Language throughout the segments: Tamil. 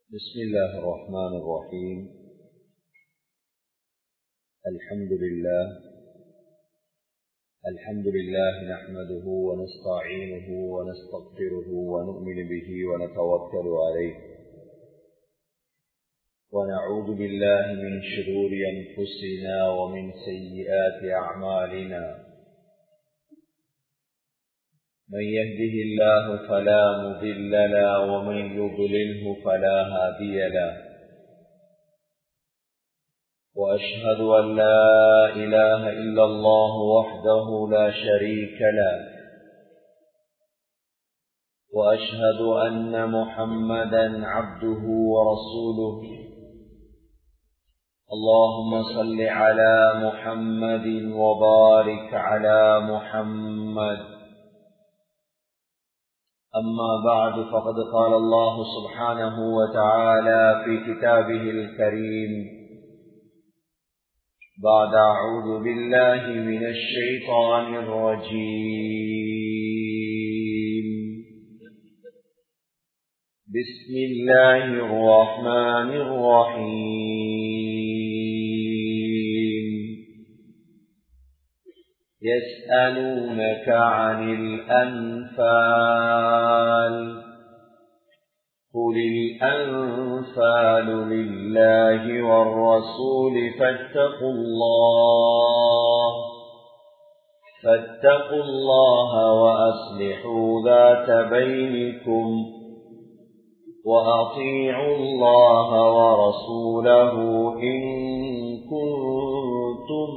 بسم الله الرحمن الرحيم الحمد لله الحمد لله نحمده ونستعينه ونستغفره ونؤمن به ونتوكل عليه ونعوذ بالله من شرور أنفسنا ومن سيئات أعمالنا من يهده الله فلا مضل له ومن يضلله فلا هادي له وأشهد أن لا إله إلا الله وحده لا شريك له وأشهد أن محمدا عبده ورسوله اللهم صل على محمد وبارك على محمد أما بعد فقد قال الله سبحانه وتعالى في كتابه الكريم بعد أعوذ بالله من الشيطان الرجيم بسم الله الرحمن الرحيم يسألونك عن الأنفال قل الأنفال لله والرسول فاتقوا الله فاتقوا الله وأصلحوا ذات بينكم وأطيعوا الله ورسوله إن كنتم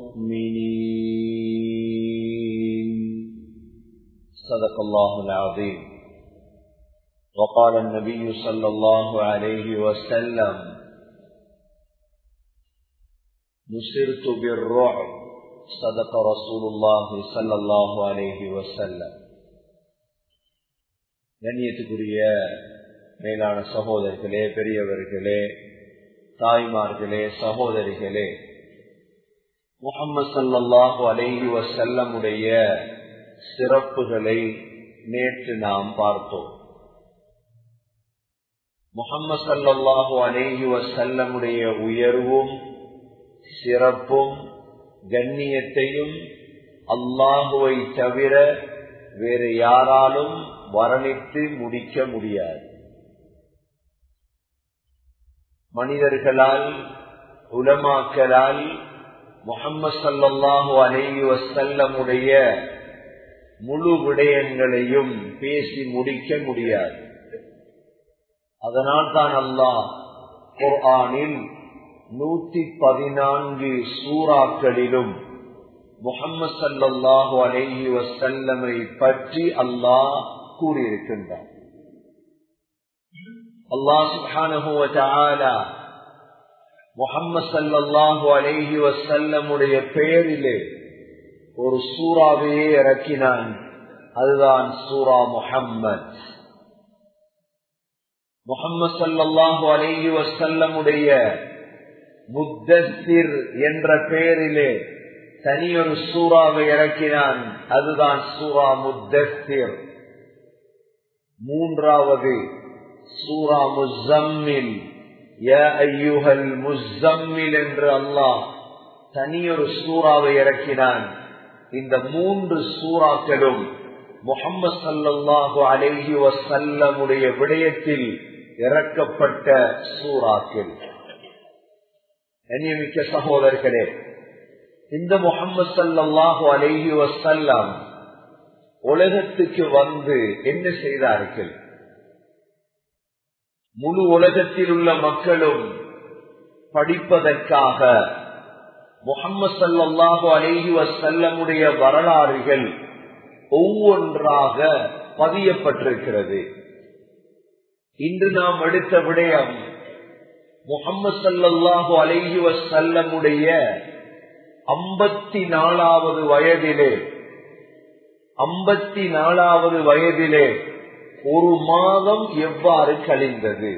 مؤمنين صدق الله العظيم وقال النبي صلى الله عليه وسلم نصرت بالرعب صدق رسول الله صلى الله عليه وسلم கண்ணியத்துக்குரிய மேலான சகோதரர்களே பெரியவர்களே தாய்மார்களே சகோதரிகளே முகம்மது சல்லாஹு அலைஹி வசல்லமுடைய சிறப்புகளை நேற்று நாம் பார்த்தோம் முகம்மது சல்லாஹு அலைஹி வசல்லமுடைய உயர்வும் சிறப்பும் கண்ணியத்தையும் அல்லாஹுவை தவிர வேறு யாராலும் வர்ணித்து முடிக்க முடியாது மனிதர்களால் உலமாக்களால் முகம்மது சல்லாஹு அலைஹி வசல்லமுடைய முழு விடயங்களையும் பேசி முடிக்க முடியாது அதனால் தான் அல்லாஹ் குர்ஆனில் நூத்தி பதினான்கு சூறாக்களிலும் முகம்மது சல்லாஹூ அலைஹி வசல்லமை பற்றி அல்லாஹ் கூறியிருக்கின்றார் அல்லாஹ் சுபானுவ முகம்மது சல்லாஹூ அலைஹி வசல்லமுடைய பெயரிலே ஒரு சூறாவையே இறக்கினான் அதுதான் சூரா முஹம்மத் முகம்மது சல்லாஹூ அலைஹி வசல்லமுடைய முத்தஸ்திர் என்ற பெயரிலே தனியொரு சூறாவை இறக்கினான் அதுதான் சூரா முத்தஸ்திர் மூன்றாவது சூரா முசம்மில் முசம்மில் என்று அல்லாஹ் தனியொரு சூறாவை இறக்கினான் இந்த மூன்று சூறாக்களும் முகம்மது சல்லாஹு அலேஹி வசல்லமுடைய விடயத்தில் இறக்கப்பட்ட சூறாக்கள் கண்ணியமிக்க சகோதரர்களே இந்த முகம்மது சல்லாஹு அலேஹி வசல்லாம் உலகத்துக்கு வந்து என்ன செய்தார்கள் முழு உலகத்தில் உள்ள மக்களும் படிப்பதற்காக முகம்மது சல்லாஹு அலேஹி வசல்லமுடைய வரலாறுகள் ஒவ்வொன்றாக பதியப்பட்டிருக்கிறது இன்று நாம் எடுத்த விடயம் முகம்மது சல்லாஹு அலைஹி வசல்லமுடைய ஐம்பத்தி நாலாவது வயதிலே ஐம்பத்தி நாலாவது வயதிலே ஒரு மாதம் எவ்வாறு கழிந்தது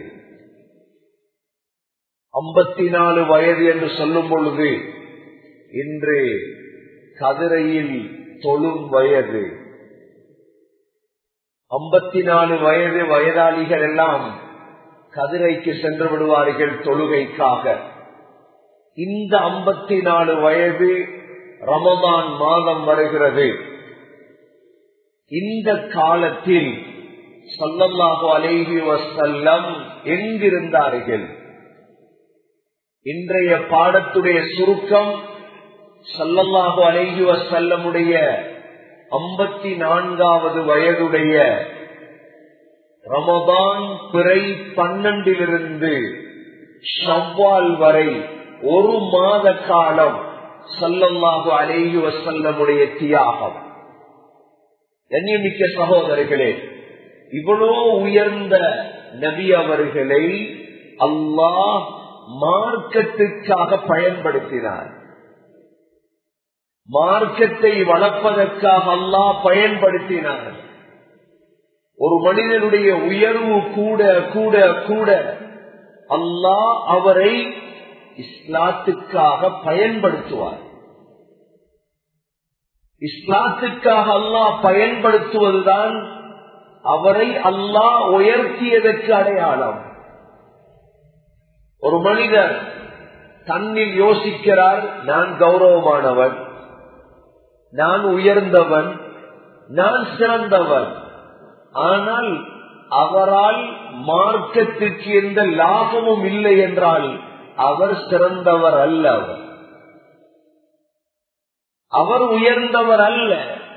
ஐம்பத்தி நாலு வயது என்று சொல்லும் பொழுது இன்று கதிரையில் தொழும் வயது ஐம்பத்தி நாலு வயது வயதாளிகள் எல்லாம் கதிரைக்கு சென்று விடுவார்கள் தொழுகைக்காக இந்த ஐம்பத்தி நாலு வயது ரமதான் மாதம் வருகிறது இந்த காலத்தில் சொல்லல்லாஹு அலைஹி வசல்லம் எங்கிருந்தார்கள் இன்றைய பாடத்துடைய சுருக்கம் சல்லல்லாஹு அலைஹி வசல்லமுடைய ஐம்பத்தி நான்காவது வயதுடைய ரமதான் பிறை பன்னெண்டிலிருந்து ஷவ்வால் வரை ஒரு மாத காலம் சல்லல்லாஹு அலைஹி வசல்லமுடைய தியாகம் கண்ணியமிக்க சகோதரர்களே இவ்வளோ உயர்ந்த நபி அவர்களை அல்லாஹ் மார்க்கத்துக்காக பயன்படுத்தினார் மார்க்கத்தை வளர்ப்பதற்காக அல்லாஹ் பயன்படுத்தினார் ஒரு மனிதனுடைய உயர்வு கூட கூட கூட அல்லாஹ் அவரை இஸ்லாத்துக்காக பயன்படுத்துவார் இஸ்லாத்துக்காக அல்லாஹ் பயன்படுத்துவதுதான் அவரை அல்லாஹ் உயர்த்தியதற்கு அடையாளம் ஒரு மனிதர் தன்னில் யோசிக்கிறார் நான் கௌரவமானவன் நான் உயர்ந்தவன் நான் சிறந்தவன் ஆனால் அவரால் மார்க்கத்திற்கு எந்த லாபமும் இல்லை என்றால் அவர் சிறந்தவர் அல்ல அவர் அவர் உயர்ந்தவர் அல்ல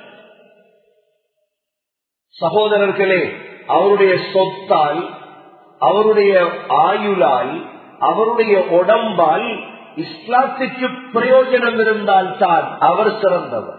சகோதரர்களே அவருடைய சொத்தால் அவருடைய ஆயுளால் அவருடைய உடம்பால் இஸ்லாத்துக்கு பிரயோஜனம் இருந்தால் தான் அவர் சிறந்தவர்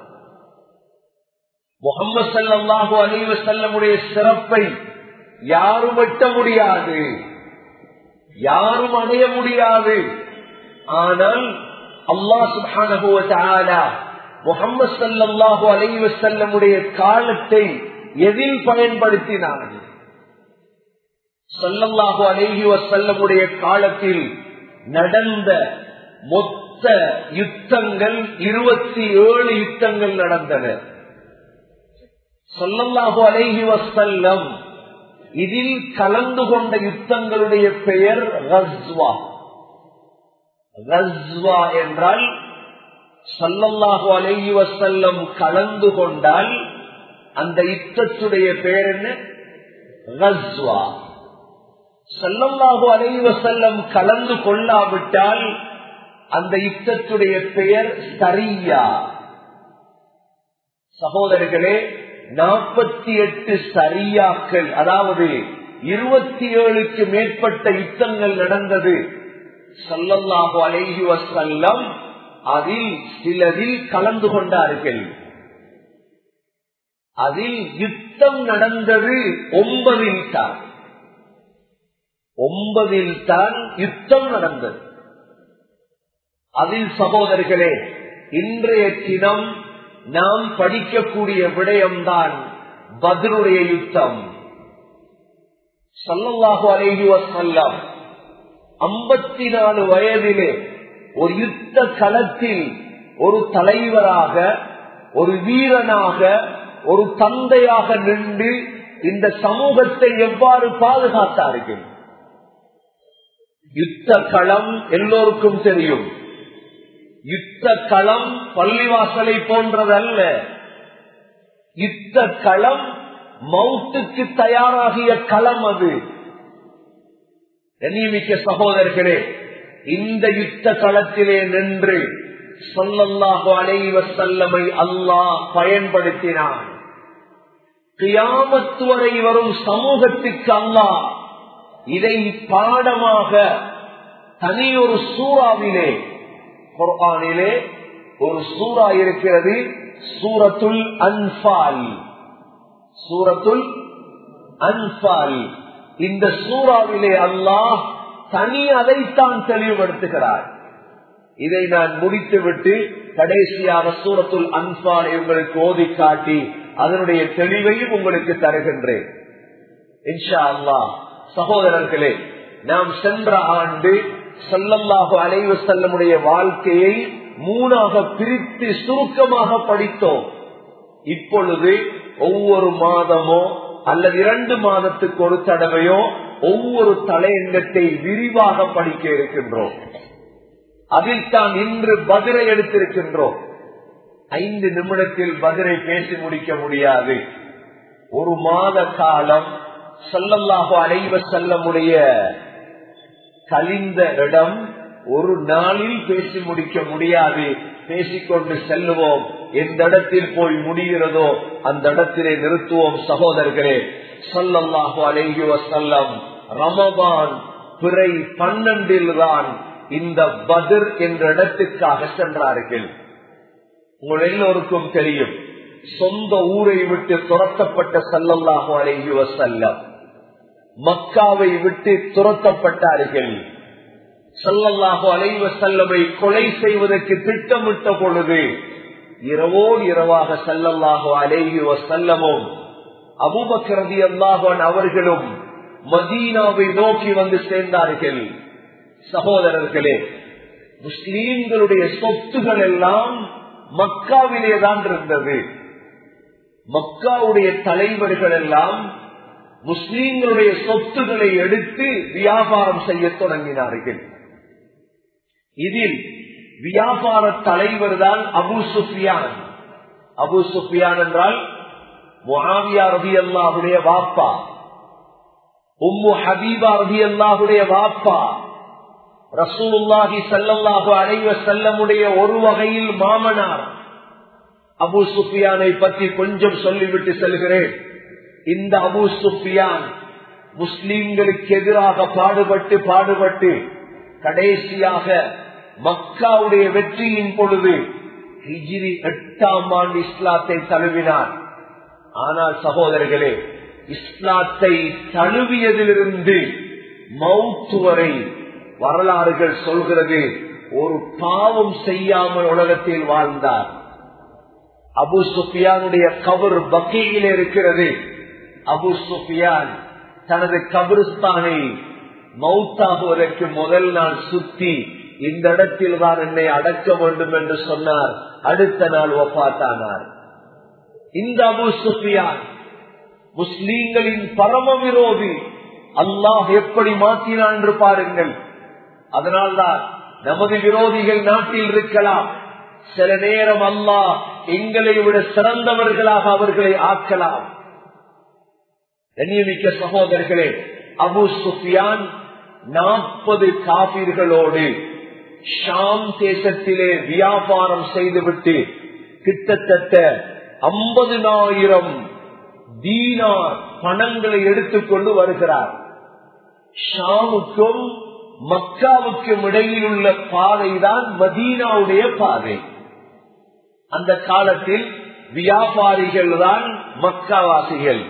முகமது சல்லாஹூ அலிவ செல்லமுடைய சிறப்பை யாரும் வெட்ட முடியாது யாரும் அடைய முடியாது ஆனால் அல்லாஹ் சுபான முகமது சல்லாஹூ அலைவ செல்லமுடைய காலத்தை எதில் பயன்படுத்தினார் சொல்லல்லாஹு அலைஹி வசல்லமுடைய காலத்தில் நடந்த மொத்த யுத்தங்கள் இருபத்தி ஏழு யுத்தங்கள் நடந்தன சொல்லல்லாஹு அலைஹி வசல்லம் இதில் கலந்து கொண்ட யுத்தங்களுடைய பெயர் ரஸ்வா ரஸ்வா என்றால் சொல்லல்லாஹு அலைஹி வசல்லம் கலந்து கொண்டால் அந்த யுத்தத்துடைய பெயர் என்ன ரஸ்வா சொல்லல்லாஹு அலைவ செல்லம் கலந்து கொள்ளாவிட்டால் அந்த யுத்தத்துடைய பெயர் சரியா சகோதரர்களே நாற்பத்தி எட்டு சரியாக்கள் அதாவது இருபத்தி ஏழுக்கு மேற்பட்ட யுத்தங்கள் நடந்தது சொல்லல்லாஹு அலைஹி வசல்லம் அதில் சிலதில் கலந்து கொண்டார்கள் அதில் யுத்தம் நடந்தது ஒன்பதில் தான் ஒன்பதில் தான் யுத்தம் நடந்தது அதில் சகோதரர்களே இன்றைய தினம் நாம் படிக்கக்கூடிய விடயம்தான் பதிலுடைய யுத்தம் சல்லல்லாஹு அலைஹி வசல்லம் ஐம்பத்தி நாலு வயதிலே ஒரு யுத்த களத்தில் ஒரு தலைவராக ஒரு வீரனாக ஒரு தந்தையாக நின்று இந்த சமூகத்தை எவ்வாறு பாதுகாத்தார்கள் யுத்த களம் எல்லோருக்கும் தெரியும் யுத்த களம் பள்ளிவாசலை போன்றதல்ல யுத்த களம் மவுத்துக்கு தயாராகிய களம் அது கண்ணியமிக்க சகோதரர்களே இந்த யுத்த களத்திலே நின்று சொல்லல்லாஹு அலைவ செல்லமை அல்லாஹ் பயன்படுத்தினான் கியாமத்து வரை வரும் சமூகத்துக்கு அல்லாஹ் இதை பாடமாக தனி ஒரு சூறாவிலே குர்ஆனிலே ஒரு சூறா இருக்கிறது சூரத்துல் அன்பால் சூரத்துல் அன்பால் இந்த சூறாவிலே அல்லாஹ் தனி அதைத்தான் தெளிவுபடுத்துகிறார் இதை நான் முடித்துவிட்டு கடைசியாக சூரத்துல் அன்பாலை உங்களுக்கு ஓதி காட்டி அதனுடைய தெளிவையும் உங்களுக்கு தருகின்றேன் இன்ஷா அல்லாஹ் சகோதரர்களே நாம் சென்ற ஆண்டு சொல்லல்லாஹு அலைவு செல்லமுடைய வாழ்க்கையை மூணாக பிரித்து சுருக்கமாக படித்தோம் இப்பொழுது ஒவ்வொரு மாதமோ அல்லது இரண்டு மாதத்துக்கு ஒரு தடவையோ ஒவ்வொரு தலையங்கத்தை விரிவாக படிக்க இருக்கின்றோம் அதில் தான் இன்று பதிலை எடுத்திருக்கின்றோம் ஐந்து நிமிடத்தில் பதிலை பேசி முடிக்க முடியாது ஒரு மாத காலம் சொல்லல்லாக அலைவ செல்லமுடைய கலிந்த இடம் ஒரு நாளில் பேசி முடிக்க முடியாது பேசிக்கொண்டு செல்லுவோம் எந்த இடத்தில் போய் முடிகிறதோ அந்த இடத்திலே நிறுத்துவோம் சகோதரர்களே சொல்லல்லாஹு அலைஹி வசல்லம் ரமபான் பிறை பன்னெண்டில் தான் இந்த பதிர் என்ற இடத்துக்காக சென்றார்கள் உங்கள் எல்லோருக்கும் தெரியும் சொந்த ஊரை விட்டு துரத்தப்பட்ட சல்லல்லாஹு அலைஹி வசல்லம் மக்காவை விட்டு துரத்தப்பட்டார்கள் சல்லல்லாஹு அலைவ செல்லமை கொலை செய்வதற்கு திட்டமிட்ட பொழுது இரவோ இரவாக சல்லல்லாஹு அலைஹி வசல்லமும் அபுபக்கரதி அல்லாஹன் அவர்களும் மதீனாவை நோக்கி வந்து சேர்ந்தார்கள் சகோதரர்களே முஸ்லீம்களுடைய சொத்துகள் எல்லாம் மக்காவிலே தான் இருந்தது மக்காவுடைய தலைவர்கள் எல்லாம் முஸ்லீம்களுடைய சொத்துக்களை எடுத்து வியாபாரம் செய்ய தொடங்கினார்கள் இதில் வியாபார தலைவர் தான் அபு சுஃபியான் அபு சுஃபியான் என்றால் முஹாவியா ரபி அல்லாஹுடைய வாப்பா உம்மு ஹபீபா ரபி அல்லாஹுடைய வாப்பா ரசூலுல்லாஹி சல்லல்லாஹு அலைவ செல்லமுடைய ஒரு வகையில் மாமனார் அபு சுஃபியானை பற்றி கொஞ்சம் சொல்லிவிட்டு செல்கிறேன் இந்த அபு சுஃபியான் முஸ்லிம்களுக்கு எதிராக பாடுபட்டு பாடுபட்டு கடைசியாக மக்காவுடைய வெற்றியின் பொழுது ஹிஜிரி எட்டாம் ஆண்டு இஸ்லாத்தை தழுவினார் ஆனால் சகோதரர்களே இஸ்லாத்தை தழுவியதிலிருந்து மவுத்து வரை வரலாறுகள் சொல்கிறது ஒரு பாவம் செய்யாமல் உலகத்தில் வாழ்ந்தார் அபு சுஃபியானுடைய கபர் பக்கையில் இருக்கிறது அபு சுஃபியான் தனது கபிரிஸ்தானை மவுத்தாகுவதற்கு முதல் நாள் சுத்தி இந்த இடத்தில் தான் என்னை அடக்க வேண்டும் என்று சொன்னார் அடுத்த நாள் ஒப்பாத்தானார் இந்த அபு சுஃபியான் முஸ்லீம்களின் பரம விரோதி அல்லாஹ் எப்படி மாற்றினான் என்று பாருங்கள் அதனால்தான் நமது விரோதிகள் நாட்டில் இருக்கலாம் சில நேரம் அல்லாஹ் எங்களை விட சிறந்தவர்களாக அவர்களை ஆக்கலாம் கண்ணியமிக்க சகோதரர்களே அபு சுஃபியான் நாற்பது காபீர்களோடு ஷாம் தேசத்திலே வியாபாரம் செய்துவிட்டு கிட்டத்தட்ட ஐம்பதுனாயிரம் தீனார் பணங்களை எடுத்துக்கொண்டு வருகிறார் ஷாமுக்கும் மக்காவுக்கும் இடையில் உள்ள பாதைதான் மதீனாவுடைய பாதை அந்த காலத்தில் வியாபாரிகள் தான் மக்காவாசிகள்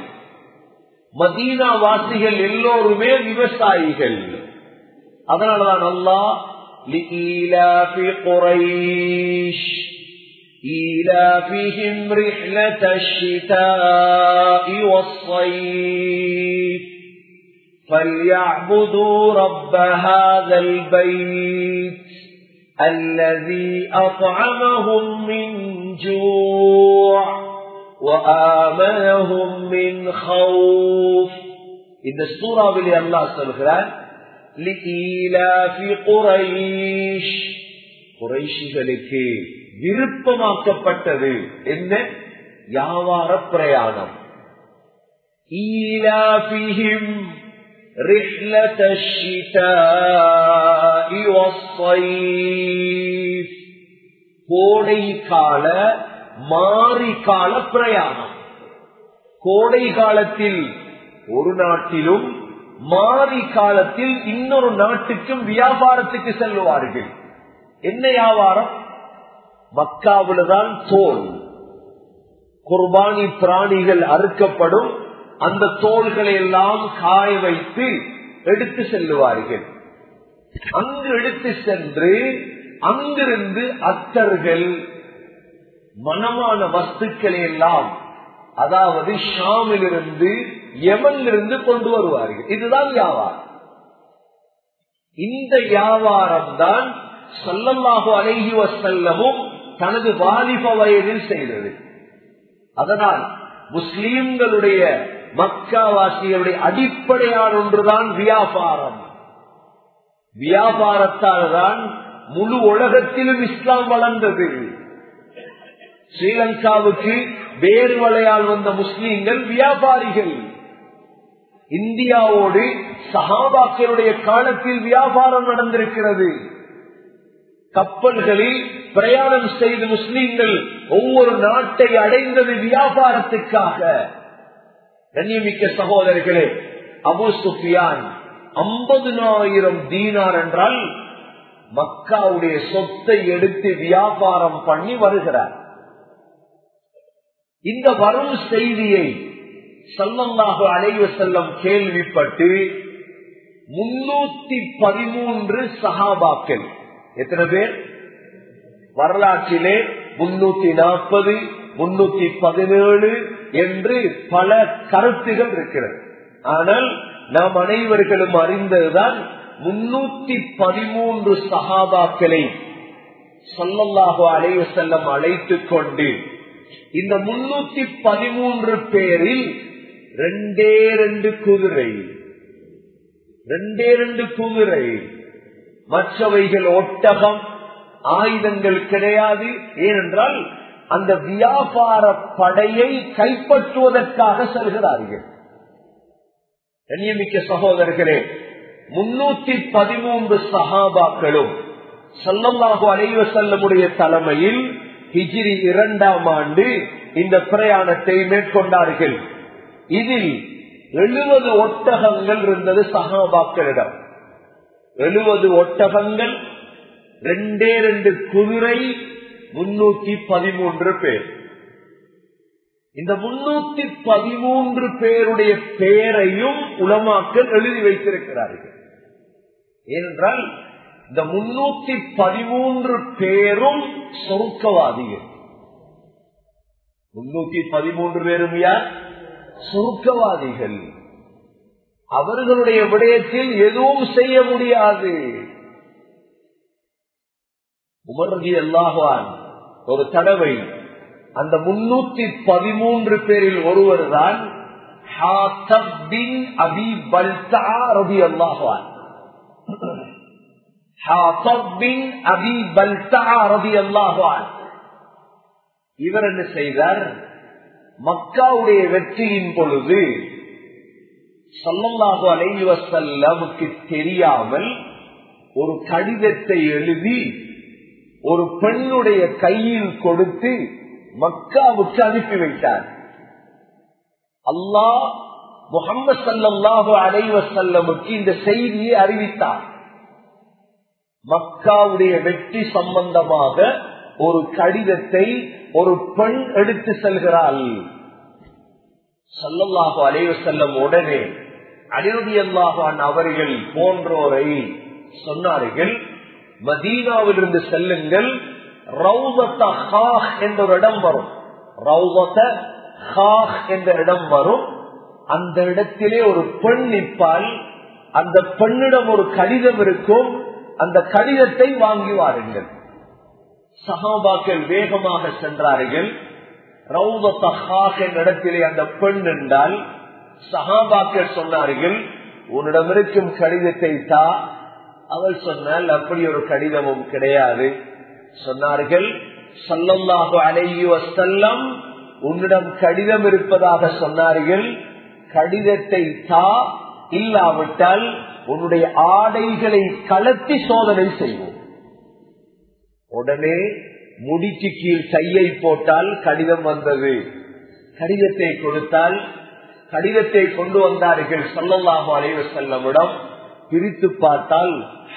மதீனா வாசிகள் எல்லோருமே விவசாயிகள் அதனாலதான் அல்லா لإيلاف قريش إيلافهم رحلة الشتاء والصيف فليعبدوا رب هذا البيت الذي أطعمهم من جوع وآمنهم من خوف இந்த சூறாவிலே அல்லாஹ் சொல்கிறார் குறைஷ் குறைஷிகளுக்கு விருப்பமாக்கப்பட்டது என்ன வியாபார பிரயாணம் ஈலாபிஹிம் رحلة الشتاء والصيف கோடை கால மாறி கால பிரயாணம் கோடை காலத்தில் ஒரு நாட்டிலும் மாறி காலத்தில் இன்னொரு நாட்டுக்கும் வியாபாரத்துக்கு செல்லுவார்கள் என்ன வியாபாரம் மக்காவில்தான் தோல் குர்பானி பிராணிகள் அறுக்கப்படும் அந்த தோள்களை எல்லாம் காய வைத்து எடுத்து செல்லுவார்கள் அங்கு எடுத்து சென்று அங்கிருந்து அத்தர்கள் மனமான வஸ்துக்களை எல்லாம் அதாவது ஷாமிலிருந்து எமனிலிருந்து கொண்டு வருவார்கள் இதுதான் வியாபாரம் இந்த வியாபாரம் தான் சொல்லல்லாஹு அழகி வசல்லமும் தனது வாலிப வயதில் செய்தது அதனால் முஸ்லீம்களுடைய மக்காவாசிகளுடைய அடிப்படையான ஒன்றுதான் வியாபாரம் வியாபாரத்தால் தான் முழு உலகத்திலும் இஸ்லாம் வளர்ந்தது ஸ்ரீலங்காவுக்கு வேறு வலையால் வந்த முஸ்லீம்கள் வியாபாரிகள் இந்தியாவோடு சஹாபாக்களுடைய காலத்தில் வியாபாரம் நடந்திருக்கிறது கப்பல்களில் பிரயாணம் செய்த முஸ்லீம்கள் ஒவ்வொரு நாட்டை அடைந்தது வியாபாரத்துக்காக கண்ணியமிக்க சகோதரர்களே அபு சுஃபியான் ஐம்பதுனாயிரம் தீனார் என்றால் மக்காவுடைய சொத்தை எடுத்து வியாபாரம் பண்ணி வருகிறார் இந்த வரும் செய்தியை சல்லல்லாக அலைவ செல்லம் கேள்விப்பட்டு முன்னூத்தி பதிமூன்று சகாபாக்கள் எத்தனை பேர் வரலாற்றிலே முன்னூத்தி நாற்பது முன்னூத்தி பதினேழு என்று பல கருத்துகள் இருக்கிறது ஆனால் நாம் அனைவர்களும் அறிந்ததுதான் முன்னூத்தி பதிமூன்று சகாபாக்களை சொல்லல்லாக அலைவ செல்லம் அழைத்துக் கொண்டு இந்த முன்னூத்தி பதிமூன்று பேரில் ரெண்டே ரெண்டு குதிரை ரெண்டே ரெண்டு குதிரை மற்றவைகள் ஒட்டகம் ஆயுதங்கள் கிடையாது ஏனென்றால் அந்த வியாபார படையை கைப்பற்றுவதற்காக செல்கிறார்கள் கண்ணியமிக்க சகோதரர்களே முன்னூத்தி பதிமூன்று சகாபாக்களும் சொல்லமாக அலைவ செல்லமுடைய தலைமையில் ஹிஜிரி இரண்டாம் ஆண்டு இந்த பிரயாணத்தை மேற்கொண்டார்கள் இதில் எழுபது ஒட்டகங்கள் இருந்தது சகாபாக்களிடம் எழுபது ஒட்டகங்கள் ரெண்டே ரெண்டு குதிரை முன்னூத்தி பதிமூன்று பேர் இந்த முன்னூத்தி பதிமூன்று பேருடைய பெயரையும் உலமாக்கள் எழுதி வைத்திருக்கிறார்கள் ஏனென்றால் இந்த முன்னூத்தி பதிமூன்று பேரும் சொருக்கவாதிகள் முன்னூத்தி பதிமூன்று பேரும் யார் சொருக்கவாதிகள் அவர்களுடைய விடயத்தில் எதுவும் செய்ய முடியாது உமர்கி அல்லாஹான் ஒரு தடவை அந்த முன்னூத்தி பதிமூன்று பேரில் ஒருவர் தான் அபி பல்தா ரபி அல்லாஹான் இவர் என்ன செய்தார் மக்காவுடைய வெற்றியின் பொழுது சல்லல்லாஹு அலைஹி வசல்லமுக்கு தெரியாமல் ஒரு கடிதத்தை எழுதி ஒரு பெண்ணுடைய கையில் கொடுத்து மக்காவுக்கு அனுப்பி வைத்தார் அல்லாஹ் முகமது சல்லாஹு அலைவசல்லமுக்கு இந்த செய்தியை அறிவித்தார் மக்காவுடைய வெற்றி சம்பந்தமாக ஒரு கடிதத்தை ஒரு பெண் எடுத்து செல்கிறாள் சல்லல்லாஹு அலைவ செல்லம் உடனே அனிருதி அல்லாஹான் அவர்கள் போன்றோரை சொன்னார்கள் மதீனாவிலிருந்து செல்லுங்கள் ரவுதத்த ஹாஹ் என்ற ஒரு இடம் வரும் ரவுதத்த ஹாஹ் என்ற இடம் வரும் அந்த இடத்திலே ஒரு பெண் நிற்பால் அந்த பெண்ணிடம் ஒரு கடிதம் இருக்கும் அந்த கடிதத்தை வாங்கி வாருங்கள் சகாபாக்கள் வேகமாக சென்றார்கள் ரவுதத்த ஹாஹ் என்ற இடத்திலே அந்த பெண் என்றால் சகாபாக்கள் சொன்னார்கள் உன்னிடம் இருக்கும் கடிதத்தை தா அவள் சொன்னால் அப்படி ஒரு கடிதமும் கிடையாது சொன்னார்கள் சல்லல்லாஹு அலைஹி வசல்லம் உன்னிடம் கடிதம் இருப்பதாக சொன்னார்கள் கடிதத்தை தா இல்லாவிட்டால் உன்னுடைய ஆடைகளை கலத்தி சோதனை செய்வோம் உடனே முடிக்கு கீழ் கையை போட்டால் கடிதம் வந்தது கடிதத்தை கொடுத்தால் கடிதத்தை கொண்டு வந்தார்கள் சல்லல்லாஹு அலைவ செல்லமிடம் பிரித்து பார்த்தால்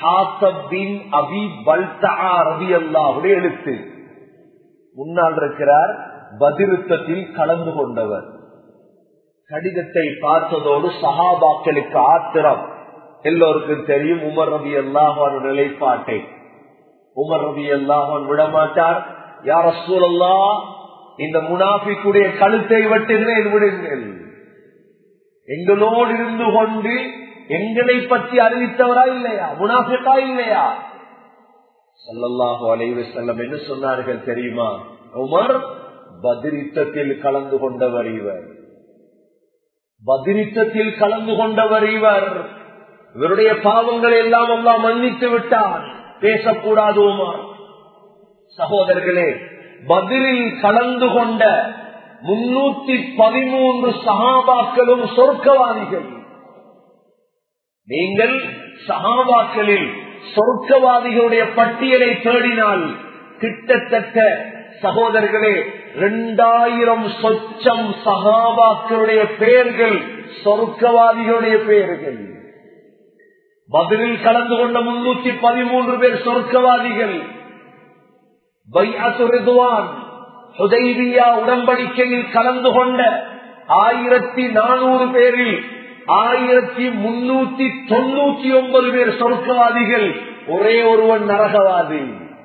அபி ரவி அல்லாவுடைய எழுத்து முன்னால் இருக்கிறார் பதிருத்தத்தில் கலந்து கொண்டவர் கடிதத்தை பார்த்ததோடு சஹாபாக்களுக்கு ஆத்திரம் எல்லோருக்கும் தெரியும் உமர் ரவி அல்லாஹான் நிலைப்பாட்டை உமர் ரவி அல்லாஹான் விடமாட்டார் யார சூழல்லா இந்த முனாஃபிக்குடைய கழுத்தை வெட்டுகிறேன் விடுங்கள் எங்களோடு இருந்து கொண்டு எங்களை பற்றி அறிவித்தவரா இல்லையா முனாஃபிக்கா இல்லையா சல்லல்லாஹு அலைவு செல்லம் என்ன சொன்னார்கள் தெரியுமா உமர் பதிரித்தத்தில் கலந்து கொண்டவர் இவர் பதிரித்தத்தில் கலந்து கொண்டவர் இவர் இவருடைய பாவங்களை எல்லாம் அல்லாஹ் மன்னித்து விட்டான் பேசக்கூடாது உமார் சகோதரர்களே பதிலில் கலந்து கொண்ட முன்னூத்தி பதிமூன்று சகாபாக்களும் சொர்க்கவாதிகள் நீங்கள் சகாபாக்களில் சொர்க்கவாதிகளுடைய பட்டியலை தேடினால் கிட்டத்தட்ட சகோதரர்களே இரண்டாயிரம் சொச்சம் சகாபாக்களுடைய பெயர்கள் சொர்க்கவாதிகளுடைய பெயர்கள் பதிலில் கலந்து கொண்ட முன்னூத்தி பதிமூன்று பேர் சொர்க்கவாதிகள் உடன்படிக்கையில் கலந்து கொண்ட ஆயிரத்தி நானூறு பேரில் ஆயிரத்தி முன்னூத்தி தொண்ணூத்தி ஒன்பது பேர் சொர்க்கவாதிகள் ஒரே ஒருவன் நரகவாதி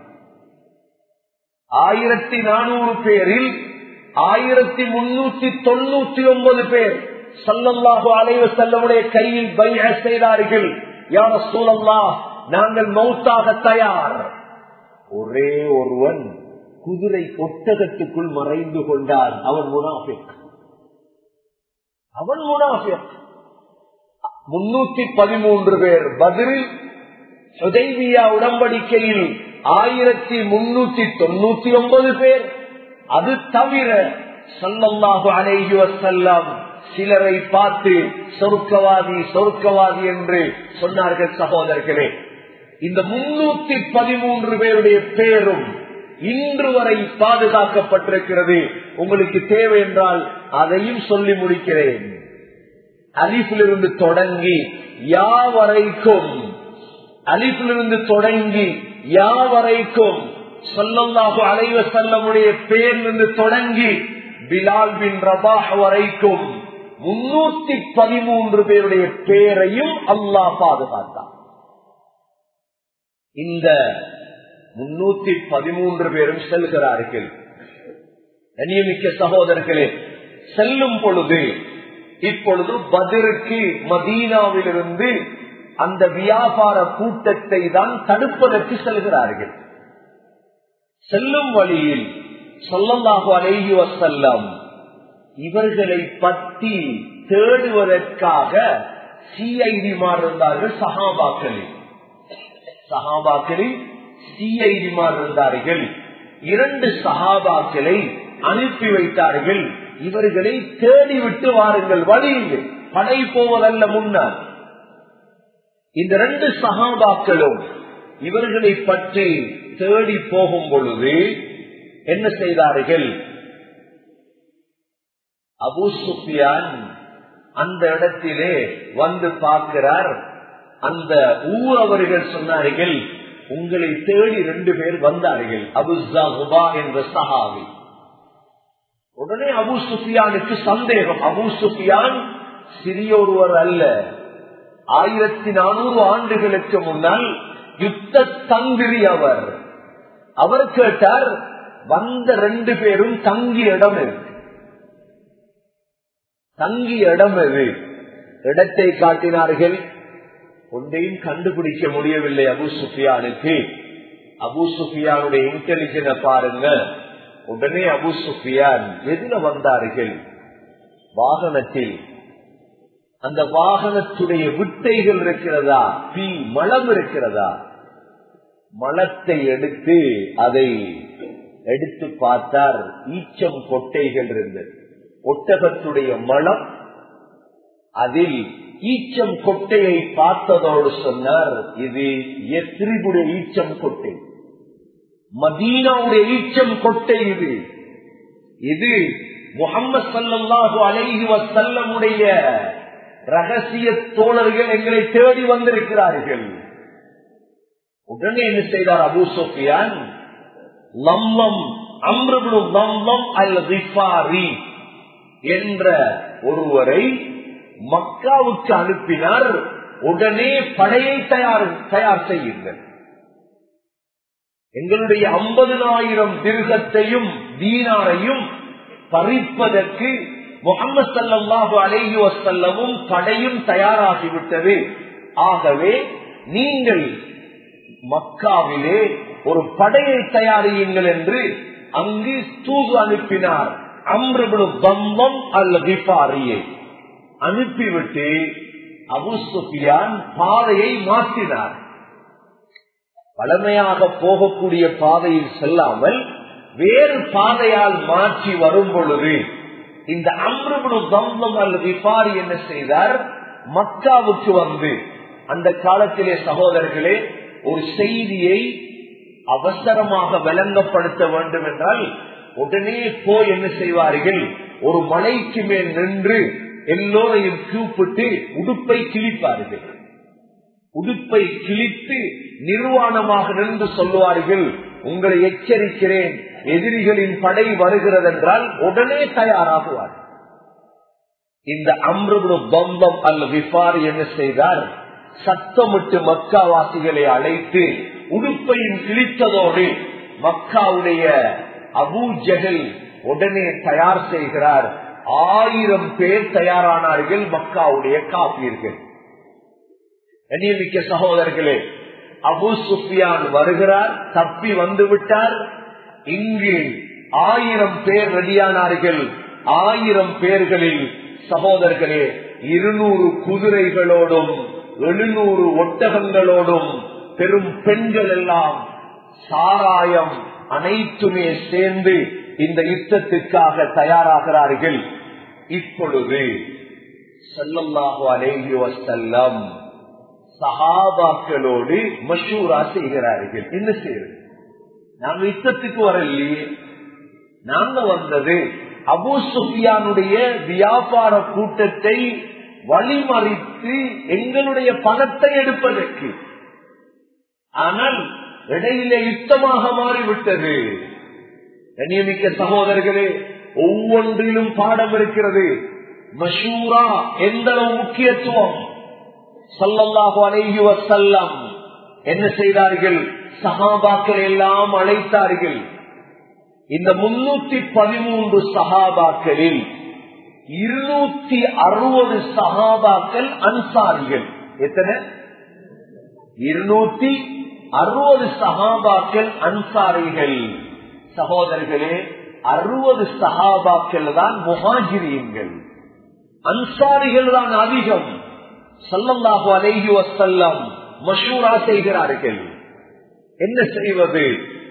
ஆயிரத்தி நானூறு பேரில் ஆயிரத்தி முன்னூத்தி தொண்ணூத்தி ஒன்பது பேர் சல்லல்லாஹு அலைவ செல்லமுடைய கையில் பைய செய்தார்கள் யார சூழல்லா நாங்கள் மௌத்தாக தயார் ஒரே ஒருவன் குதிரை ஒட்டகத்துக்குள் மறைந்து கொண்டான் அவன் முனாஃபிக் அவன் முனாஃபிக் முன்னூத்தி பதிமூன்று பேர் பதில் சுதைவியா உடன்படிக்கையில் ஆயிரத்தி முன்னூத்தி தொண்ணூத்தி ஒன்பது பேர் அது தவிர சொல்லல்லாஹு அலைஹி வசல்லாம் சிலரை பார்த்து சொர்க்கவாதி சொர்க்கவாதி என்று சொன்னார்கள் சகோதரர்களே இந்த முன்னூத்தி பதிமூன்று பேருடைய பேரும் இன்று வரை பாதுகாக்கப்பட்டிருக்கிறது உங்களுக்கு தேவை என்றால் அதையும் சொல்லி முடிக்கிறேன் அலிஃபிலிருந்து தொடங்கி யா வரைக்கும் அலிஃபிலிருந்து தொடங்கி யா வரைக்கும் சொல்லல்லாஹு அலைவ செல்லமுடைய பேரிலிருந்து தொடங்கி பிலால் பின் ரபாஹ் வரைக்கும் முன்னூத்தி பதிமூன்று பேருடைய பேரையும் அல்லாஹ் பாதுகாத்தான் இந்த முன்னூத்தி பதிமூன்று பேரும் செல்கிறார்கள் கண்ணியமிக்க சகோதரர்களே செல்லும் பொழுது இப்பொழுது பதிருக்கு மதீனாவிலிருந்து அந்த வியாபார கூட்டத்தை தான் தடுப்பதற்கு செல்கிறார்கள் செல்லும் வழியில் சொல்லல்லாஹு அலைஹி வசல்லம் இவர்களை பற்றி தேடுவதற்காக சிஐடிமார் இருந்தார்கள் சஹாபாக்களில் சஹாபாக்களில் சிஐடிமார் இருந்தார்கள் இரண்டு சஹாபாக்களை அனுப்பி வைத்தார்கள் இவர்களை தேடிவிட்டு வாருங்கள் வழியில் படை போவதல்ல முன்னால் இந்த ரெண்டு சகாபாக்களும் இவர்களை பற்றி தேடி போகும் பொழுது என்ன செய்தார்கள் அபு சுஃபியான் அந்த இடத்திலே வந்து பார்க்கிறார் அந்த ஊர் அவர்கள் சொன்னார்கள் உங்களை தேடி ரெண்டு பேர் வந்தார்கள் அபு ஜஹுபா என்ற சஹாவி உடனே அபு சுஃபியானுக்கு சந்தேகம் அபு சுஃபியான் சிறிய ஒருவர் அல்ல ஆயிரத்தி நானூறு ஆண்டுகளுக்கு முன்னால் யுத்த தந்திரி அவர் அவர் கேட்டார் வந்த ரெண்டு பேரும் தங்கிய இடம் எது தங்கிய இடம் எது இடத்தை காட்டினார்கள் ஒன்றையும் கண்டுபிடிக்க முடியவில்லை அபு சுஃபியானுக்கு அபு சுஃபியானுடைய இன்டெலிஜென்ட பாருங்க உடனே அபு சுஃபியான் எதுல வந்தார்கள் வாகனத்தில் அந்த வாகனத்துடைய விட்டைகள் இருக்கிறதா பி மலம் இருக்கிறதா மலத்தை எடுத்து அதை எடுத்து பார்த்தார் ஈச்சம் கொட்டைகள் இருந்தது ஒட்டகத்துடைய மலம் அதில் ஈச்சம் கொட்டையை பார்த்ததோடு சொன்னார் இது எத்திரிபுடைய ஈச்சம் கொட்டை மதீனாவுடைய ஈச்சம் கொட்டை இது இது முகம்மது சல்லாஹு அலைஹி வசல்லமுடைய ரகசிய தோழர்கள் எங்களை தேடி வந்திருக்கிறார்கள் உடனே என்ன செய்தார் அபு சோஃபியான் லம்மம் அம்ருபு லம்மம் அல் ரிஃபாரி என்ற ஒருவரை மக்காவுக்கு அனுப்பினார் உடனே படையை தயார் தயார் செய்யுங்கள் எங்களுடைய ஐம்பதுனாயிரம் திருகத்தையும் தீனாரையும் பறிப்பதற்கு முகமது சல்லாஹு அலேஹி வசல்லமும் படையும் தயாராகிவிட்டது ஆகவே நீங்கள் மக்காவிலே ஒரு படையை தயாரியுங்கள் என்று அங்கு தூது அனுப்பினார் அம்ருபு பம்பம் அல்ல விபாரியை அனுப்பிவிட்டு அபு சுஃபியான் பாதையை மாற்றினார் பழமையாக போகக்கூடிய பாதையில் செல்லாமல் வேறு பாதையால் மாற்றி வரும் பொழுது இந்த அம்ருபுடு தம்பம் அல்லது விபாரி என்ன செய்தார் மக்காவுக்கு வந்து அந்த காலத்திலே சகோதரர்களே ஒரு செய்தியை அவசரமாக விளங்கப்படுத்த வேண்டும் என்றால் உடனே போய் என்ன செய்வார்கள் ஒரு மலைக்கு மேல் நின்று எல்லோரையும் கூப்பிட்டு உடுப்பை கிழிப்பார்கள் உடுப்பை கிழித்து நிர்வாணமாக நின்று சொல்லுவார்கள் உங்களை எச்சரிக்கிறேன் எதிரிகளின் படை வருகிறது என்றால் உடனே தயாராகுவார் இந்த அம்ருபு பம்பம் அல்ல விபாரி என்ன செய்தார் சத்தமிட்டு மக்காவாசிகளை அழைத்து உடுப்பையும் கிழித்ததோடு மக்காவுடைய அபூ ஜெகல் உடனே தயார் செய்கிறார் ஆயிரம் பேர் தயாரானார்கள் மக்காவுடைய காப்பீர்கள் கண்ணியமிக்க சகோதரர்களே அபு சுஃபியான் வருகிறார் தப்பி வந்து விட்டார் இங்கு ஆயிரம் பேர் ரெடியானார்கள் ஆயிரம் பேர்களில் சகோதரர்களே இருநூறு குதிரைகளோடும் எழுநூறு ஒட்டகங்களோடும் பெரும் பெண்கள் எல்லாம் சாராயம் அனைத்துமே சேர்ந்து இந்த யுத்தத்துக்காக தயாராகிறார்கள் இப்பொழுது செல்லல்லாஹு அலேஹி வசல்லம் சஹாபாக்களோடு மஷூரா செய்கிறார்கள் என்ன செய்யறது நாங்க யுத்தத்துக்கு வரலையே நாங்க வந்தது அபு சுஃபியானுடைய வியாபார கூட்டத்தை வழிமறித்து எங்களுடைய பணத்தை எடுப்பதற்கு ஆனால் இடையிலே யுத்தமாக மாறிவிட்டது கண்ணியமிக்க சகோதரர்களே ஒவ்வொன்றிலும் பாடம் இருக்கிறது மஷூரா எந்த அளவு முக்கியத்துவம் சல்லல்லாஹு அலைஹி வசல்லம் என்ன செய்தார்கள் சஹாபாக்கள் எல்லாம் அழைத்தார்கள் இந்த முன்னூத்தி பதிமூன்று சஹாபாக்களில் இருநூத்தி அறுபது சஹாபாக்கள் அன்சாரிகள் எத்தனை இருநூத்தி அறுபது சஹாபாக்கள் அன்சாரிகள் சகோதரர்களே அறுபது சஹாபாக்கள் தான் முகாஜிரியங்கள் அன்சாரிகள் தான் அதிகம் சல்லல்லாஹு அலைஹி வசல்லம் மஷூரா செய்கிறார்கள் என்ன செய்வது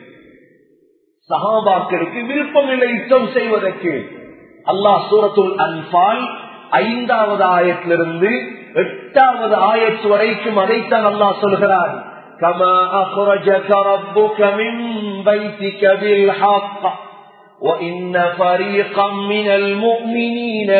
சஹாபாக்களுக்கு விருப்பமில்லை யுத்தம் செய்வதற்கு அல்லாஹ் சூரத்துல் அன்பால் ஐந்தாவது ஆயத்திலிருந்து எட்டாவது ஆயத்து வரைக்கும் அதைத்தான் அல்லாஹ் சொல்கிறார் كما أخرجك ربك من بيتك بالحق وإن فريقا من المؤمنين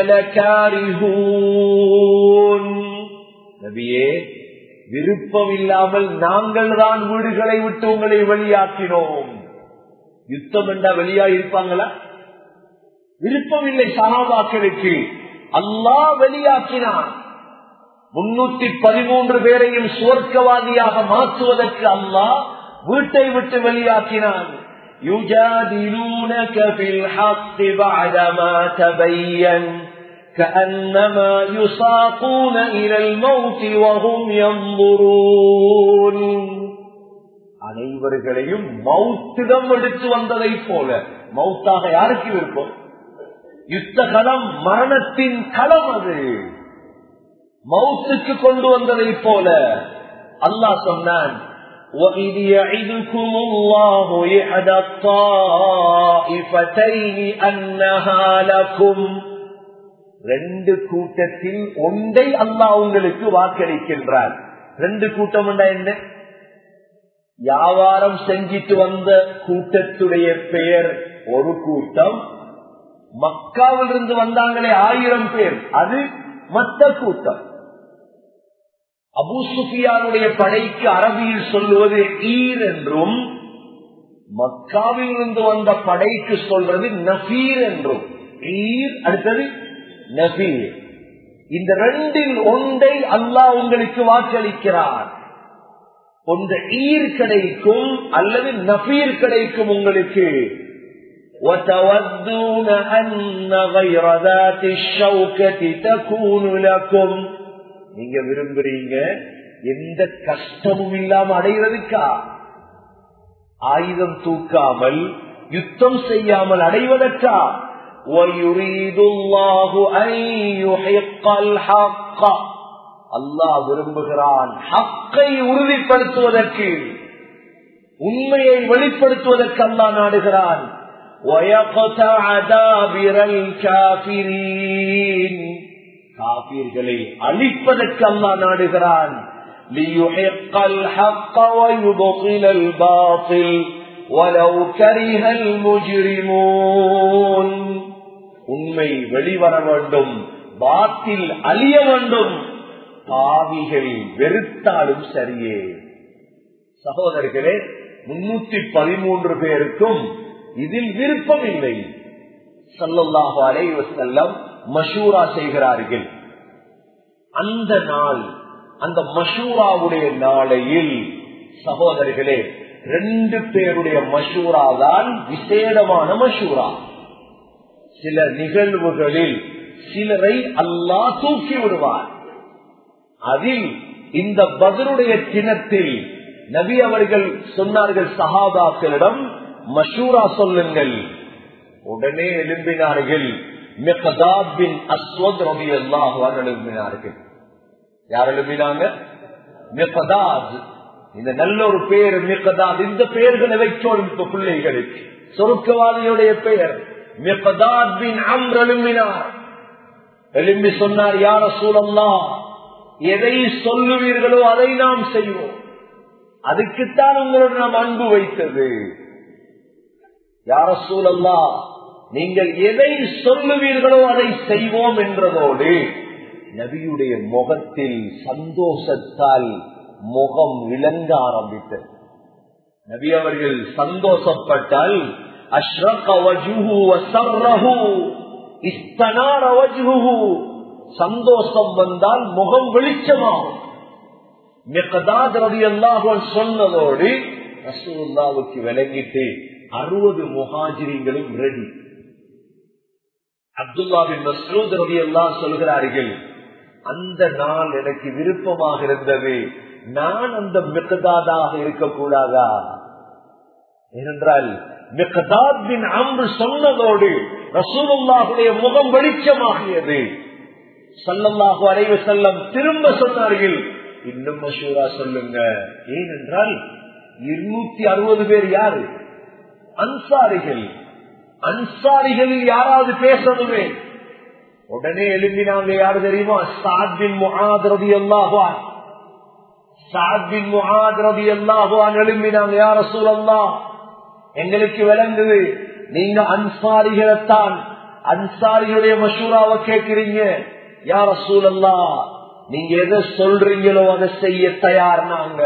لكارهون நபியே விருப்பம் இல்லாமல் நாங்கள் தான் வீடுகளை விட்டு உங்களை வெளியாக்கினோம் யுத்தம் என்றா வெளியா இருப்பாங்களா விருப்பம் இல்லை சகாபாக்களுக்கு அல்லாஹ் வெளியாக்கினான் முன்னூத்தி பதிமூன்று பேரையும் சுவர்க்கவாதியாக மாற்றுவதற்கு அல்லாஹ் வீட்டை விட்டு வெளியாக்கினான் يجادلونك في الحق بعدما تبين كأنما يساقون إلى الموت وهم ينظرون அனைவர்களையும் மௌத்திடம் எடுத்து வந்ததை போல மௌத்தாக யாருக்கு விருப்பம் யுத்த களம் மரணத்தின் களம் அது மௌத்துக்கு கொண்டு வந்ததை போல அல்லாஹ் சொன்னான் وَإِذْ يَعِدُكُمُ اللَّهُ إِحْدَى الطَّائِفَتَيْنِ أَنَّهَا لَكُمْ ரெண்டு கூட்டத்தில் ஒன்றை அல்லாஹ் உங்களுக்கு வாக்களிக்கின்றார் ரெண்டு கூட்டம் என்ன வியாபாரம் செஞ்சிட்டு வந்த கூட்டத்துடைய பெயர் ஒரு கூட்டம் மக்காவில் இருந்து வந்தாங்களே ஆயிரம் பேர் அது மற்ற கூட்டம் அபு சுஃபியானுடைய படைக்கு அரபியில் சொல்லுவது ஈர் என்றும் மக்காவில் இருந்து வந்த படைக்கு சொல்றது நபீர் என்றும் ஈர் அடுத்தது நபீர் இந்த ரெண்டில் ஒன்றை அல்லாஹ் உங்களுக்கு வாக்களிக்கிறார் ஒன்று ஈர் கிடைக்கும் அல்லது நபீர் கிடைக்கும் உங்களுக்கு وتودون أن غير ذات الشوكة تكون لكم நீங்க விரும்புறீங்க எந்த கஷ்டமும் இல்லாம அடைகிறதுக்கா ஆயுதம் தூக்காமல் யுத்தம் செய்யாமல் அடைவதற்கா وَيُرِيدُ اللَّهُ أَن يُحِقَّ الْحَقَّ அல்லாஹ் விரும்புகிறான் ஹக்கை உறுதிப்படுத்துவதற்கு உண்மையை வெளிப்படுத்துவதற்கு அல்லாஹ் நாடுகிறான் وَيَقْطَعَ دَابِرَ الْكَافِرِينَ காபீர்களை அழிப்பதற்கு அல்லாஹ் நாடுகிறான் لِيُحِقَّ الْحَقَّ وَيُبْطِلَ الْبَاطِلَ وَلَوْ كَرِهَ الْمُجْرِمُونَ உண்மை வெளிவர வேண்டும் பாத்தில் அழிய வேண்டும் பாவிகள் வெறுத்தாலும் சரியே சகோதரர்களே முன்னூத்தி பதிமூன்று பேருக்கும் இதில் விருப்பம் இல்லை சல்லல்லாஹு அலைவ செல்லம் மஷூரா செய்கிறார்கள் அந்த நாள் அந்த மஷூராவுடைய நாளையில் சகோதரர்களே ரெண்டு பேருடைய மஷூரா தான் விசேடமான மஷூரா சில நிகழ்வுகளில் சிலரை அல்லாஹ் தூக்கி விடுவார் அதில் இந்த பதிலுடைய தினத்தில் நபி அவர்கள் சொன்னார்கள் சஹாபாக்களிடம் மஷூரா சொல்லுங்கள் உடனே எழும்பினார்கள் மிகதாபின் அஸ்வத் ரவி அல்லாஹுவான் எழுப்பினார்கள் யார் எழுப்பினாங்க மிகதாத் இந்த நல்ல ஒரு பேர் மிகதாத் இந்த பெயர்களை வைச்சோம் இப்ப பிள்ளைகளுக்கு சொருக்கவாதியுடைய பெயர் மிகதாத் பின் அம்ர் எழுப்பினார் எழும்பி சொன்னார் யார சூழல்லா எதை சொல்லுவீர்களோ அதை நாம் செய்வோம் அதுக்குத்தான் உங்களோட நாம் அன்பு வைத்தது யார சூழல்லா நீங்கள் எதை சொல்லுவீர்களோ அதை செய்வோம் என்றதோடு நபியுடைய முகத்தில் சந்தோஷத்தால் முகம் விளங்க ஆரம்பித்தது நபி அவர்கள் சந்தோஷப்பட்டால் அஷ்ரக வஜுஹு வசர்ரஹு இஸ்தனார வஜுஹு சந்தோஷம் வந்தால் முகம் வெளிச்சமாகும் மிகதாத் ரவி அல்லாஹன் சொன்னதோடு ரசூல்லாவுக்கு விளங்கிட்டு அறுபது முஹாஜிரிகளும் ரெடி அப்துல்லாவின் மசூத் ரவி எல்லாம் சொல்கிறார்கள் அந்த நாள் எனக்கு விருப்பமாக இருந்தது நான் அந்த மிகதாதாக இருக்கக்கூடாதா ஏனென்றால் மிகதாபின் அம்பு சொன்னதோடு ரசூலுல்லாஹுடைய முகம் வெளிச்சமாகியது சல்லல்லாஹு அலைவ செல்லம் திரும்ப சொன்னார்கள் இன்னும் மஷூரா சொல்லுங்க ஏனென்றால் இருநூத்தி அறுபது பேர் யாரு அன்சாரிகள் அன்சாரிகளில் யாராவது பேசணுமே உடனே எழுப்பினாங்க யாரு தெரியுமா சாத்பின் முகாதிரதி அல்லாஹான் சாத்பின் முகாதிரதி அல்லாஹான் எழுப்பினாங்க யார சூழல்லா எங்களுக்கு விளங்குது நீங்க அன்சாரிகளைத்தான் அன்சாரிகளுடைய மஷூராவை கேட்கிறீங்க யார சூழல்லா நீங்க எதை சொல்றீங்களோ அதை செய்ய தயார் நாங்க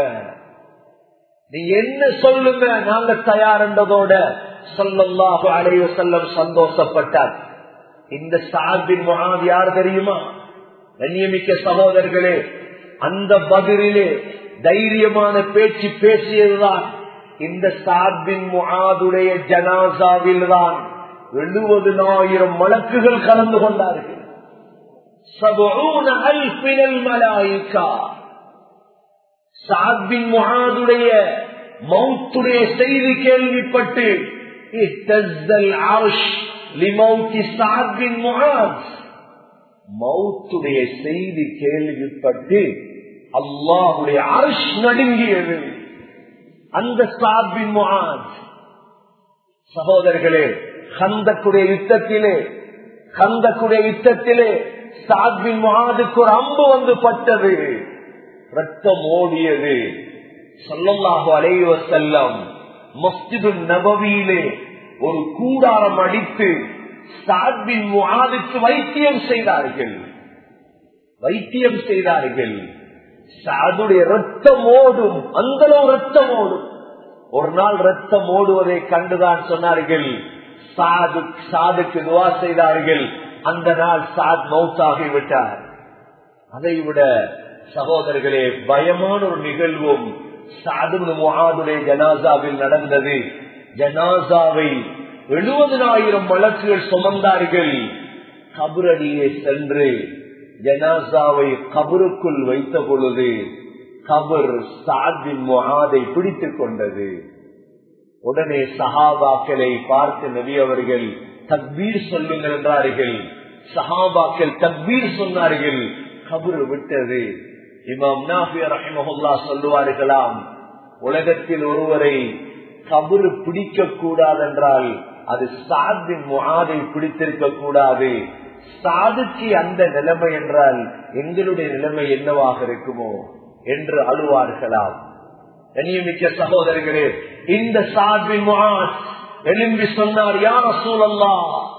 நீங்க என்ன சொல்லுங்க நாங்க தயார்ன்றதோட சொல்லல்லாஹு அலைவ செல்லம் சந்தோஷப்பட்டார் இந்த சார்பின் மகாது யார் தெரியுமா கண்ணியமிக்க சகோதரர்களே அந்த பதிலே தைரியமான பேச்சு பேசியதுதான் இந்த சார்பின் முகாதுடைய ஜனாசாவில் தான் எழுபதுனாயிரம் வழக்குகள் கலந்து கொண்டார்கள் சபூன அல்பினல் மலாயிக்கா சாத்பின் முகாதுடைய மௌத்துடைய செய்தி கேள்விப்பட்டு மௌத்துடைய செய்தி கேள்விப்பட்டு அல்லாஹுடைய அரசு நடுங்கியது அந்த சாத்பின் முகாத் சகோதரர்களே கந்தக்குடைய யுத்தத்திலே கந்தக்குடைய யுத்தத்திலே சாத்பின் முகாதுக்கு ஒரு அம்பு வந்து பட்டது ரத்தம் ஓடியது சொல்லல்லாஹு அலைவ செல்லம் மஸ்ஜிது நபவியிலே ஒரு கூடாரம் அடித்து சாத்பின் முகாதுக்கு வைத்தியம் செய்தார்கள் வைத்தியம் செய்தார்கள் சாதுடைய ரத்தம் ஓடும் அந்த ரத்தம் ஓடும் ஒரு நாள் ரத்தம் ஓடுவதை கண்டுதான் சொன்னார்கள் சாது சாதுக்கு துவா செய்தார்கள் அந்த நாள் சாத் மௌத்தாகி விட்டார் அதை விட சகோதரர்களே பயமான ஒரு நிகழ்வும் சாதுடைய ஜனாசாவில் நடந்தது ஜனாசாவை எழுபதனாயிரம் வழக்குகள் சுமந்தார்கள் கபரடியே சென்று ஜனாசாவை கபருக்குள் வைத்த பொழுது கபர் சாதின் முகாதை பிடித்துக் கொண்டது உடனே சஹாபாக்களை பார்த்து நபி அவர்கள் தக்பீர் சொல்லுங்கள் என்றார்கள் சஹாபாக்கள் தக்பீர் சொன்னார்கள் கபுர் விட்டது இமாம் நாஃபிய ரஹிமஹுல்லா சொல்லுவார்களாம் உலகத்தில் ஒருவரை கபுரு பிடிக்க கூடாதென்றால் அது சாதின் முகாதை பிடித்திருக்க கூடாது சாதுக்கு அந்த நிலைமை என்றால் எங்களுடைய நிலைமை என்னவாக இருக்குமோ என்று அழுவார்களாம் கண்ணியமிக்க சகோதரர்களே இந்த சார்பின் எழும்பி சொன்னார் யார் சூழல்லா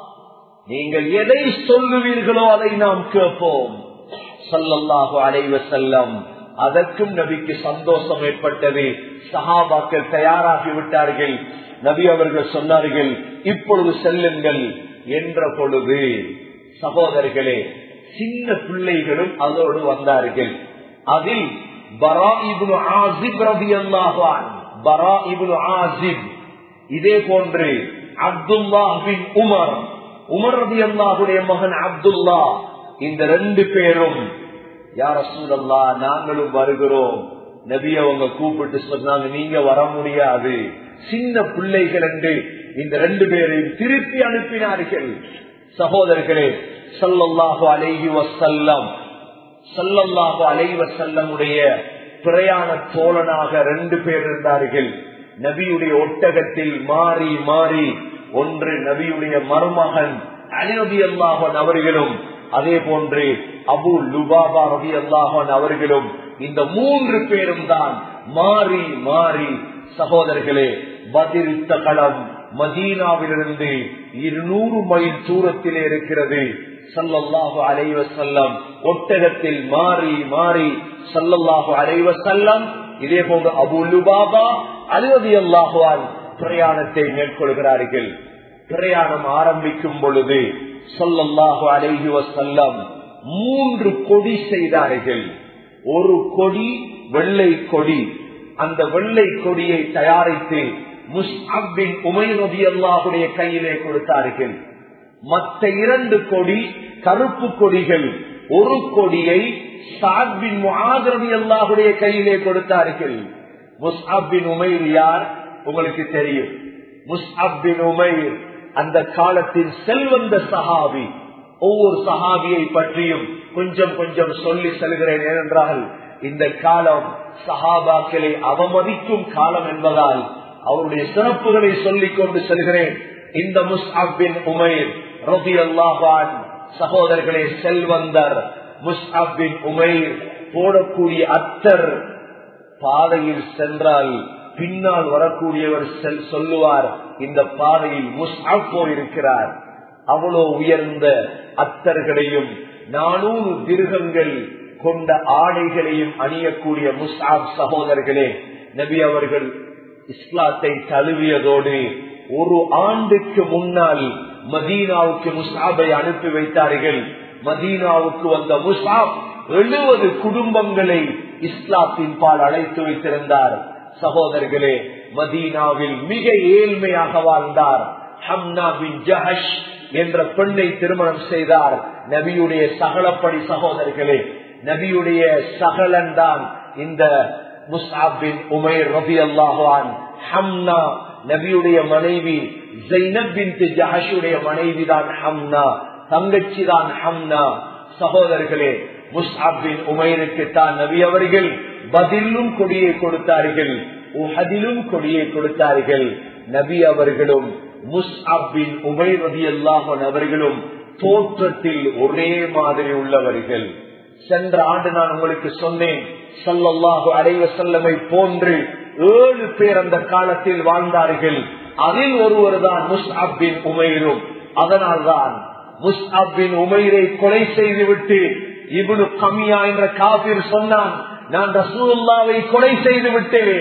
நீங்கள் எதை சொல்லுவீர்களோ அதை நாம் கேட்போம் சல்லல்லாஹு அலைவ செல்லம் அதற்கும் நபிக்கு சந்தோஷம் ஏற்பட்டது சஹாபாக்கள் தயாராகி விட்டார்கள் நபி அவர்கள் சொன்னார்கள் இப்பொழுது செல்லுங்கள் என்ற பொழுது சகோதரர்களே சின்ன பிள்ளைகளும் அதோடு வந்தார்கள் அதில் பரா இபுனு ஆசிப் ரவி அல்லாஹான் பரா இபுனு ஆசிப் இதே போன்று அப்துல்லா பின் உமர் உமர் ரபி அல்லாஹுடைய மகன் அப்துல்லா இந்த ரெண்டு பேரும் யார சூழல்லா நாங்களும் வருகிறோம் நபிய அவங்க கூப்பிட்டு சொன்னாங்க நீங்க வர முடியாது சின்ன பிள்ளைகள் என்று இந்த ரெண்டு பேரையும் திருப்பி அனுப்பினார்கள் சகோதரர்களே சல்லல்லாஹு அலைஹி வசல்லம் சல்லல்லாஹு அலைஹி வசல்லமுடைய பிரயாண தோழனாக ரெண்டு பேர் இருந்தார்கள் நபியுடைய ஒட்டகத்தில் மாறி மாறி ஒன்று நபியுடைய மருமகன் அலிரபி அல்லாஹன் அவர்களும் அதே போன்று அபு லுபாபா ரபி அல்லாஹன் அவர்களும் இந்த மூன்று பேரும் தான் மாறி மாறி சகோதரர்களே பதிரித்த களம் மதீனாவிலிருந்து இருநூறு மைல் தூரத்திலே இருக்கிறது சல்லல்லாஹு அலைவ செல்லம் ஒட்டகத்தில் மாறி மாறி சல்லல்லாஹு அலைவ செல்லம் இதே போன்று அபு லுபாபா அலுவதி அல்லாஹுவால் பிரயாணத்தை மேற்கொள்கிறார்கள் பிரயாணம் ஆரம்பிக்கும் பொழுது சொல்லல்லாஹு அலைஹி வசல்லம் மூன்று கொடி செய்தார்கள் ஒரு கொடி வெள்ளை கொடி அந்த வெள்ளை கொடியை தயாரித்து முஸ்அபின் உமைரதி அல்லாஹுடைய கையிலே கொடுத்தார்கள் மற்ற இரண்டு கொடி கருப்பு கொடிகள் ஒரு கொடியை சாத்பின் முகாதிரதி அல்லாஹுடைய கையிலே கொடுத்தார்கள் முஸ்அபின் உமைர் யார் உங்களுக்கு தெரியும் முஸ்அபின் உமைர் அந்த காலத்தின் செல்வந்த சஹாபி ஒவ்வொரு சஹாபியை பற்றியும் கொஞ்சம் கொஞ்சம் சொல்லி செல்கிறேன் ஏனென்றால் இந்த காலம் சஹாபாக்களை அவமதிக்கும் காலம் என்பதால் அவருடைய சிறப்புகளை சொல்லிக் கொண்டு செல்கிறேன் இந்த முஸ்அபின் உமைர் ரபி அல்லாஹான் சகோதரர்களே செல்வந்தர் முஸ்அபின் உமைர் போடக்கூடிய அத்தர் பாதையில் சென்றால் பின்னால் வரக்கூடியவர் சொல்லுவார் இந்த பாதையில் முஸ்அப் போயிருக்கிறார் அவ்வளோ உயர்ந்த அத்தர்களையும் நானூறு திருகங்கள் கொண்ட ஆடைகளையும் அணியக்கூடிய முஸ்ஆப் சகோதரர்களே நபி அவர்கள் இஸ்லாத்தை தழுவியதோடு ஒரு ஆண்டுக்கு முன்னால் மதீனாவுக்கு முஸ்ஆபை அனுப்பி வைத்தார்கள் மதீனாவுக்கு வந்த முஸ்ஆப் எழுபது குடும்பங்களை இஸ்லாத்தின் பால் அழைத்து வைத்திருந்தார் சகோதரர்களே மதீனாவில் மிக ஏழ்மையாக வாழ்ந்தார் ஹம்னா பின் ஜஹஷ் என்ற பெண்ணை திருமணம் செய்தார் நபியுடைய சகலப்படி சகோதரர்களே நபியுடைய சகலன் தான் இந்த முஸ்ஆபின் உமைர் ரபி அல்லாஹான் ஹம்னா நபியுடைய மனைவி ஜைனபின் ஜஹஷுடைய மனைவி தான் ஹம்னா தங்கச்சி தான் ஹம்னா சகோதரர்களே முஸ்அபின் உமைருக்கு தான் நபி அவர்கள் பதிலும் கொடியை கொடுத்தார்கள் உஹதிலும் கொடியை கொடுத்தார்கள் நபி அவர்களும் முஸ்அபின் உமைர் ரதி அல்லாஹன் அவர்களும் தோற்றத்தில் ஒரே மாதிரி உள்ளவர்கள் சென்ற ஆண்டு நான் உங்களுக்கு சொன்னேன் சல்லல்லாஹு அலைவ செல்லமை போன்று ஏழு பேர் அந்த காலத்தில் வாழ்ந்தார்கள் அதில் ஒருவர் தான் முஸ்அபின் உமைரும் அதனால்தான் முஸ்அபின் உமைரை கொலை செய்துவிட்டு இவனு கமியா என்ற காபிர் சொன்னான் நான் ரசூலுல்லாவை கொலை செய்து விட்டேன்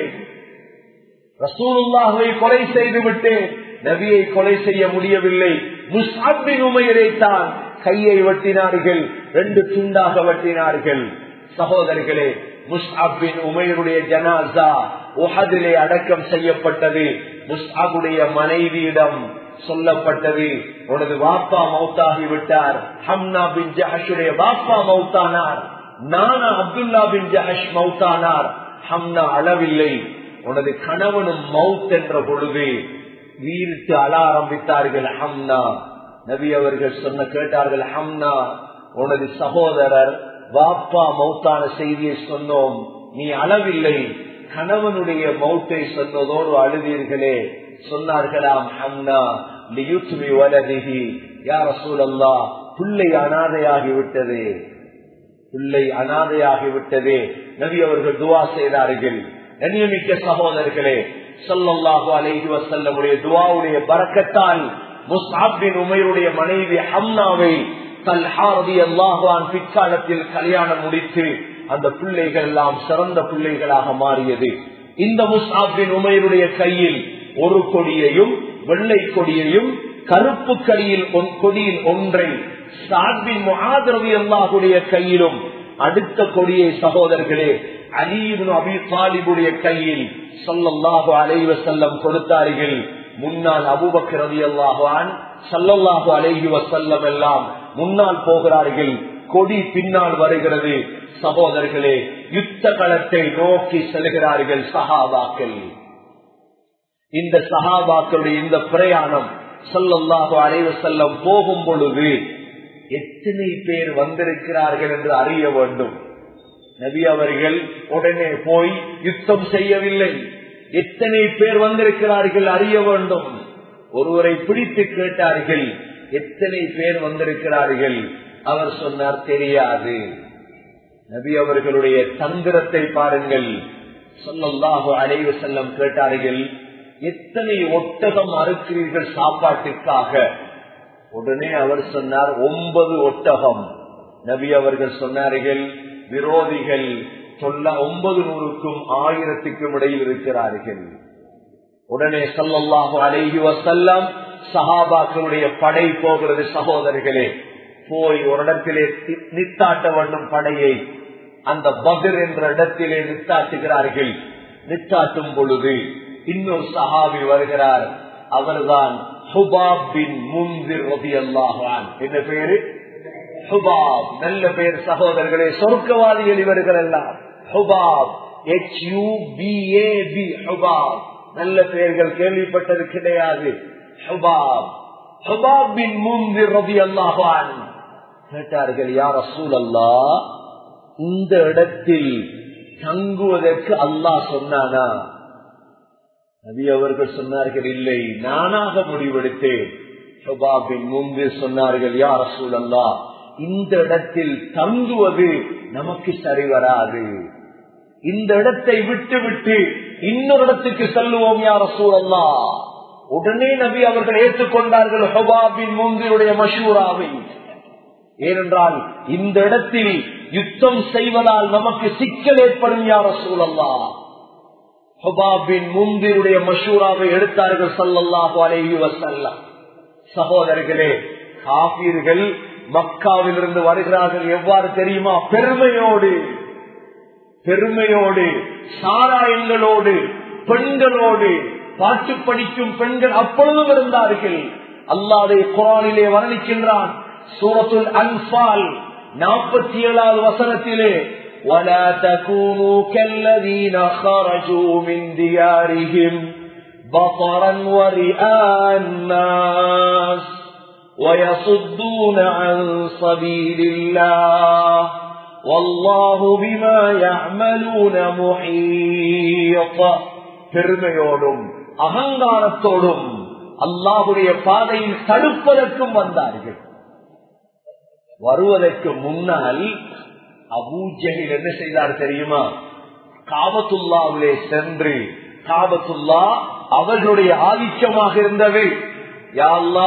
ரசூலுல்லாவை கொலை செய்து விட்டேன் நபியை கொலை செய்ய முடியவில்லை முஸ்அபின் உமையரை தான் கையை வெட்டினார்கள் ரெண்டு துண்டாக வெட்டினார்கள் சகோதரர்களே முஸ்அபின் உமையருடைய ஜனாசா உஹதிலே அடக்கம் செய்யப்பட்டது முஸ்அபுடைய மனைவியிடம் சொல்லப்பட்டது உனது வாப்பா மௌத்தாகி விட்டார் ஹம்னா பின் ஜஹஷுடைய வாப்பா மௌத்தானார் நானா அப்துல்லா பின் ஜஹஷ் மௌத்தானார் ஹம்னா அளவில்லை உனது கணவனும் மவுத் என்ற பொழுது வீரிட்டு அழ ஆரம்பித்தார்கள் ஹம்னா நபி அவர்கள் சொன்ன கேட்டார்கள் ஹம்னா உனது சகோதரர் வாப்பா மௌத்தான செய்தியை சொன்னோம் நீ அளவில்லை கணவனுடைய மௌத்தை சொன்னதோடு அழுதீர்களே சொன்னார்களாம் ஹம்னா லியுத்மி வலதிஹி யார் சூழல்லா பிள்ளை அனாதையாகிவிட்டது பிள்ளை அனாதையாகிவிட்டது நபி அவர்கள் துவா செய்தார்கள் கண்ணியமிக்க சகோதரர்களே சொல்லல்லாஹு அலைஹி வசல்லமுடைய துவாவுடைய பறக்கத்தால் முஸ்ஹாபின் உமையுடைய மனைவி ஹம்னாவை தல்ஹாரதி அல்லாஹான் பிற்காலத்தில் கல்யாணம் முடித்து அந்த பிள்ளைகள் எல்லாம் சிறந்த பிள்ளைகளாக மாறியது இந்த முஸ்ஹாபின் உமையுடைய கையில் ஒரு கொடியையும் வெள்ளை கொடியையும் கருப்பு கடியில் கொடியில் ஒன்றை சார்பின் முகாதிரவி அல்லாஹுடைய கையிலும் அடுத்த கொடியை சகோதரர்களே அலீபு அபி தாலிபுடைய கையில் சொல்லல்லாஹு அலைவ செல்லம் கொடுத்தார்கள் முன்னால் அபுபக்ரதி அல்லாஹான் சல்லல்லாஹு அலைஹி வசல்லம் எல்லாம் முன்னால் போகிறார்கள் கொடி பின்னால் வருகிறது சகோதரர்களே யுத்த களத்தை நோக்கி செல்கிறார்கள் சஹாபாக்கள் இந்த சஹாபாக்களுடைய இந்த பிரயாணம் சொல்லல்லாஹு அலைவ செல்லம் போகும் பொழுது எத்தனை பேர் வந்திருக்கிறார்கள் என்று அறிய வேண்டும் நபி அவர்கள் உடனே போய் யுத்தம் செய்யவில்லை எத்தனை பேர் வந்திருக்கிறார்கள் அறிய வேண்டும் ஒருவரை பிடித்து கேட்டார்கள் எத்தனை பேர் வந்திருக்கிறார்கள் அவர் சொன்னார் தெரியாது நபி அவர்களுடைய தந்திரத்தை பாருங்கள் சொல்லல்லாஹு அலைவு செல்லம் கேட்டார்கள் எத்தனை ஒட்டகம் அறுக்கிறீர்கள் சாப்பாட்டுக்காக உடனே அவர் சொன்னார் ஒன்பது ஒட்டகம் நபி அவர்கள் சொன்னார்கள் விரோதிகள் சொல்ல ஒன்பது நூறுக்கும் ஆயிரத்துக்கும் இடையில் இருக்கிறார்கள் உடனே சொல்லல்லாஹு அலைஹி வசல்லம் சஹாபாக்களுடைய படை போகிறது சகோதரர்களே போய் ஒரு இடத்திலே நித்தாட்ட வேண்டும் படையை அந்த பகர் என்ற இடத்திலே நித்தாட்டுகிறார்கள் நித்தாட்டும் பொழுது இன்னொரு சஹாபி வருகிறார் அவர்தான் ஹுபாப் பின் முந்திர் ரதி அல்லாஹான் என்ன பேரு ஹுபாப் நல்ல பேர் சகோதரர்களே சொர்க்கவாதிகள் இவர்கள் எல்லாம் Hubab H U B A B Hubab நல்ல பெயர்கள் கேள்விப்பட்டது கிடையாது ஹுபாப் ஹுபாப் பின் முந்திர் ரதி அல்லாஹான் கேட்டார்கள் யார் அசூல் அல்லா இந்த இடத்தில் தங்குவதற்கு அல்லாஹ் சொன்னானா நபி அவர்கள் சொன்னார்கள் இல்லை நானாக முடிவெடுத்தேன் முன்பு சொன்னார்கள் யார் சூழல்லா இந்த இடத்தில் தங்குவது நமக்கு சரி வராது இந்த இடத்தை விட்டு விட்டு இன்னொரு இடத்துக்கு செல்லுவோம் யார் சூழல்லா உடனே நபி அவர்கள் ஏற்றுக்கொண்டார்கள் ஹொபாபின் முந்தினுடைய மஷூராவை ஏனென்றால் இந்த இடத்தில் யுத்தம் செய்வதால் நமக்கு சிக்கல் ஏற்படும் யார சூழல்லா ஹுபாபின் முந்திருடைய மஷூராவை எடுத்தார்கள் சல்லல்லாஹு அலைஹி வசல்லம் சகோதரர்களே காபீர்கள் மக்காவிலிருந்து வருகிறார்கள் எவ்வாறு தெரியுமா பெருமையோடு பெருமையோடு சாராயங்களோடு பெண்களோடு பாட்டு படிக்கும் பெண்கள் அப்பொழுதும் இருந்தார்கள் அல்லாதை குரானிலே வர்ணிக்கின்றான் சூரத்துல் அன்பால் நாற்பத்தி ஏழாவது வசனத்திலே ولا تكونوا كالذين خرجوا من ديارهم بطرا ورئاء الناس ويصدون عن سبيل الله والله بما يعملون محيط பெருமையோடும் அகங்காரத்தோடும் அல்லாஹுடைய பாதையில் தடுப்பதற்கும் வந்தார்கள் வருவதற்கு முன்னால் அபூஜகில் என்ன செய்தார் தெரியுமா காபத்துல்லாவிலே சென்று காபத்துல்லா அவர்களுடைய ஆதிக்கமாக இருந்தவை யாழ்லா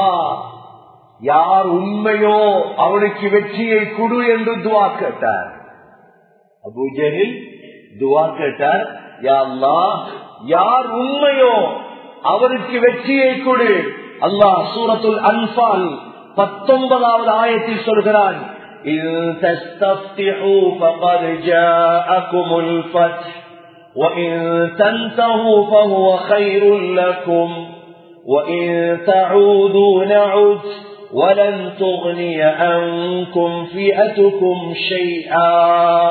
யார் உண்மையோ அவனுக்கு வெற்றியை குடு என்று துவா கேட்டார் அபூஜகில் துவா கேட்டார் யாழ்லா யார் உண்மையோ அவருக்கு வெற்றியை கொடு அல்லாஹ் சூரத்துல் அன்பால் பத்தொன்பதாவது ஆயத்தில் சொல்கிறான் إن تستفتحوا فقد جاءكم الفتح وإن تنتهوا فهو خير لكم وإن تعودوا نعد ولن تغني عنكم فئتكم شيئا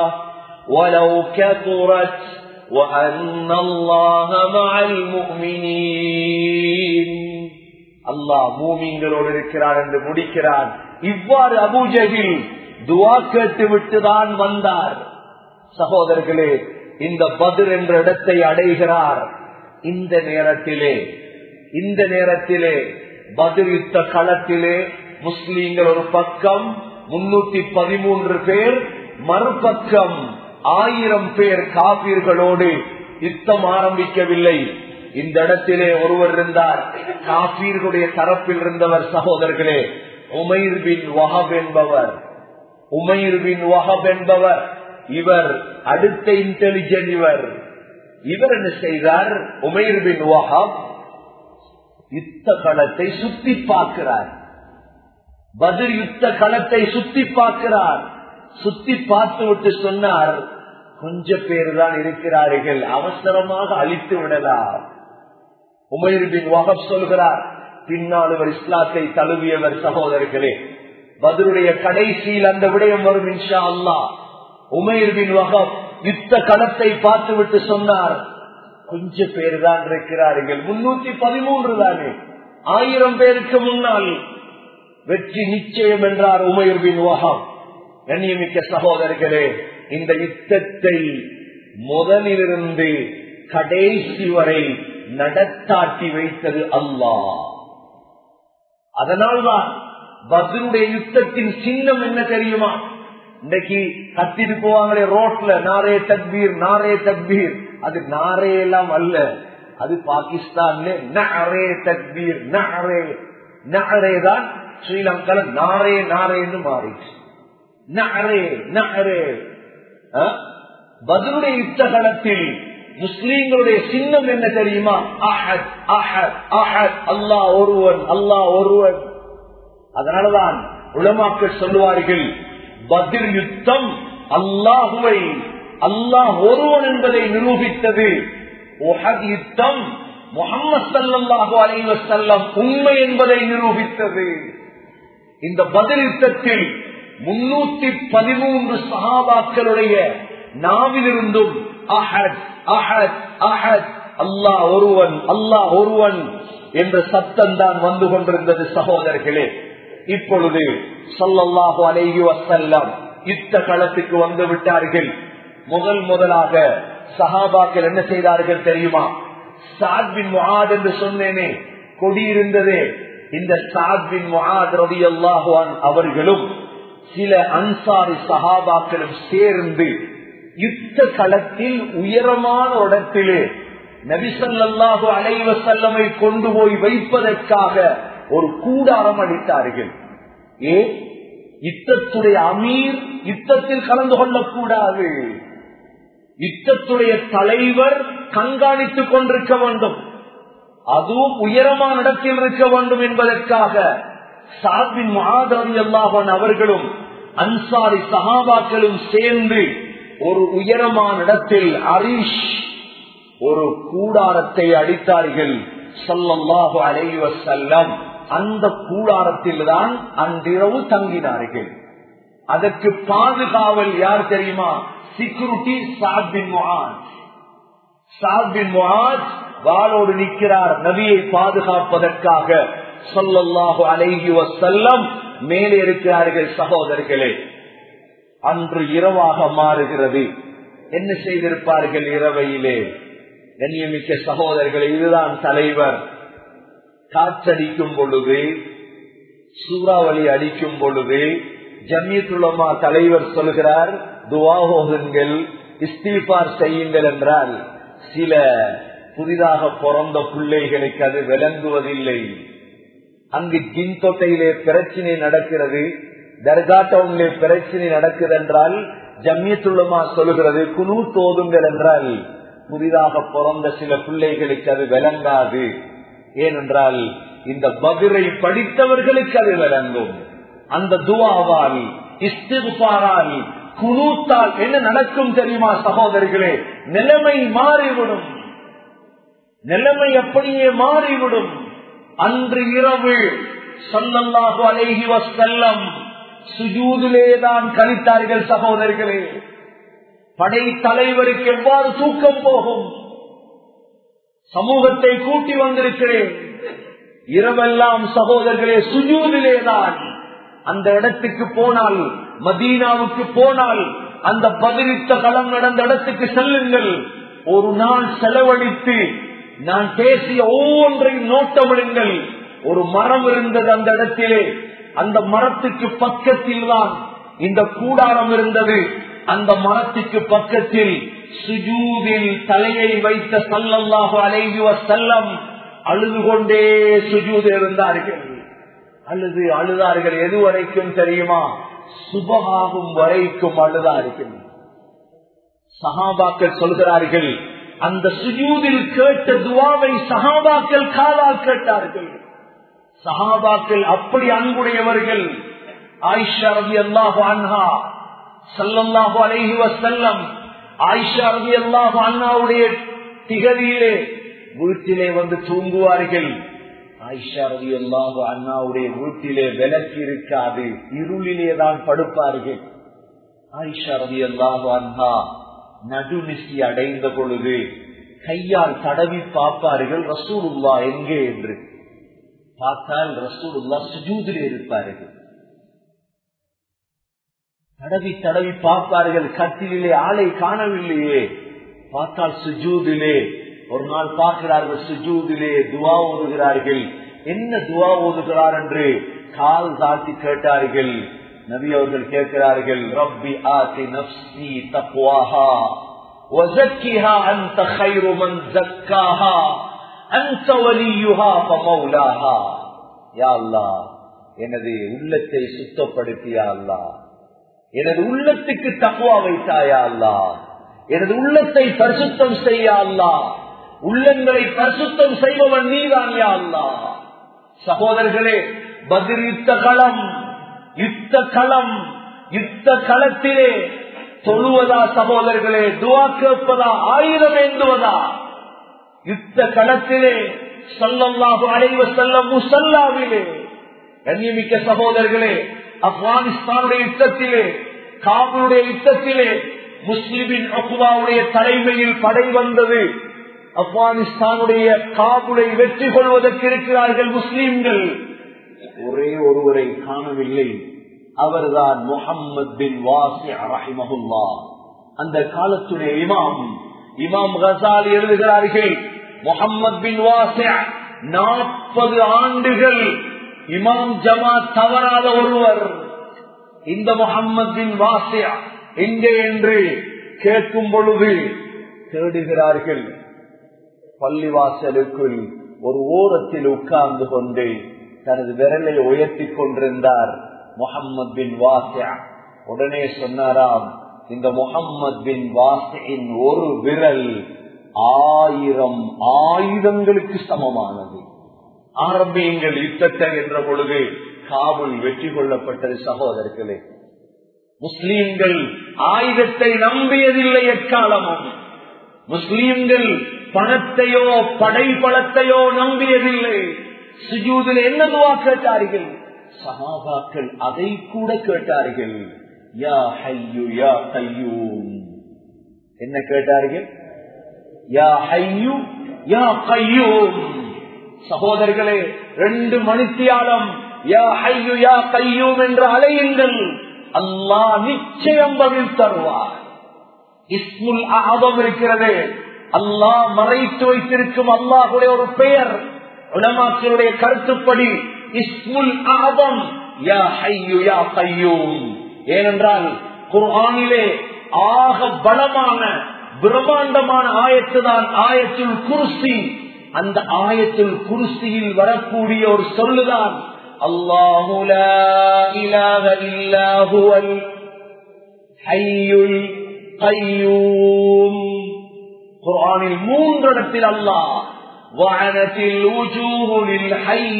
ولو كثرت وأن الله مع المؤمنين அல்லாஹ் மூமிங்களோடு இருக்கிறார் என்று முடிக்கிறார் இவ்வாறு அபூஜகில் துவா கேட்டு விட்டுதான் வந்தார் சகோதரர்களே இந்த பதிர் என்ற இடத்தை அடைகிறார் இந்த நேரத்திலே இந்த நேரத்திலே பதில் யுத்த களத்திலே முஸ்லீம்கள் ஒரு பக்கம் முன்னூத்தி பதிமூன்று பேர் மறுபக்கம் ஆயிரம் பேர் காபீர்களோடு யுத்தம் ஆரம்பிக்கவில்லை இந்த இடத்திலே ஒருவர் இருந்தார் காபீர்களுடைய தரப்பில் இருந்தவர் சகோதரர்களே உமைர் பின் வஹப் என்பவர் உமைர் பின் வஹப் என்பவர் இவர் அடுத்த இன்டெலிஜென்ட் இவர் இவர் என்ன செய்தார் உமைர் பின் வஹப் யுத்த களத்தை சுத்தி பார்க்கிறார் பதில் யுத்த களத்தை சுத்தி பார்க்கிறார் சுத்தி பார்த்து விட்டு சொன்னார் கொஞ்ச பேர் தான் இருக்கிறார்கள் அவசரமாக அழித்து விடலாம் உமைர் பின் வஹப் சொல்கிறார் பின்னால் இவர் இஸ்லாத்தை தழுவியவர் சகோதரர்களே பதிலுடைய கடைசியில் அந்த விடயம் வரும் இன்ஷா அல்லா உமைர் பின் வஹப் யுத்த களத்தை பார்த்து விட்டு சொன்னார் கொஞ்ச பேர் தான் இருக்கிறார்கள் முன்னூத்தி பதிமூன்று தானே ஆயிரம் பேருக்கு முன்னால் வெற்றி நிச்சயம் என்றார் உமைர் பின் வஹப் கண்ணியமிக்க சகோதரர்களே இந்த யுத்தத்தை முதலிலிருந்து கடைசி வரை நடத்தாட்டி வைத்தது அல்லாஹ் அதனால்தான் பத்ருடைய யுத்தத்தின் சின்னம் என்ன தெரியுமா இன்னைக்கு கத்திட்டு போவாங்களே ரோட்ல நாரே தக்பீர் நாரே தக்பீர் அது நாரே எல்லாம் அல்ல அது பாகிஸ்தான் நரே தக்பீர் நரே நரே தான் ஸ்ரீலங்கால நாரே நாரேன்னு மாறிச்சு நரே நரே பதிலுடைய யுத்த களத்தில் முஸ்லீம்களுடைய சின்னம் என்ன தெரியுமா அஹத் அஹத் அஹத் அல்லாஹ் ஒருவன் அல்லாஹ் ஒருவன் அதனாலதான் உளமாக்கள் சொல்லுவார்கள் பதில் யுத்தம் அல்லாஹுவை அல்லாஹ் ஒருவன் என்பதை நிரூபித்தது யுத்தம் முகமது சல்லாஹு அலைவசல்லம் உண்மை என்பதை நிரூபித்தது இந்த பதில் யுத்தத்தில் முன்னூத்தி பதிமூன்று சகாபாக்களுடைய நாவிலிருந்தும் அஹத் அஹத் அஹத் அல்லாஹ் ஒருவன் அல்லாஹ் ஒருவன் என்ற சத்தம் தான் வந்து கொண்டிருந்தது சகோதரர்களே இப்பொழுது சொல்லல்லாஹு அலைஹி வசல்லம் யுத்த களத்துக்கு வந்து விட்டார்கள் முதல் முதலாக சஹாபாக்கள் என்ன செய்தார்கள் தெரியுமா சாத்பின் முகாத் என்று சொன்னேனே கொடி இருந்ததே இந்த சாத்பின் முகாத் ரவி அல்லாஹுவான் அவர்களும் சில அன்சாரி சஹாபாக்களும் சேர்ந்து யுத்த களத்தில் உயரமான இடத்திலே நபிசல்லாஹு அலைவ செல்லமை கொண்டு போய் வைப்பதற்காக ஒரு கூடாரம் அளித்தார்கள் ஏ யுத்தத்துடைய அமீர் யுத்தத்தில் கலந்து கொள்ளக்கூடாது யுத்தத்துடைய தலைவர் கண்காணித்துக் கொண்டிருக்க வேண்டும் அதுவும் உயரமான இடத்தில் இருக்க வேண்டும் என்பதற்காக சார்பின் மகாதவி அல்லாஹன் அவர்களும் அன்சாரி சகாபாக்களும் சேர்ந்து ஒரு உயரமான இடத்தில் அரிஷ் ஒரு கூடாரத்தை அடித்தார்கள் சொல்லல்லாஹு அலைவ செல்லம் அந்த கூடாரத்தில் தான் அன்றிரவு தங்கினார்கள் அதற்கு பாதுகாவல் யார் தெரியுமா செக்யூரிட்டி சாபின் முகாஜ் சாபின் முகாஜ் வாளோடு நிற்கிறார் நபியை பாதுகாப்பதற்காக சொல்லல்லாஹு அலைஹி வசல்லம் மேலே இருக்கிறார்கள் சகோதரர்களே அன்று இரவாக மாறுகிறது என்ன செய்திருப்பார்கள் இரவையிலே கண்ணியமிக்க சகோதரர்களே இதுதான் தலைவர் காற்றடிக்கும் பொழுது சூறாவளி அடிக்கும் பொழுது ஜம்யத்துலமா தலைவர் சொல்கிறார் துவாஹோகுங்கள் இஸ்தீபார் செய்யுங்கள் என்றால் சில புதிதாக பிறந்த பிள்ளைகளுக்கு அது விளங்குவதில்லை அங்கு ஜின் தொட்டையிலே பிரச்சனை நடக்கிறது தர்கா டவுனிலே பிரச்சனை நடக்குது என்றால் ஜம்யத்துள்ளமா சொல்லுகிறது குழு தோதுங்கள் என்றால் புதிதாக பிறந்த சில பிள்ளைகளுக்கு அது விளங்காது ஏனென்றால் இந்த பதிரை படித்தவர்களுக்கு அது விளங்கும் அந்த துவாவால் இஸ்திகுபாரால் குனூத்தால் என்ன நடக்கும் தெரியுமா சகோதரிகளே நிலைமை மாறிவிடும் நிலைமை அப்படியே மாறிவிடும் அன்று இரவு சொல்லல்லாஹு அலைஹி வசல்லம் சுஜூதிலேதான் கழித்தார்கள் சகோதரிகளே படை தலைவருக்கு எவ்வாறு தூக்கம் போகும் சமூகத்தை கூட்டி வந்திருக்கிறேன் இரவெல்லாம் சகோதரர்களே சுஜூதிலேதான் அந்த இடத்துக்கு போனால் மதீனாவுக்கு போனால் அந்த பதிலித்த களம் நடந்த இடத்துக்கு செல்லுங்கள் ஒரு நாள் செலவழித்து நான் பேசிய ஒவ்வொன்றையும் நோட்டமிடுங்கள் ஒரு மரம் இருந்தது அந்த இடத்திலே அந்த மரத்துக்கு பக்கத்தில் தான் இந்த கூடாரம் இருந்தது அந்த மரத்துக்கு பக்கத்தில் சுஜூதில் தலையை வைத்த சல்லல்லாஹு அலைஹி வஸல்லம் அழுது கொண்டே சுஜூது இருந்தார்கள் அழுது அழுதார்கள் எது வரைக்கும் தெரியுமா சுபகாகும் வரைக்கும் அழுதார்கள் சஹாபாக்கள் சொல்கிறார்கள் அந்த சுஜூதில் கேட்ட துவாவை சஹாபாக்கள் காலால் கேட்டார்கள் சஹாபாக்கள் அப்படி அன்புடையவர்கள் ஆயிஷா ரவி அல்லாஹு அன்ஹா சல்லல்லாஹு அலைஹி வசல்லம் ஆயிஷா ரவி அல்லாஹு அண்ணாவுடைய திகதியிலே வீட்டிலே வந்து தூங்குவார்கள் ஆயிஷா ரவி அல்லாஹு அண்ணாவுடைய வீட்டிலே விளக்கு இருக்காது இருளிலே தான் படுப்பார்கள் ஆயிஷா ரவி அல்லாஹு அண்ணா நடுநிசி அடைந்த பொழுது கையால் தடவி பார்ப்பார்கள் ரசூலுல்லா எங்கே என்று பார்த்தால் ரசூலுல்லா சுஜூதிலே இருப்பார்கள் தடவி தடவி பார்ப்பார்கள் கட்டிலே ஆளை காணவில்லையே பார்த்தால் சுஜூதிலே ஒரு நாள் பார்க்கிறார்கள் சுஜூதிலே துவா ஓதுகிறார்கள் என்ன துவா ஓதுகிறார் என்று கால் தாழ்த்தி கேட்டார்கள் நபி அவர்கள் கேட்கிறார்கள் ரப்பி ஆதி நப்சி தக்வாஹா وزكها أنت خير من زكاها أنت وليها فمولاها يا الله எனது உள்ளத்தை சுத்தப்படுத்தியா அல்லா எனது உள்ளத்துக்கு தக்குவா வைத்தாயா அல்லா எனது உள்ளத்தை பரிசுத்தம் செய்யா அல்லா உள்ளங்களை பரிசுத்தம் செய்பவன் நீதான் யா அல்லா சகோதரர்களே பதில் யுத்த களம் யுத்த களம் யுத்த களத்திலே தொழுவதா சகோதரர்களே துவா கேட்பதா ஆயுதம் ஏந்துவதா யுத்த களத்திலே சொல்லல்லாஹு அலைவ செல்ல முசல்லாவிலே கண்ணியமிக்க சகோதரர்களே ஆப்கானிஸ்தானுடைய யுத்தத்திலே காபூலுடைய யுத்தத்திலே முஸ்லிமின் அக்குவாவுடைய தலைமையில் படை வந்தது ஆப்கானிஸ்தானுடைய காபுலை வெற்றி கொள்வதற்கு இருக்கிறார்கள் முஸ்லிம்கள் ஒரே ஒருவரை காணவில்லை அவர்தான் முகம்மது பின் வாசி ரஹிமஹுல்லா அந்த காலத்துடைய இமாம் இமாம் கசாலி எழுதுகிறார்கள் முகம்மது பின் வாசி நாற்பது ஆண்டுகள் இமாம் ஜமா தவறாத ஒருவர் இந்த முகம்மது பின் வாசியா எங்கே என்று கேட்கும் பொழுது தேடுகிறார்கள் பள்ளிவாசலுக்குள் ஒரு ஓரத்தில் உட்கார்ந்து கொண்டு தனது விரலை உயர்த்தி கொண்டிருந்தார் முகம்மது பின் வாசியா உடனே சொன்னாராம் இந்த முகம்மது பின் வாசியின் ஒரு விரல் ஆயிரம் ஆயுதங்களுக்கு சமமானது ஆரம்பியுங்கள் யுத்தத்தை என்ற பொழுது காபுல் வெற்றி கொள்ளப்பட்டது சகோதரர்களே முஸ்லீம்கள் ஆயுதத்தை நம்பியதில்லை எக்காலமும் முஸ்லீம்கள் பணத்தையோ படைப்பழத்தையோ நம்பியதில்லை சுஜூதில் என்ன துவா கேட்டார்கள் சகாபாக்கள் அதை கூட கேட்டார்கள் யா ஹையு யா கையூம் என்ன கேட்டார்கள் யா ஹையு யா கையூம் சகோதரர்களே ரெண்டு மணித்தியாலம் யா ஹையு யா கையூம் என்று அலையுங்கள் அல்லாஹ் நிச்சயம் பதில் தருவார் இஸ்முல் ஆபம் இருக்கிறது அல்லாஹ் மறைத்து வைத்திருக்கும் அல்லாஹுடைய ஒரு பெயர் உலமாக்களுடைய கருத்துப்படி இஸ்முல் ஆபம் யா ஹையு யா கையூம் ஏனென்றால் குர்ஆனிலே ஆக பலமான பிரம்மாண்டமான ஆயத்து தான் ஆயத்துல் குருசி அந்த ஆயத்தில் குருசியில் வரக்கூடிய ஒரு சொல்லுதான் அல்லாஹு இலாக இல்லாஹுவல் ஹையுல் கையூம் குர்ஆனில் மூன்று இடத்தில் அல்லாஹ் وعنت الوجوه للحي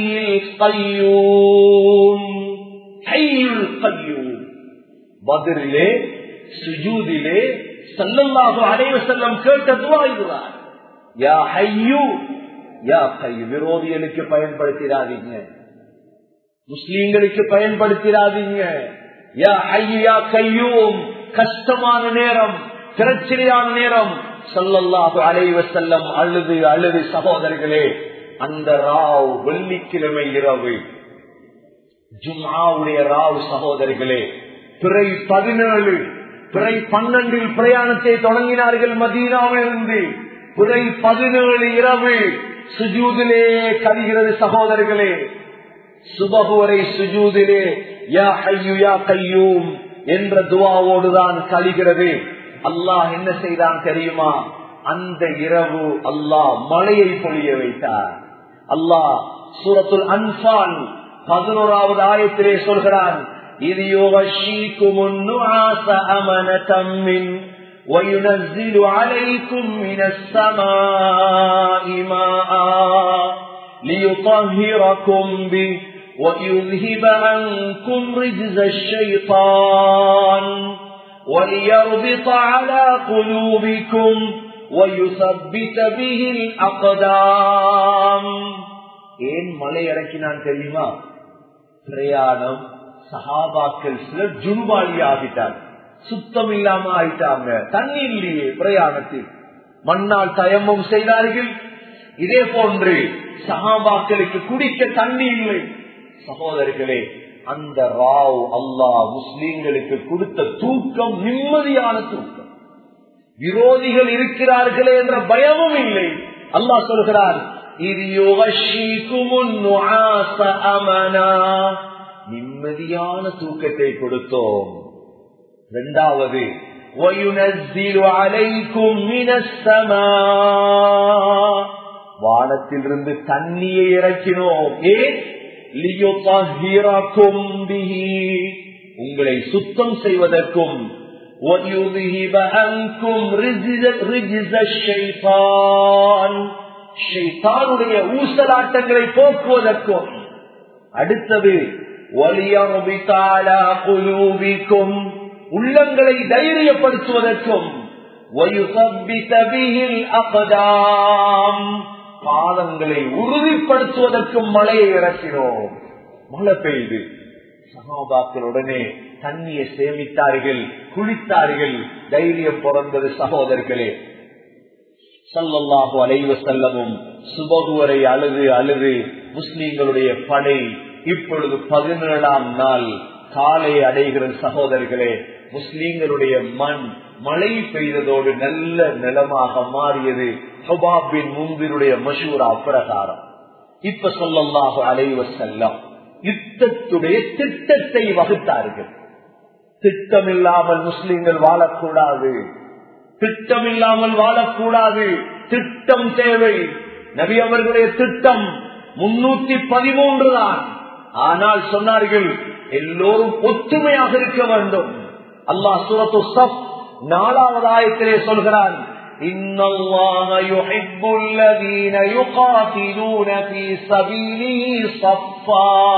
القيوم حي القيوم பதிலே சுஜூதிலே சல்லல்லாஹு அலைஹி வஸல்லம் கேட்ட துஆ இதுதான் யா ஹையு யா கையு விரோதிகளுக்கு பயன்படுத்திடாதீங்க முஸ்லீம்களுக்கு பயன்படுத்திடாதீங்க யா ஹையு யா கையூம் கஷ்டமான நேரம் பிரச்சனையான நேரம் சல்லல்லாஹு அலைஹி வஸல்லம் அழுது அழுது சகோதரர்களே அந்த ராவ் வெள்ளிக்கிழமை இரவு ஜும்ஆவுடைய ராவ் சகோதரிகளே பிறை பதினேழு பிறை பன்னெண்டில் பிரயாணத்தை தொடங்கினார்கள் மதீனாவிலிருந்து பிறை பதினேழு இரவு சுஜூதிலே கழிகிறது சகோதரர்களே சுபகு வரை சுஜூதிலே யா ஐயு யா கையூம் என்ற துவாவோடுதான் கழிகிறது அல்லாஹ் என்ன செய்தான் தெரியுமா அந்த இரவு அல்லாஹ் மழையை பொழிய வைத்தார் அல்லாஹ் சூரத்துல் அன்பால் பதினோராவது ஆயத்திலே சொல்கிறான் இது يغشيكم النعاس أمنة من وينزل عليكم من السماء ماء ليطهركم به ويذهب عنكم رجز الشيطان وليربط على قلوبكم ويثبت به الأقدام ஏன் மலை இறக்கினான் தெரியுமா பிரயாணம் சஹாபாக்கள் சிலர் ஜுன்பாலி ஆகிட்டாங்க சுத்தம் இல்லாம ஆயிட்டாங்க தண்ணி இல்லையே பிரயாணத்தில் மண்ணால் தயமும் செய்தார்கள் இதே போன்று சஹாபாக்களுக்கு குடிக்க தண்ணி இல்லை சகோதரர்களே அந்த ராவ் அல்லாஹ் முஸ்லீம்களுக்கு கொடுத்த தூக்கம் நிம்மதியான தூக்கம் விரோதிகள் இருக்கிறார்களே என்ற பயமும் இல்லை அல்லாஹ் சொல்கிறார் இது அமனா நிம்மதியான தூக்கத்தை கொடுத்தோம் இரண்டாவது வானத்திலிருந்து தண்ணியை இறக்கினோம் ஏன் உங்களை சுத்தம் செய்வதற்கும் ஊசலாட்டங்களை போக்குவதற்கும் அடுத்தது குலூபிக்கும் உள்ளங்களை தைரியப்படுத்துவதற்கும் பாதங்களை உறுதிப்படுத்துவதற்கும் மழையை இறக்கினோம் மழை பெய்து சகாபாக்களுடனே தண்ணியை சேமித்தார்கள் குளித்தார்கள் தைரியம் பிறந்தது சகோதரர்களே சல்லல்லாஹு அலைவ செல்லமும் சுபகுவரை அழுது அழுது முஸ்லீம்களுடைய படை இப்பொழுது பதினேழாம் நாள் காலை அடைகிற சகோதரர்களே முஸ்லீம்களுடைய மண் மழை பெய்ததோடு நல்ல நிலமாக மாறியது ஹபாபின் முந்தினுடைய மஷூரா பிரகாரம் இப்ப சொல்லல்லாக அலைவ செல்லம் யுத்தத்துடைய திட்டத்தை வகுத்தார்கள் திட்டமில்லாமல் முஸ்லிம்கள் வாழக்கூடாது திட்டமில்லாமல் வாழக்கூடாது திட்டம் தேவை நபி அவர்களுடைய திட்டம் முன்னூத்தி பதிமூன்று தான் ஆனால் சொன்னார்கள் எல்லோரும் ஒற்றுமையாக இருக்க வேண்டும் அல்லாஹ் சூரத்து சப் நாலாவது ஆயத்திலே சொல்கிறான் إن الله يحب الذين يقاتلون في سبيله صفا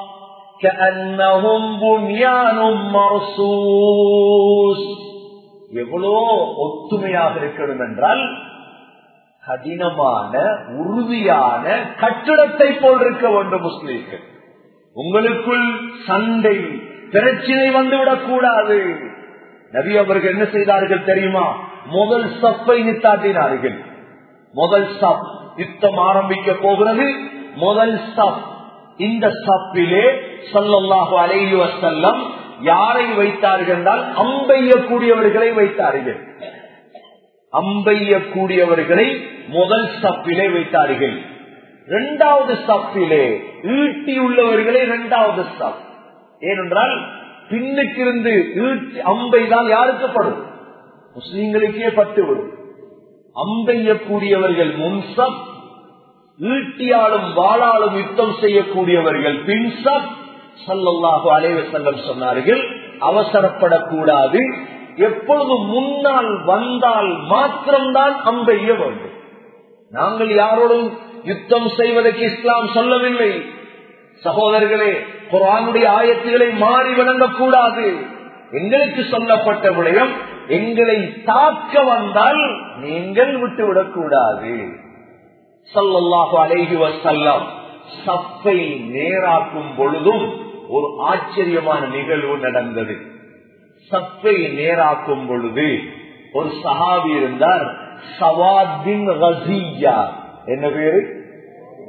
كأنهم بنيان مرصوص எவ்வளோ ஒத்துமையாக இருக்கணும் என்றால் கடினமான உறுதியான கட்டிடத்தை போல் இருக்க வேண்டும் முஸ்லீம்கள் உங்களுக்குள் சண்டை பிரச்சனை வந்துவிடக் கூடாது நபி அவர்கள் என்ன செய்தார்கள் தெரியுமா முதல் சப்பை நித்தாட்டினார்கள் முதல் சப் யுத்தம் ஆரம்பிக்க போகிறது முதல் சப் இந்த சப்பிலே சொல்லல்லாஹு அலைஹி வசல்லம் யாரை வைத்தார்கள் என்றால் அம்பெய்யக்கூடியவர்களை வைத்தார்கள் அம்பெய்யக்கூடியவர்களை முதல் சப்பிலே வைத்தார்கள் இரண்டாவது சப்பிலே ஈட்டி உள்ளவர்களை இரண்டாவது சப் ஏனென்றால் பின்னுக்கு இருந்து ஈட்டி அம்பை தான் யாருக்கு படும் முஸ்லிம்களுக்கே பட்டு விடும் அம்பெய்யக்கூடியவர்கள் முன்சப் ஈட்டியாலும் வாழாலும் யுத்தம் செய்யக்கூடியவர்கள் பின்சப் சல்லல்லாஹு அலைவ செல்லம் சொன்னார்கள் அவசரப்படக்கூடாது எப்பொழுது முன்னால் வந்தால் மாத்திரம்தான் அம்பெய்ய வேண்டும் நாங்கள் யாரோடும் யுத்தம் செய்வதற்கு இஸ்லாம் சொல்லவில்லை சகோதரர்களே குரானுடைய ஆயத்துகளை மாறி வழங்கக்கூடாது எங்களுக்கு சொல்லப்பட்ட விடயம் எங்களை தாக்க வந்தால் நீங்கள் விட்டுவிடக் கூடாது சல்லல்லாஹு அலைஹி வசல்லம் சப்பை நேராக்கும் பொழுதும் ஒரு ஆச்சரியமான நிகழ்வு நடந்தது சப்பை நேராக்கும் பொழுது ஒரு சஹாபி இருந்தார் சவாத் பின் ரசியா என்ன பேரு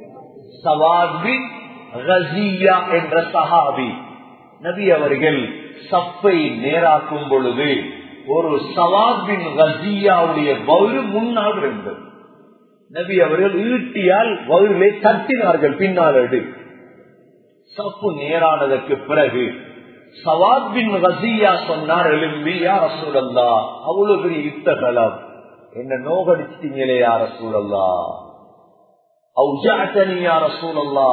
சவாபி ரசியா என்ற சஹாபி நபி அவர்கள் சப்பை நேராக்கும் பொழுது ஒரு சவாபின் ரசியாவுடைய வயிறு முன்னால் இருந்தது நபி அவர்கள் ஈட்டியால் வயிறிலே தட்டினார்கள் பின்னால் எடு சப்பு நேரானதற்கு பிறகு சவாபின் ரசியா சொன்னார் எழும்பி யார சூழல்லா அவ்வளவு பெரிய யுத்த கலம் என்ன நோகடிச்சிட்டீங்களே யார சூழல்லா அவுஜாத்தனி யார சூழல்லா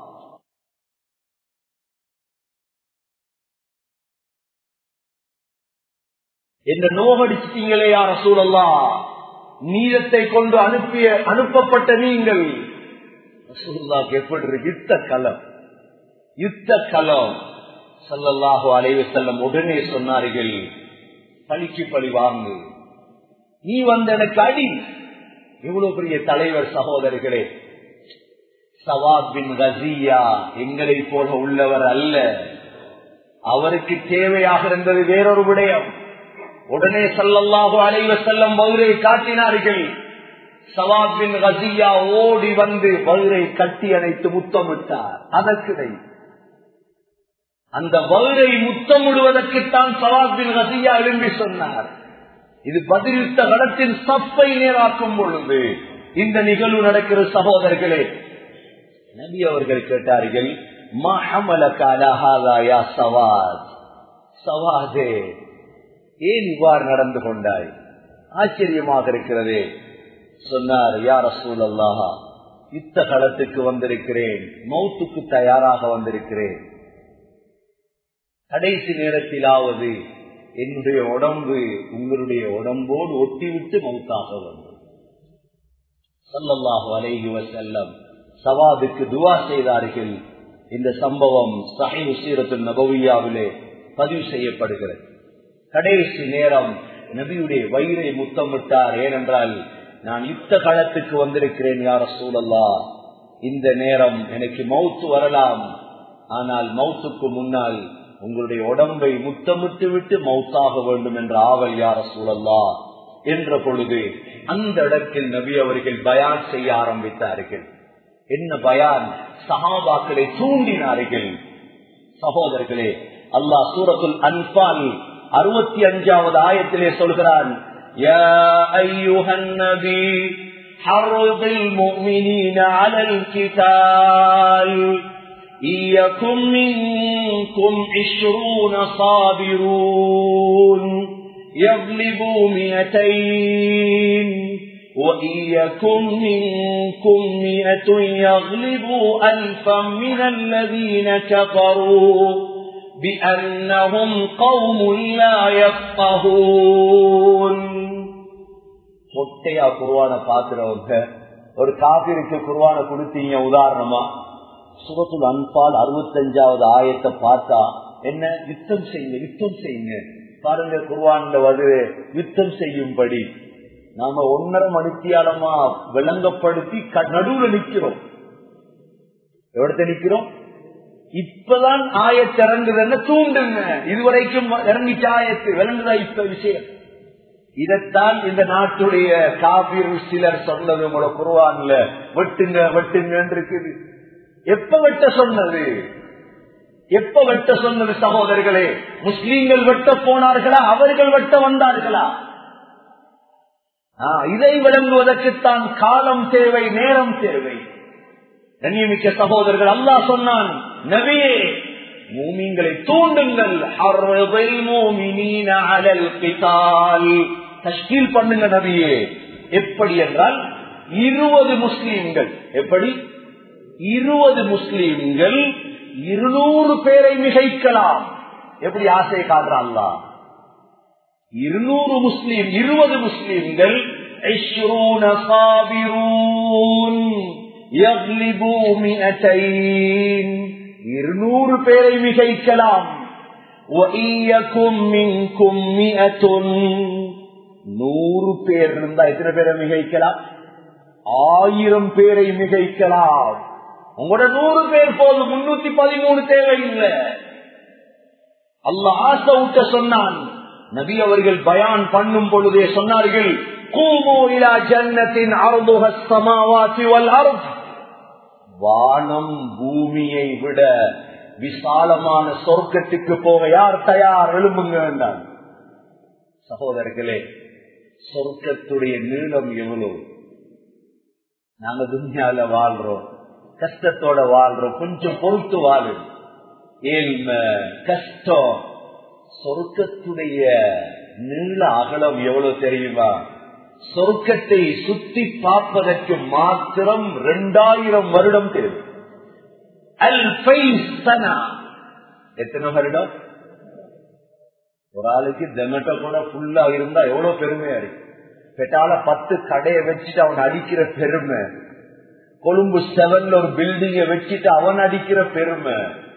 என்ன நோகடிச்சிட்டீங்களே யார சூழல்லா நீதத்தை கொண்டு அனுப்பிய அனுப்பப்பட்ட நீங்கள் ரசூலுல்லாஹ்க்கு எப்படி இருக்கு யுத்த களம் யுத்த களம் சல்லல்லாஹு அலைஹி செல்லம் உடனே சொன்னார்கள் பழிக்கு பழி வாங்கு நீ வந்த எனக்கு அடி இவ்வளவு பெரிய தலைவர் சகோதரர்களே சவாத் பின் ரசியா எங்களை போல உள்ளவர் அல்ல அவருக்கு தேவையாக இருந்தது வேறொரு விடயம் உடனே சல்லல்லாஹு அலைவ செல்லம் வகுரை காட்டினார்கள் சவாத் பின் ரசியா ஓடி வந்து வகுரை கட்டி அணைத்து முத்தமிட்டார் அதற்கிடை அந்த வகுரை முத்தமிடுவதற்குத்தான் சவாத் பின் ரசியா எழும்பி சொன்னார் இது பதிலித்த கடத்தின் சப்பை நேராக்கும் பொழுது இந்த நிகழ்வு நடக்கிற சகோதரர்களே நபி அவர்கள் கேட்டார்கள் சவாத் சவாதே ஏன் இவ்வாறு நடந்து கொண்டாய் ஆச்சரியமாக இருக்கிறதே சொன்னார் யார் அசூல் அல்லாஹா யுத்த களத்துக்கு வந்திருக்கிறேன் மௌத்துக்கு தயாராக வந்திருக்கிறேன் கடைசி நேரத்திலாவது என்னுடைய உடம்பு உங்களுடைய உடம்போடு ஒட்டிவிட்டு மௌத்தாக வந்தது சல்லல்லாஹு அலைஹி வசல்லம் சவாதுக்கு துவா செய்தார்கள் இந்த சம்பவம் சஹி சீரத்து நபவியாவிலே பதிவு செய்யப்படுகிறது கடைசி நேரம் நபியுடைய வயிறை முத்தமிட்டார் ஏனென்றால் நான் யுத்த களத்துக்கு வந்திருக்கிறேன் யார சூழல்லா இந்த நேரம் எனக்கு மவுத்து வரலாம் ஆனால் மவுத்துக்கு முன்னால் உங்களுடைய உடம்பை முத்தமிட்டு விட்டு மவுத்தாக வேண்டும் என்ற ஆவல் யார சூழல்லா என்ற பொழுது அந்த இடத்தில் நபி அவர்கள் பயான் செய்ய ஆரம்பித்தார்கள் என்ன பயான் சஹாபாக்களை தூண்டினார்கள் சகோதரர்களே அல்லாஹ் சூரத்துல் அன்பால் அறுபத்தி அஞ்சாவது ஆயத்திலே சொல்கிறான் يا أيها النبي حرض المؤمنين على القتال إن يكن منكم عشرون صابرون يغلبوا مئتين وإن يكن منكم مئة يغلبوا ألفا من الذين كفروا بأنهم قوم لا يفقهون மொட்டையா குருவான பாக்குறவங்க ஒரு காபிருக்கு குருவான கொடுத்தீங்க உதாரணமா சுகத்துல் அன்பால் அறுபத்தஞ்சாவது ஆயத்தை பார்த்தா என்ன யுத்தம் செய்யுங்க யுத்தம் செய்யுங்க பாருங்க குருவான்ல வருது யுத்தம் செய்யும்படி நாம ஒன்னரை மணித்தியாலமா விளங்கப்படுத்தி நடுவுல நிக்கிறோம் எவ்வளத்த நிக்கிறோம் இப்பதான் ஆயத்து இறங்குதுன்னு தூண்டுங்க இதுவரைக்கும் இறங்கிச்ச ஆயத்து விளங்குதா இப்ப விஷயம் இதைத்தான் இந்த நாட்டுடைய காபீர் சிலர் சொன்னது உங்களோட குருவான்ல வெட்டுங்க வெட்டுங்க இருக்குது எப்ப வெட்ட சொன்னது எப்ப வெட்ட சொன்னது சகோதரர்களே முஸ்லீம்கள் வெட்ட போனார்களா அவர்கள் வெட்ட வந்தார்களா இதை விளங்குவதற்குத்தான் காலம் தேவை நேரம் தேவை கண்ணியமிக்க சகோதரர்கள் அல்லா சொன்னான் நபியே மூமிங்களை தூண்டுங்கள் தஷ்கீல் பண்ணுங்க நபியே எப்படி என்றால் இருபது முஸ்லீம்கள் எப்படி இருபது முஸ்லீம்கள் இருநூறு பேரை மிகைக்கலாம் எப்படி ஆசை காட்டுறாங்களா இருநூறு முஸ்லீம் இருபது முஸ்லீம்கள் இருநூறு பேரை மிகைக்கலாம் நூறு பேர் இருந்தா எத்தனை பேரை மிகைக்கலாம் ஆயிரம் பேரை மிகைக்கலாம் உங்களோட நூறு பேர் போதும் முன்னூத்தி பதிமூணு தேவையில்லை அல்ல ஆசை விட்ட சொன்னான் நபி அவர்கள் பயான் பண்ணும் பொழுதே சொன்னார்கள் கூமோ இலா ஜன்னத்தின் அருதுக சமாவாசி வல் அருத் வானம் பூமியை விட விசாலமான சொர்க்கத்துக்கு போக யார் தயார் எழும்புங்க என்றான் சகோதரர்களே சொர்க்கத்துடைய நீளம் எவ்வளவு நாங்க துன்யால வாழ்றோம் கஷ்டத்தோட வாழ்றோம் கொஞ்சம் பொறுத்து வாழு ஏழ்மை கஷ்டம் சொர்க்கத்துடைய நீள அகலம் எவ்வளவு தெரியுமா சொர்க்கத்தை சுத்தி பார்ப்பதற்கு மாத்திரம் இரண்டாயிரம் வருடம் தேவை எத்தனை வருடம் ஒரு ஆளுக்கு தெமட்ட கூட ஃபுல்லா இருந்தா எவ்வளவு பெருமையா இருக்கு பெட்டால பத்து கடையை வச்சுட்டு அவன் அடிக்கிற பெருமை கொழும்பு செவன்ல ஒரு பில்டிங்க வச்சுட்டு அவன் அடிக்கிற பெருமை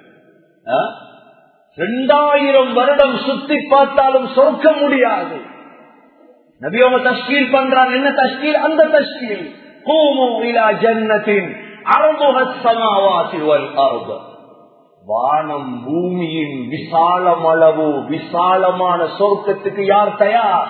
ரெண்டாயிரம் வருடம் சுத்தி பார்த்தாலும் சொர்க்க முடியாது நபியோம தஸ்கீல் பண்றான் என்ன தஸ்கீல் அந்த தஸ்கீல் கோமோ இலா ஜன்னத்தின் வானம் பூமியின் விசாலம் அளவு விசாலமான சொர்க்கத்துக்கு யார் தயார்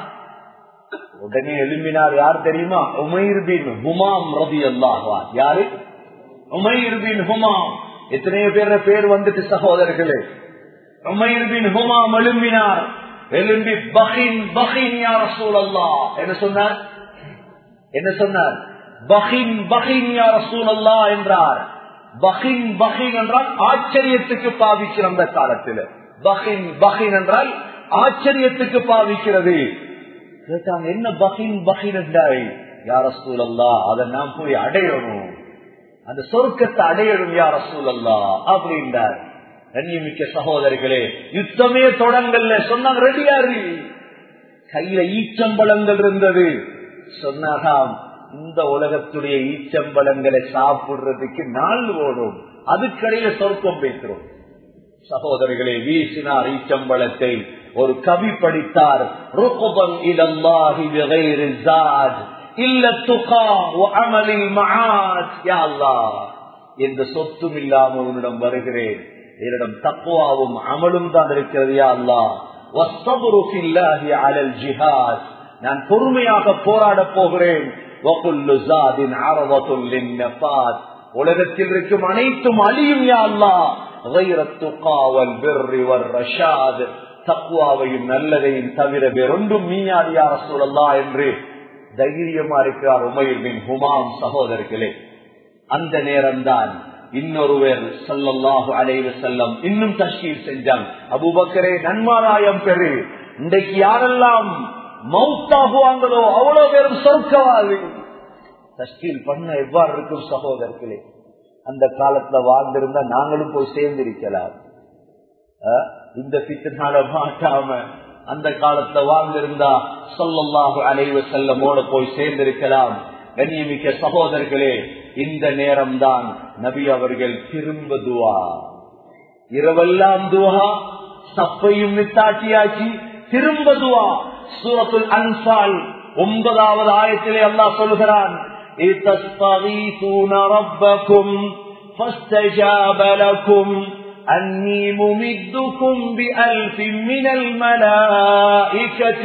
உடனே எழும்பினார் யார் தெரியுமா உமைர் பின் ஹுமாம் ரதி அல்லாஹார் யாரு உமைர் பின் ஹுமாம் எத்தனையோ பேர பேர் வந்துட்டு சகோதரர்களே உமைர் பின் ஹுமாம் எழும்பினார் எழும்பி பஹின் பஹின் யார் சூழல்லா என்ன சொன்னார் என்ன சொன்னார் பஹின் பஹின் யார் சூழல்லா என்றார் பஹின் பஹின் என்றால் ஆச்சரியத்துக்கு பாவிக்கிற அந்த காலத்தில் பஹின் பஹின் என்றால் ஆச்சரியத்துக்கு பாவிக்கிறது கேட்டாங்க என்ன பஹின் பஹின் என்றாய் யார சூழல்லா அதை நாம் போய் அடையணும் அந்த சொர்க்கத்தை அடையணும் யார சூழல்லா அப்படின்றார் கண்ணியமிக்க சகோதரிகளே யுத்தமே தொடங்கல்ல சொன்னாங்க ரெடியாரு கையில ஈச்சம்பழங்கள் இருந்தது சொன்னாகாம் இந்த உலகத்துடைய ஈச்சம்பழங்களை சாப்பிடுறதுக்கு நாள் ஓடும் அதுக்கடையில சொர்க்கம் பேசுறோம் சகோதரிகளை வீசினார் ஈச்சம்பழத்தை ஒரு கவி படித்தார் ருக்குபன் இலல்லாஹி பிகைரி ஜாத் இல்ல துகா அமலில் மஆத் யா அல்லாஹ் எந்த சொத்தும் இல்லாம உன்னிடம் வருகிறேன் என்னிடம் தக்குவாவும் அமலும் தான் இருக்கிறது யா அல்லாஹ் வஸ்ஸப்ரு ஃபில்லாஹி அலல் ஜிஹாத் நான் பொறுமையாக போராட போகிறேன் வகுல்லு ஜாதின் அரவத்துல் லின்னஃபாத் உலகத்தில் இருக்கும் அனைத்தும் அழியும் யா அல்லாஹ் غير التقى والبر والرشاد தக்குவாவையும் நல்லதையும் தவிர வேறொன்றும் மீயாது யார சூழல்லா என்று தைரியமா இருக்கிறார் உமையில் பின் ஹுமாம் சகோதரர்களே அந்த நேரம்தான் இன்னொருவர் சல்லல்லாஹு அலைவ செல்லம் இன்னும் தஷ்கீல் செஞ்சான் அபுபக்கரே நன்மாராயம் பெரு இன்றைக்கு யாரெல்லாம் மவுத்தாகுவாங்களோ அவ்வளவு பேரும் சொர்க்கவாது தஷ்கீல் பண்ண எவ்வாறு இருக்கும் சகோதரர்களே அந்த காலத்துல வாழ்ந்திருந்தா நாங்களும் போய் சேர்ந்திருக்கலாம் இந்த பித்தனால மாட்டாம அந்த காலத்துல வாழ்ந்திருந்தா சொல்லல்லாஹு அலைவ செல்லமோட போய் சேர்ந்திருக்கலாம் கண்ணியமிக்க சகோதரர்களே இந்த நேரம் தான் நபி அவர்கள் திரும்ப துவா இரவெல்லாம் துவா சப்பையும் நித்தாட்டியாக்கி திரும்ப துவா சூரத்துல் அன்பால் ஒன்பதாவது ஆயத்திலே அல்லாஹ் சொல்கிறான் ربكم فاستجاب لكم أني ممدكم بألف من الملائكة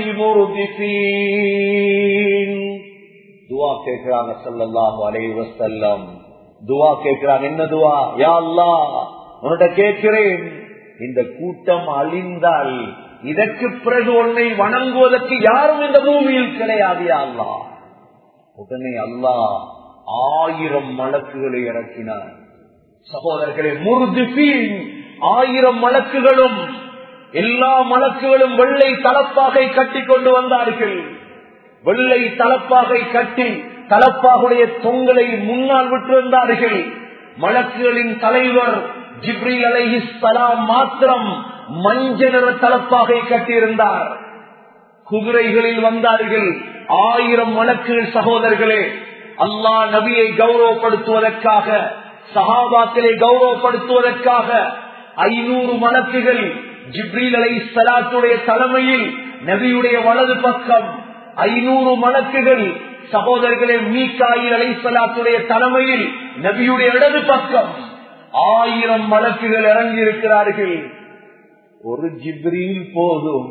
مردفين துவா கேட்கிறாங்க சல்லல்லாஹு அலைஹி வஸல்லம் துவா கேட்கிறாங்க என்ன துவா யா அல்லாஹ் உன்னிட்ட கேட்கிறேன் இந்த கூட்டம் அழிந்தால் இதற்கு பிறகு உன்னை வணங்குவதற்கு யாரும் இந்த பூமியில் கிடையாது யா அல்லாஹ் உடனே அல்லாஹ் ஆயிரம் மலக்குகளை இறக்கினார் சகோதரர்களே முருதிபீன் ஆயிரம் மலக்குகளும் எல்லா மலக்குகளும் வெள்ளை தலப்பாகை கட்டி கொண்டு வந்தார்கள் வெள்ளை தலப்பாகை கட்டி தலப்பாகுடைய தொங்கலை முன்னால் விட்டிருந்தார்கள் மலக்குகளின் தலைவர் ஜிப்ரி அலைஹி சலாம் மாத்திரம் மஞ்சள் நிற தலப்பாகை கட்டியிருந்தார் குதிரைகளில் வந்தார்கள் ஆயிரம் மலக்குகள் சகோதரர்களே அல்லாஹ் நபியை கௌரவப்படுத்துவதற்காக சஹாபாக்களை கௌரவப்படுத்துவதற்காக ஐநூறு மலக்குகள் ஜிப்ரீல் அலை சலாத்துடைய தலைமையில் நபியுடைய வலது பக்கம் ஐநூறு மலக்குகள் சகோதரர்களே மீக்காயில் அலை சலாத்துடைய தலைமையில் நபியுடைய இடது பக்கம் ஆயிரம் மலக்குகள் இறங்கி இருக்கிறார்கள் ஒரு ஜிப்ரீல் போதும்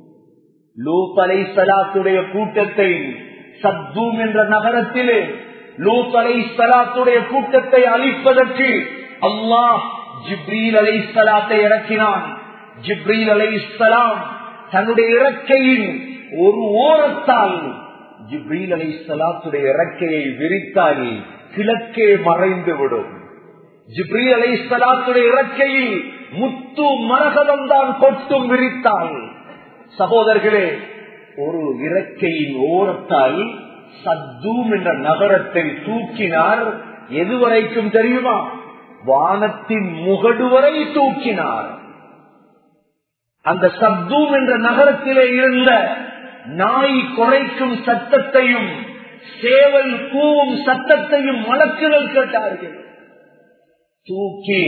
லூத் அலை சலாத்துடைய கூட்டத்தை சத்தூம் என்ற நகரத்திலே லூத் அலை சலாத்துடைய கூட்டத்தை அழிப்பதற்கு அல்லாஹ் ஜிப்ரீல் அலை சலாத்தை இறக்கினான் ஜிப்ரீல் அலை சலாம் தன்னுடைய இறக்கையின் ஒரு ஓரத்தால் ஜிப்ரீல் அலை சலாத்துடைய இறக்கையை விரித்தால் கிழக்கே மறைந்து விடும் ஜிப்ரீல் அலை சலாத்துடைய இறக்கையில் முத்து மரகதம் தான் கொட்டும் விரித்தால் சகோதரர்களே ஒரு இறக்கையின் ஓரத்தால் சத்தூம் என்ற நகரத்தை தூக்கினார் எதுவரைக்கும் தெரியுமா வானத்தின் முகடு வரை தூக்கினார் அந்த சத்தூம் என்ற நகரத்திலே இருந்த நாய் குறைக்கும் சத்தத்தையும் சேவல் கூவும் சத்தத்தையும் மலக்குகள் கேட்டார்கள் தூக்கி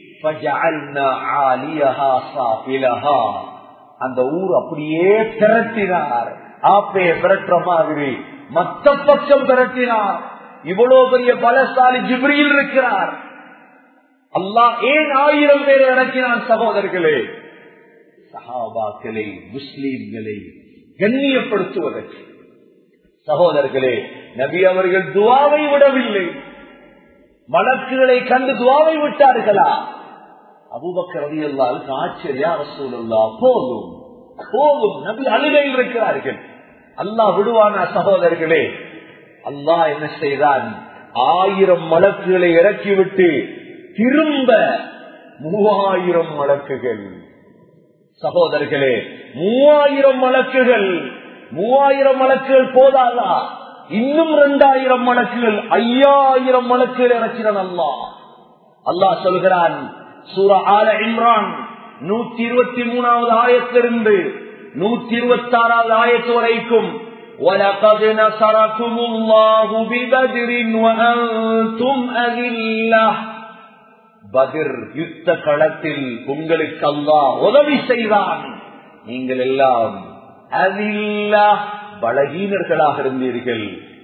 அந்த ஊர் அப்படியே திரட்டினார் ஆப்பைய திரட்டுற மாதிரி மத்த பக்கம் திரட்டினார் இவ்வளவு பெரிய பலசாலி ஜிப்ரியில் இருக்கிறார் அல்லாஹ் ஏன் ஆயிரம் பேரை இறக்கினான் சகோதரர்களே சஹாபாக்களை முஸ்லீம்களை கண்ணியப்படுத்துவதற்கு சகோதரர்களே நபி அவர்கள் துவாவை விடவில்லை வழக்குகளை கண்டு துவாவை விட்டார்களா அபுபக்கர் ரவியல்லாவுக்கு ஆச்சரியா ரசூலுல்லா போதும் போதும் நபி அழுகையில் இருக்கிறார்கள் அல்லாஹ் விடுவானா சகோதரர்களே அல்லாஹ் என்ன செய்தான் ஆயிரம் வழக்குகளை இறக்கிவிட்டு திரும்ப மூவாயிரம் வழக்குகள் சகோதரர்களே மூவாயிரம் வழக்குகள் மூவாயிரம் வழக்குகள் போதாதா இன்னும் இரண்டாயிரம் வழக்குகள் ஐயாயிரம் வழக்குகள் இறக்கிறான் அல்லா அல்லாஹ் சொல்கிறான் சூரா ஆல இம்ரான் நூத்தி இருபத்தி மூணாவது ஆயத்திலிருந்து நூத்தி இருபத்தி ஆறாவது ஆயத்து வரைக்கும் وَلَقَدْ نَصَرَكُمُ اللَّهُ بِبَدْرٍ وَأَنْتُمْ أَذِلَّةٌ பதிர் யுத்த களத்தில் உங்களுக்கு அல்லாஹ் உதவி செய்தான் நீங்கள் எல்லாம் அதில்லா பலகீனர்களாக இருந்தீர்கள்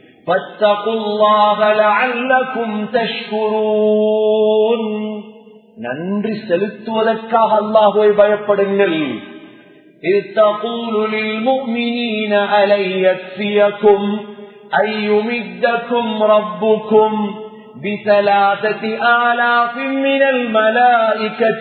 நன்றி செலுத்துவதற்காக அல்லாஹுவை பயப்படுங்கள் إذ تقول للمؤمنين ألن يكفيكم أن يمدكم ربكم بثلاثة آلاف من الملائكة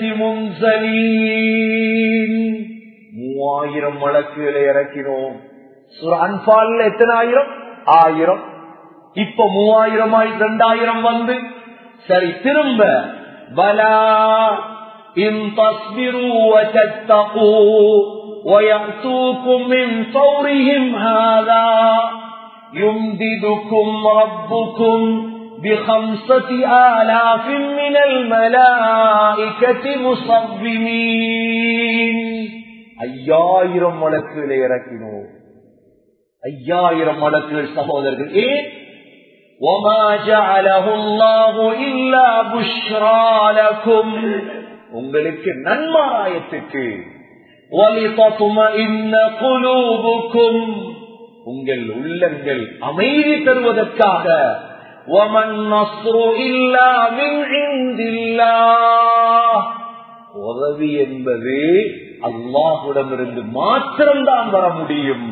منزلين மூவாயிரம் வழக்குகளை இறக்கினோம் அன்பால் எத்தனை ஆயிரம் ஆயிரம் இப்ப மூவாயிரம் ஆயிரம் இரண்டாயிரம் வந்து சரி திரும்ப பலா இம் தஸ்பிரு ويأتوكم من فورهم هذا يمددكم ربكم بخمسة آلاف من الملائكة مصبمين ஐயாயிரம் வழக்குகளை இறக்கினோம் ஐயாயிரம் வழக்குகள் சகோதரர்கள் ஏன் وما جعله الله إلا بشرى لكم உங்களுக்கு நன்மாராயத்துக்கு وَلِتَطْمَئِنَّ قُلُوبُكُمْ உங்கள் உள்ளங்கள் அமைதி தருவதற்காக وَمَا النَّصْرُ إِلَّا مِنْ عِنْدِ اللَّهِ உதவி என்பது அல்லாஹுடமிருந்து மாத்திரம்தான் வர முடியும்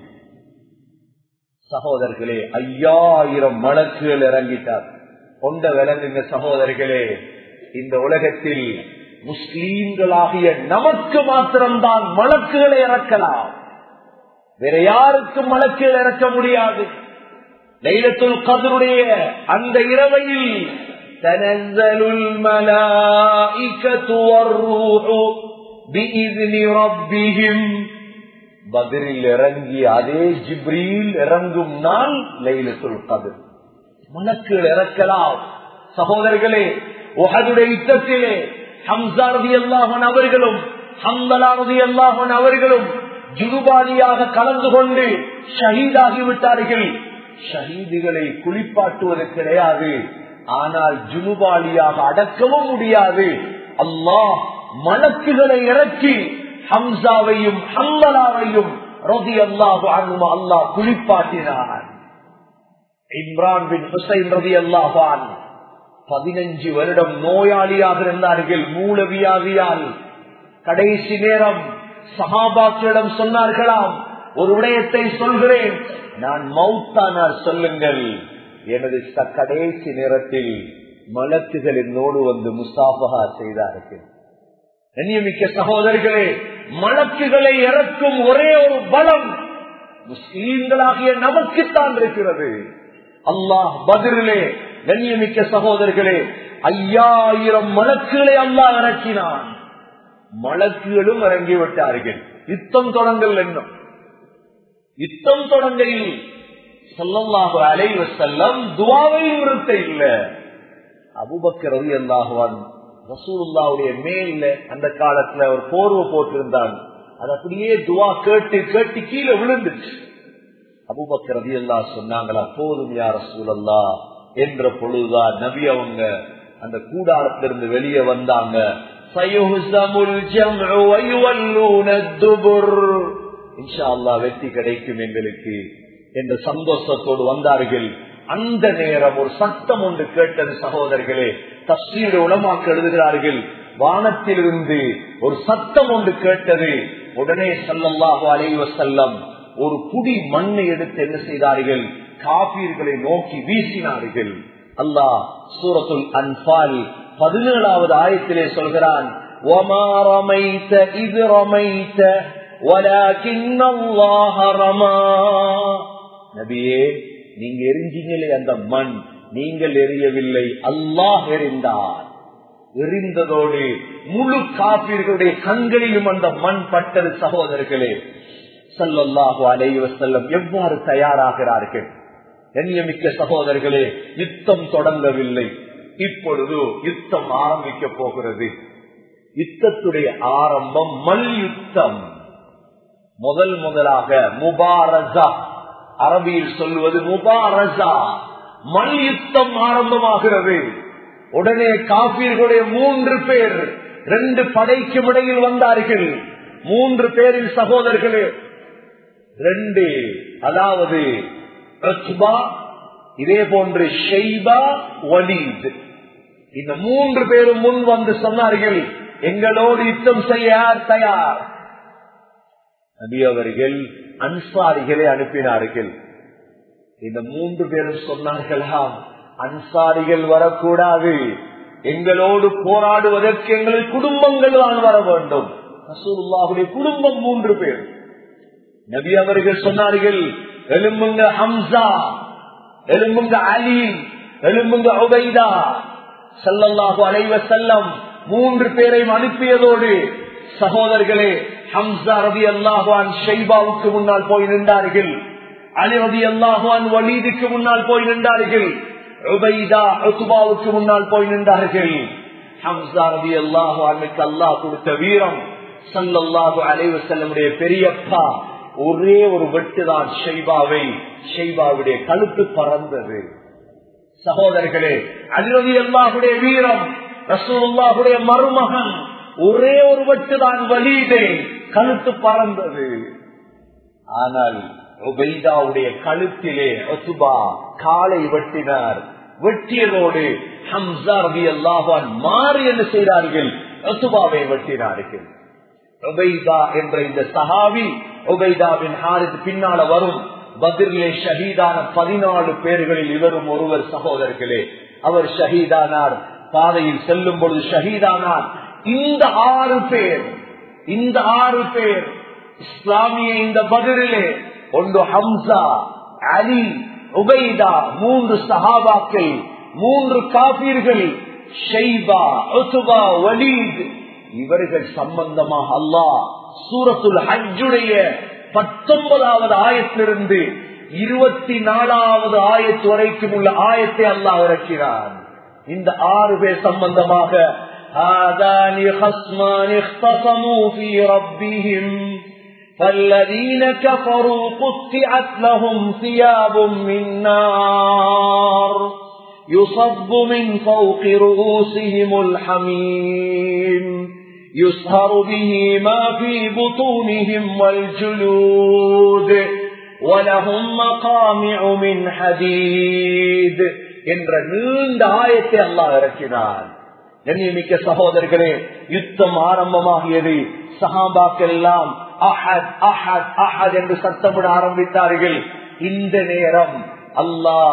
சகோதரர்களே ஐயாயிரம் வழக்குகள் இறங்கிட்டார் கொண்ட விளங்குங்க சகோதரர்களே இந்த உலகத்தில் முஸ்லீம்களாகிய நமக்கு மாத்திரம்தான் வழக்குகளை இறக்கலாம் வேற யாருக்கும் வழக்குகள் இறக்க முடியாது லைலத்துல் கதருடைய அந்த இரவையில் تنزل الملائكة والروح بإذن ربهم பதிரில் இறங்கி அதே ஜிப்ரீல் இறங்கும் நாள் லைலத்துல் கதிர் மலக்குகள் இறக்கலாம் சகோதரர்களே உகதுடைய யுத்தத்திலே ஹம்சா ரதி அல்லாஹன் அவர்களும் ஹம்பலா ரதி அல்லாஹன் அவர்களும் ஜுருபாலியாக கலந்து கொண்டு ஷஹீதாகி விட்டார்கள் ஷஹீதுகளை குளிப்பாட்டுவது கிடையாது ஆனால் ஜுனுபாலியாக அடக்கவும் முடியாது அல்லாஹ் மலக்குகளை இறக்கி ஹம்சாவையும் ஹம்பலாவையும் ரதி அல்லாஹு அனுமா அல்லாஹ் குளிப்பாட்டினார் இம்ரான் பின் ஹுசைன் ரதி அல்லாஹான் பதினஞ்சு வருடம் நோயாளியாக இருந்தார்கள் மூலவியாதியால் கடைசி நேரம் சகாபாக்களிடம் சொன்னார்களாம் ஒரு விடயத்தை சொல்கிறேன் நான் மௌத்தானார் சொல்லுங்கள் எனது ச- கடைசி நேரத்தில் மலக்குகள் என்னோடு வந்து முசாபகா செய்தார்கள் கண்ணியமிக்க சகோதரர்களே மலக்குகளை இறக்கும் ஒரே ஒரு பலம் முஸ்லீம்களாகிய நமக்குத்தான் இருக்கிறது அல்லாஹ் பதிலே கண்ணியமிக்க சகோதரர்களே ஐயாயிரம் மலக்குகளை அல்லாஹ் இறக்கினான் மலக்குகளும் இறங்கி விட்டார்கள் யுத்தம் தொடங்கல் என்னும் யுத்தம் தொடங்கையில் சொல்லல்லாஹு அலைவ செல்லம் துவாவை நிறுத்த இல்ல அபுபக்கர் ரவி அல்லாஹுவான் ரசூலுல்லாவுடைய மேல அந்த காலத்துல ஒரு போர்வை போட்டிருந்தான் அது அப்படியே துவா கேட்டு கேட்டு கீழே விழுந்துச்சு அபுபக்கர் ரவி அல்லா சொன்னாங்களா போதும் யார் ரசூலல்லா என்ற பொழுதுதான் நபி அவங்க அந்த கூடாரத்திலிருந்து வெளியே வந்தாங்க சயுஹ்ஸமுல் ஜம்உ வயுவல்லூன துபுர் இன்ஷா அல்லாஹ் வெற்றி கிடைக்கும் எங்களுக்கு என்ற சந்தோஷத்தோடு வந்தார்கள் அந்த நேரம் ஒரு சத்தம் ஒன்று கேட்டது சகோதரர்களே தஸ்ரீட உலமாக்க எழுதுகிறார்கள் வானத்திலிருந்து ஒரு சத்தம் ஒன்று கேட்டது உடனே சல்லல்லாஹு அலைஹி வஸல்லம் ஒரு புடி மண்ணை எடுத்து என்ன செய்தார்கள் காபீர்களை நோக்கி வீசினார்கள் அல்லாஹ் சூரத்துல் அன்பால் பதினேழாவது ஆயத்திலே சொல்கிறான் وَمَا رَمَيْتَ إِذْ رَمَيْتَ وَلَكِنَّ اللَّهَ رَمَى நபியே நீங்க எரிஞ்சீங்களே அந்த மண் நீங்கள் எரியவில்லை அல்லாஹ் எறிந்தார் எரிந்ததோடு முழு காப்பீர்களுடைய கண்களிலும் அந்த மண் பட்டது சகோதரர்களே சல்லல்லாஹு அலைஹி வஸல்லம் எவ்வாறு தயாராகிறார்கள் கண்ணியமிக்க சகோதரர்களே யுத்தம் தொடங்கவில்லை இப்பொழுது யுத்தம் ஆரம்பிக்க போகிறது யுத்தத்துடைய ஆரம்பம் மல்யுத்தம் முதல் முதலாக முபாரசா அரபியில் சொல்வது முபாரசா மல்யுத்தம் ஆரம்பமாகிறது உடனே காபீர்களுடைய மூன்று பேர் ரெண்டு படைக்கும் இடையில் வந்தார்கள் மூன்று பேரின் சகோதரர்களே ரெண்டு அதாவது உத்பா, இதே போன்று ஷெய்பா வலீத் இந்த மூன்று பேரும் முன் வந்து சொன்னார்கள் எங்களோடு யுத்தம் செய்ய யார் தயார் நபி அவர்கள் அன்சாரிகளை அனுப்பினார்கள் இந்த மூன்று பேரும் சொன்னார்களாம் அன்சாரிகள் வரக்கூடாது எங்களோடு போராடுவதற்கு எங்கள் குடும்பங்கள் தான் வர வேண்டும் ரசூலுல்லாஹுடைய குடும்பம் மூன்று பேர் நபி அவர்கள் சொன்னார்கள் எலும்புங்க ஹம்சா எலும்புங்க அலி எலும்புங்க உபைதா சல்லல்லாஹு அலைவ செல்லம் மூன்று பேரையும் அனுப்பியதோடு சகோதரர்களே ஹம்சா ரவி அல்லாஹான் ஷைபாவுக்கு முன்னால் போய் நின்றார்கள் அலி ரவி அல்லாஹான் வலீதுக்கு முன்னால் போய் நின்றார்கள் உபைதா உத்துபாவுக்கு முன்னால் போய் நின்றார்கள் ஹம்சா ரவி அல்லாஹானுக்கு அல்லாஹ் கொடுத்த வீரம் சல்லல்லாஹு அலைவ செல்லமுடைய பெரியப்பா ஒரே ஒரு வெட்டுதான் ஷைபாவை ஷைபாவுடைய கழுத்து பறந்தது சகோதரர்களே அலிரதி அல்லாஹுடைய வீரம் ரசூலுல்லாஹுடைய மருமகன் ஒரே ஒரு வெட்டுதான் வலீதே கழுத்து பறந்தது ஆனால் உபைதாவுடைய கழுத்திலே ஒசுபா காலை வெட்டினார் வெட்டியதோடு ஹம்சா ரபி அல்லாஹான் மாறி என்ன செய்தார்கள் ஒசுபாவை வெட்டினார்கள் உபைதா என்ற இந்த சஹாவி உபைதாவின் ஹாரித் பின்னால வரும் பதிலே ஷஹீதான பதினாலு பேர்களில் இவரும் ஒருவர் சகோதரர்களே அவர் ஷஹீதானார் பாதையில் செல்லும் பொழுது ஷஹீதானார் இந்த ஆறு பேர் இந்த ஆறு பேர் இஸ்லாமிய இந்த பதிலே ஒன்று ஹம்சா அலி உபைதா மூன்று சஹாபாக்கள் மூன்று காபீர்கள் ஷைபா ஒசுபா வலீத் இவர்கள் சம்பந்தமாக அல்லாஹ் சூரத்துல் ஹஜ்ஜுடைய பத்தொன்பதாவது ஆயத்திலிருந்து இருபத்தி நாலாவது ஆயத்து வரைக்கும் உள்ள ஆயத்தை அல்லாஹ் இறக்கிறான் இந்த ஆறு பேர் சம்பந்தமாக هذان خصمان اختصموا في ربهم فالذين كفروا قطعت لهم ثياب من نار يصب من فوق رؤوسهم الحميم يسهر به ما في بطونهم والجلود ولهم مقامع من حديد என்ற நீண்ட ஆயத்தை அல்லாஹ் இறக்கினார் கண்ணியமிக்க சகோதரர்களே யுத்தம் ஆரம்பமாகியது சஹாபாக்கள் எல்லாம் அஹத் அஹத் அஹத் என்று சத்தமிட ஆரம்பித்தார்கள் இந்த நேரம் அல்லாஹ்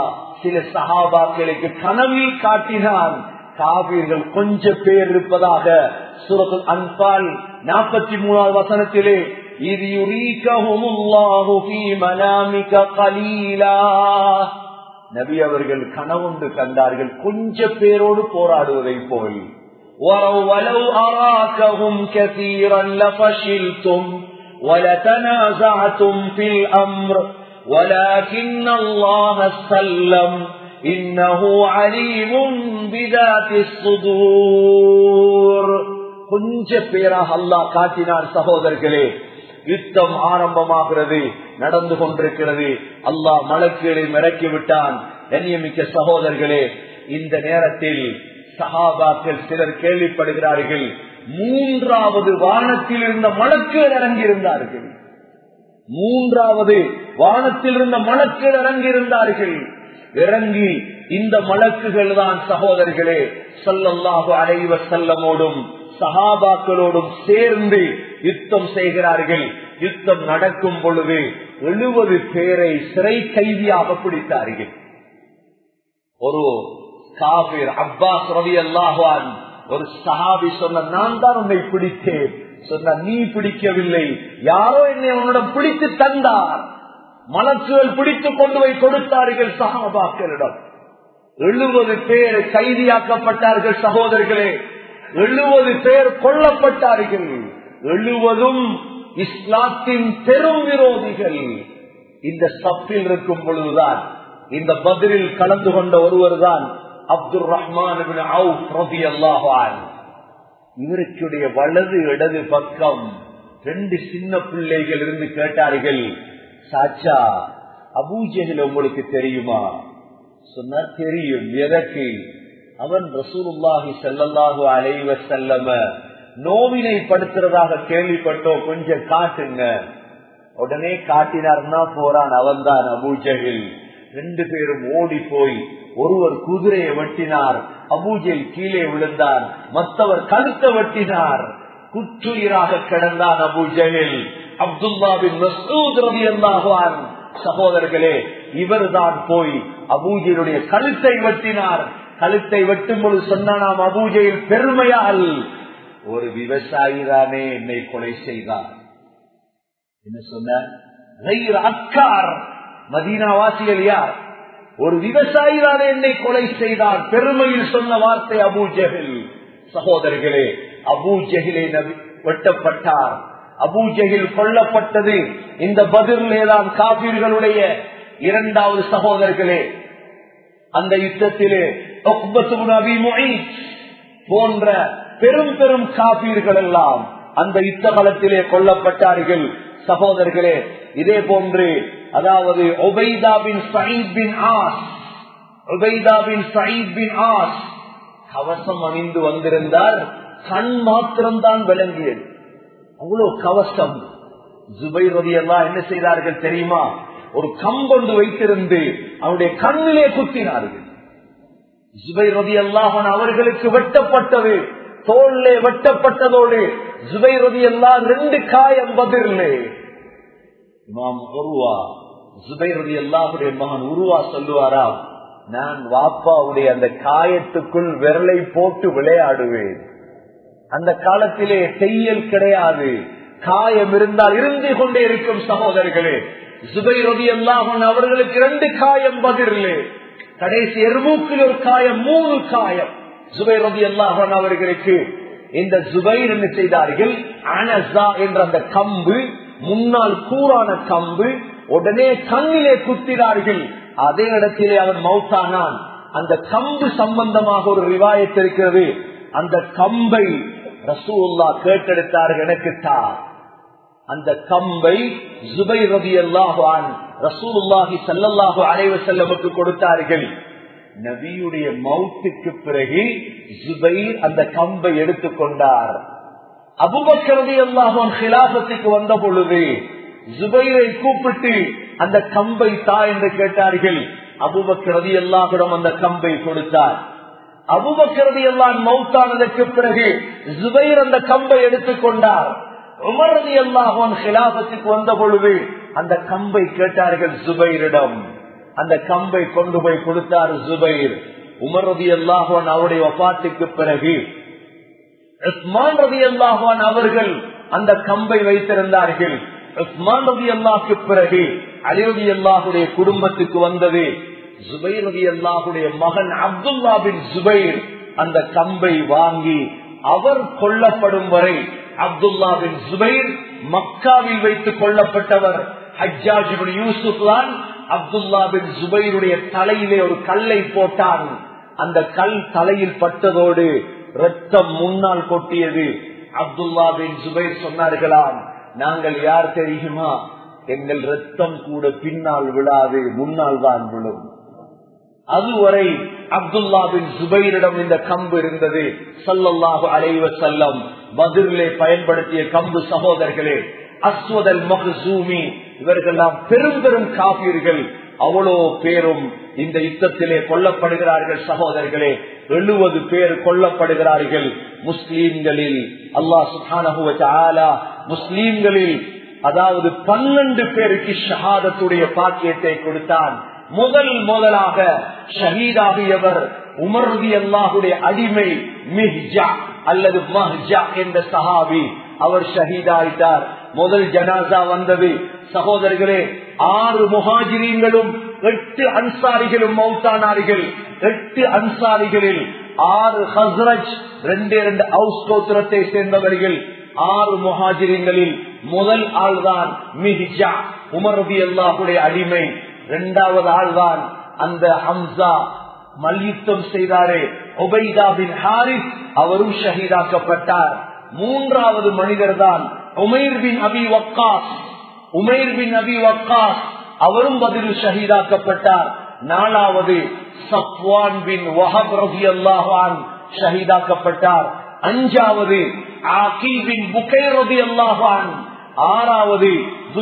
சில சஹாபாக்களுக்கு கனவில் காட்டினான் காவிர்கள் கொஞ்ச பேர் இருப்பதாக சுரத்துல் அன்பால் நாற்பத்தி மூணாவது வசனத்திலே இது யுரீகஹுமுல்லாஹு ஃபீ மனாமிக கலீலா நபி அவர்கள் கனவுண்டு கண்டார்கள் கொஞ்ச பேரோடு போராடுவதை போல் ولو أراكهم كثيرا لفشلتم ولتنازعتم في الأمر ولكن الله سلم إنه عليم بذات الصدور கொஞ்ச பேராக அல்லாஹ் காட்டினார் சகோதரர்களே யுத்தம் ஆரம்பமாகிறது நடந்து கொண்டிருக்கிறது அல்லாஹ் மலக்குகளை மிரக்கி விட்டான் கண்ணியமிக்க சகோதரர்களே இந்த நேரத்தில் சஹாபாக்கள் சிலர் கேள்விப்படுகிறார்கள் மூன்றாவது வானத்தில் இருந்த மலக்குகள் இறங்கியிருந்தார்கள் மூன்றாவது வானத்தில் இருந்த மலக்குகள் இறங்கியிருந்தார்கள் இறங்கி இந்த மலக்குகள் தான் சகோதரர்களே சொல்லல்லாஹு அலைவ செல்லமோடும் சஹாபாக்களோடும் சேர்ந்து யுத்தம் செய்கிறார்கள் யுத்தம் நடக்கும் பொழுது எழுபது பேரை சிறை கைதியாக பிடித்தார்கள் ஒரு காபிர் அப்பாஸ் ரவி அல்லாஹான் ஒரு சஹாபி சொன்ன நான் தான் உன்னை பிடித்தேன் சொன்ன நீ பிடிக்கவில்லை யாரோ என்னை உன்னிடம் பிடித்து தந்தார் மலக்குகள் பிடித்து கொண்டு போய் கொடுத்தார்கள் சஹாபாக்களிடம் எழுபது பேர் கைதியாக்கப்பட்டார்கள் சகோதரர்களே எழுபது பேர் கொல்லப்பட்டார்கள் எழுவதும் இஸ்லாத்தின் பெரும் விரோதிகள் இந்த சப்பில் இருக்கும் பொழுதுதான் இந்த பதிலில் கலந்து கொண்ட ஒருவர் தான் அப்துல் ரஹ்மான் இவருக்குடைய வலது இடது பக்கம் ரெண்டு சின்ன பிள்ளைகள் இருந்து கேட்டார்கள் சாச்சா அபூஜகில் உங்களுக்கு தெரியுமா சொன்னா தெரியும் எதற்கு அவன் ரசூலுல்லாஹி செல்லல்லாஹு அலைவ செல்லம நோவினை படுத்துறதாக கேள்விப்பட்டோம் கொஞ்சம் காட்டுங்க உடனே காட்டினார்னா போறான் அவன்தான் அபூஜகில் ரெண்டு பேரும் ஓடி போய் ஒருவர் குதிரையை வெட்டினார் அபூஜல் கீழே விழுந்தார் மற்றவர் கழுத்தை வெட்டினார் குற்றுயிராக கிடந்தான் அபூஜலில் அப்துல்லாவின் மசூத் ரவி அல்லாஹான் சகோதரர்களே இவர்தான் போய் அபூஜலுடைய கழுத்தை வெட்டினார் கழுத்தை வெட்டும் பொழுது சொன்னாம் அபூஜையில் பெருமையால் ஒரு விவசாயி தானே என்னை கொலை செய்தார் என்ன சொன்னார் அக்கார் மதீனாவாசிகள் யார் ஒரு விவசாயி தானே என்னை கொலை செய்தார் பெருமையில் சொன்ன வார்த்தை அபூ ஜெகில் சகோதரர்களே அபூ ஜெகிலை வெட்டப்பட்டார் அபூ ஜெகில் கொல்லப்பட்டது இந்த பதிலேதான் காபீர்களுடைய இரண்டாவது சகோதரர்களே அந்த யுத்தத்திலே போன்ற பெரும் பெரும் காப்பீர்கள் எல்லாம் அந்த யுத்த காலத்திலே கொல்லப்பட்டார்கள் சகோதரர்களே இதே போன்று அதாவது ஒபைதா பின் சயீத் பின் ஆஸ் ஒபைதா பின் சயீத் பின் ஆஸ் கவசம் அணிந்து வந்திருந்தார் கண் மாத்திரம்தான் விளங்கியது அவ்வளவு கவசம் ஜுபை ரவி எல்லாம் என்ன செய்தார்கள் தெரியுமா ஒரு கம்பொண்டு வைத்திருந்து அவருடைய கண்ணிலே குத்தினார்கள் ஜுபை ரவி அல்லாஹன் அவர்களுக்கு வெட்டப்பட்டது தோல்லே வெட்டப்பட்டதோடு ஜுபை ரவி எல்லாம் ரெண்டு காயம் பதிலே இமாம் உருவா ஜுபை ரவி அல்லாஹுடைய மகன் உருவா சொல்லுவாராம் நான் வாப்பாவுடைய அந்த காயத்துக்குள் விரலை போட்டு விளையாடுவேன் அந்த காலத்திலே செய்யல் கிடையாது காயம் இருந்தால் இருந்து கொண்டே இருக்கும் சகோதரர்களே ஜுபை ரவி அல்லாஹன் அவர்களுக்கு ரெண்டு காயம் பதிலே கடைசி எருமூக்கில் ஒரு காயம் மூணு காயம் ஜுபை ரவி அல்லாஹன் அவர்களுக்கு இந்த ஜுபைர் என்ன செய்தார்கள் அனசா என்ற அந்த கம்பு முன்னால் கூறான கம்பு உடனே கண்ணிலே குத்தினார்கள் அதே இடத்திலே அவன் மௌத்தானான் அந்த கம்பு சம்பந்தமாக ஒரு ரிவாயத்து இருக்கிறது அந்த கம்பை ரசூல்லா கேட்டெடுத்தார்கள் எனக்கு தான் அந்த கம்பை ஜுபை ரவி அல்லாஹான் ரசூலுல்லாஹி சல்லல்லாஹு அலைவ செல்லமுக்கு கொடுத்தார்கள் நபியுடைய மௌத்துக்கு பிறகு ஜுபைர் அந்த கம்பை எடுத்துக்கொண்டார் அபுபக்கரதி அல்லாஹான் ஹிலாபத்துக்கு வந்த பொழுது ஜுபைரை கூப்பிட்டு அந்த கம்பை தா என்று கேட்டார்கள் அபுபக்கரதி அல்லாஹிடம் அந்த கம்பை கொடுத்தார் அபுபக்கரதி எல்லாம் மௌத்தானதற்கு பிறகு ஜுபைர் அந்த கம்பை எடுத்துக்கொண்டார் உமரதி அல்லாஹான் ஹிலாபத்துக்கு வந்த பொழுது அந்த கம்பை கேட்டார்கள் ஜுபைரிடம் அந்த கம்பை கொண்டு போய் கொடுத்தார் ஜுபைர் உமர் ரதி அல்லாஹான் அவருடைய வபாத்துக்கு பிறகு உஸ்மான் ரதி அல்லாஹான் அவர்கள் அந்த கம்பை வைத்திருந்தார்கள் உஸ்மான் ரதி அல்லாஹுக்கு பிறகு அலிரதி அல்லாஹுடைய குடும்பத்துக்கு வந்தது ஜுபைர் ரதி அல்லாஹுடைய மகன் அப்துல்லா பின் ஜுபைர் அந்த கம்பை வாங்கி அவர் கொல்லப்படும் வரை அப்துல்லா பின் ஜுபைர் மக்காவில் வைத்துக் கொல்லப்பட்டவர் ஹஜ்ஜாஜ் யூசுப் தான் அப்துல்லா பின் ஜுபைருடைய தலையிலே ஒரு கல்லை போட்டான் அந்த கல் தலையில் பட்டதோடு ரத்தம் முன்னால் கொட்டியது அப்துல்லா பின் ஜுபைர் சொன்னார்களாம் நாங்கள் யார் தெரியுமா எங்கள் ரத்தம் கூட பின்னால் விழாது முன்னால் தான் விழும் அதுவரை அப்துல்லா பின் ஜுபைரிடம் இந்த கம்பு இருந்தது சல்லல்லாஹு அலைவ செல்லம் பதிலே பயன்படுத்திய கம்பு சகோதரர்களே அஸ்வதல் மஹூமி இவர்கள்லாம் பெரும் பெரும் காப்பீர்கள் அவ்வளோ பேரும் இந்த யுத்தத்திலே கொல்லப்படுகிறார்கள் சகோதரர்களே எழுபது பேர் கொல்லப்படுகிறார்கள் முஸ்லீம்களில் அல்லாஹ் சுஹானஹுவ முஸ்லீம்களில் அதாவது பன்னெண்டு பேருக்கு ஷஹாதத்துடைய பாக்கியத்தை கொடுத்தான் முதல் முதலாக ஷஹீதாகியவர் உமர்தி அல்லாஹுடைய அடிமை மிஹ்ஜா அல்லது மஹ்ஜா என்ற சஹாபி அவர் ஷஹீதாயிட்டார் முதல் ஜனாசா வந்தது சகோதரர்களே ஆறு முஹாஜிரீங்களும் எட்டு அன்சாரிகளும் மௌத்தானார்கள் எட்டு அன்சாரிகளில் ஆறு ஹஸ்ரஜ் ரெண்டு இரண்டு ஹவுஸ் கோத்திரத்தை சேர்ந்தவர்கள் ஆறு முஹாஜிரிங்களில் முதல் ஆள்தான் மிஹிஜா உமரபி அல்லாஹுடைய அடிமை இரண்டாவது ஆள்தான் அந்த ஹம்சா மல்யுத்தம் செய்தாரே ஒபைதா பின் ஹாரிஸ் அவரும் ஷஹீதாக்கப்பட்டார் மூன்றாவது மனிதர் தான் உமைர் பின் அபி வக்காஸ் உமைர் பின் அபி வக்காஸ் அவரும் பதில் ஷஹீதாக்கப்பட்டார் நாலாவது சப்வான் பின் வஹப் ரபி அல்லாஹான் ஷஹீதாக்கப்பட்டார் அஞ்சாவது ஆக்கி பின் புகை ரபி அல்லாஹான் ஆறாவது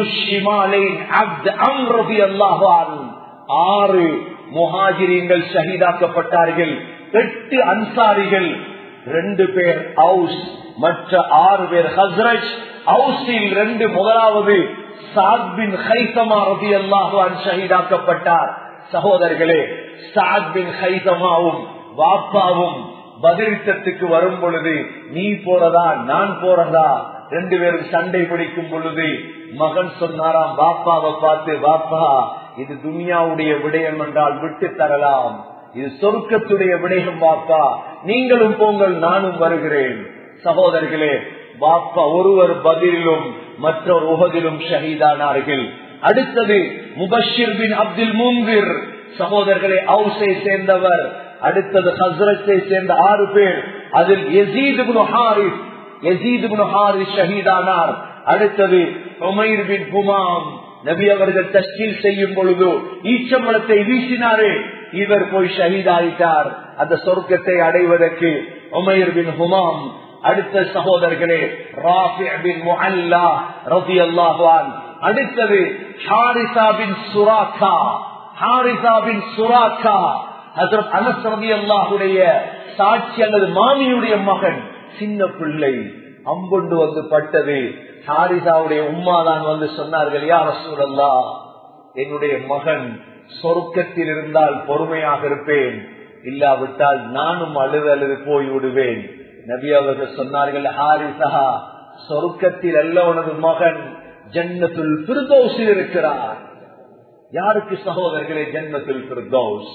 ஆறு முஹாஜிரியங்கள் ஷஹீதாக்கப்பட்டார்கள் எட்டு அன்சாரிகள் ரெண்டு பேர் அவுஸ் மற்ற ஆறு பேர் ஹஸ்ரஜ் அவுஸில் ரெண்டு முதலாவது சாத்பின் ஹைசமா ரபி அல்லாஹான் ஷஹீதாக்கப்பட்டார் சகோதரர்களே சாத்பின் ஹைசமாவும் வாப்பாவும் பதிலிட்டத்துக்கு வரும் பொழுது நீ போறதா நான் போறதா ரெண்டு பேரும் சண்டை பிடிக்கும் பொழுது மகன் சொன்னாராம் பாப்பாவை பார்த்து பாப்பா இது துனியாவுடைய விடயம் என்றால் விட்டு தரலாம் இது சொர்க்கத்துடைய விடயம் பாப்பா நீங்களும் போங்கள் நானும் வருகிறேன் சகோதரர்களே பாப்பா ஒருவர் பதிலும் மற்றொரு உகதிலும் ஷஹீதானார்கள் அடுத்தது முபஷிர் பின் அப்துல் முந்திர் சகோதரர்களே ஹவுஸை சேர்ந்தவர் அடுத்தது ஹசரத்தை சேர்ந்த ஆறு பேர் அதில் யசீது ஹாரிஸ் யசீது ஹாரிஸ் ஷஹீதானார் அடுத்தது உமைர் பின் குமாம் நபி அவர்கள் தஸ்கீல் செய்யும் பொழுது ஈச்சம்பளத்தை வீசினாரே இவர் போய் ஷஹீதாயிட்டார் அந்த சொர்க்கத்தை அடைவதற்கு உமைர் பின் ஹுமாம் அடுத்த சகோதரர்களே ராஃபி பின் முஹல்லா ரபி அல்லாஹான் அடுத்தது ஹாரிசா பின் சுராக்கா ஹாரிசா பின் சுராக்கா ஹசரத் அனஸ் ரபி அல்லாஹுடைய சாட்சி அல்லது மாமியுடைய மகன் சின்ன பிள்ளை அம்புண்டு வந்து பட்டது ஹாரிசாவுடைய உம்மா தான் வந்து சொன்னார்கள் யார் ரசூலல்லா என்னுடைய மகன் சொர்க்கத்தில் இருந்தால் பொறுமையாக இருப்பேன் இல்லாவிட்டால் நானும் அழுது அழுது போய் விடுவேன் நபி அவர்கள் சொன்னார்கள் ஹாரிசா சொர்க்கத்தில் அல்ல உனது மகன் ஜன்னத்துல் பிரதோஸில் இருக்கிறார் யாருக்கு சகோதரர்களே ஜன்னத்துல் பிரதோஸ்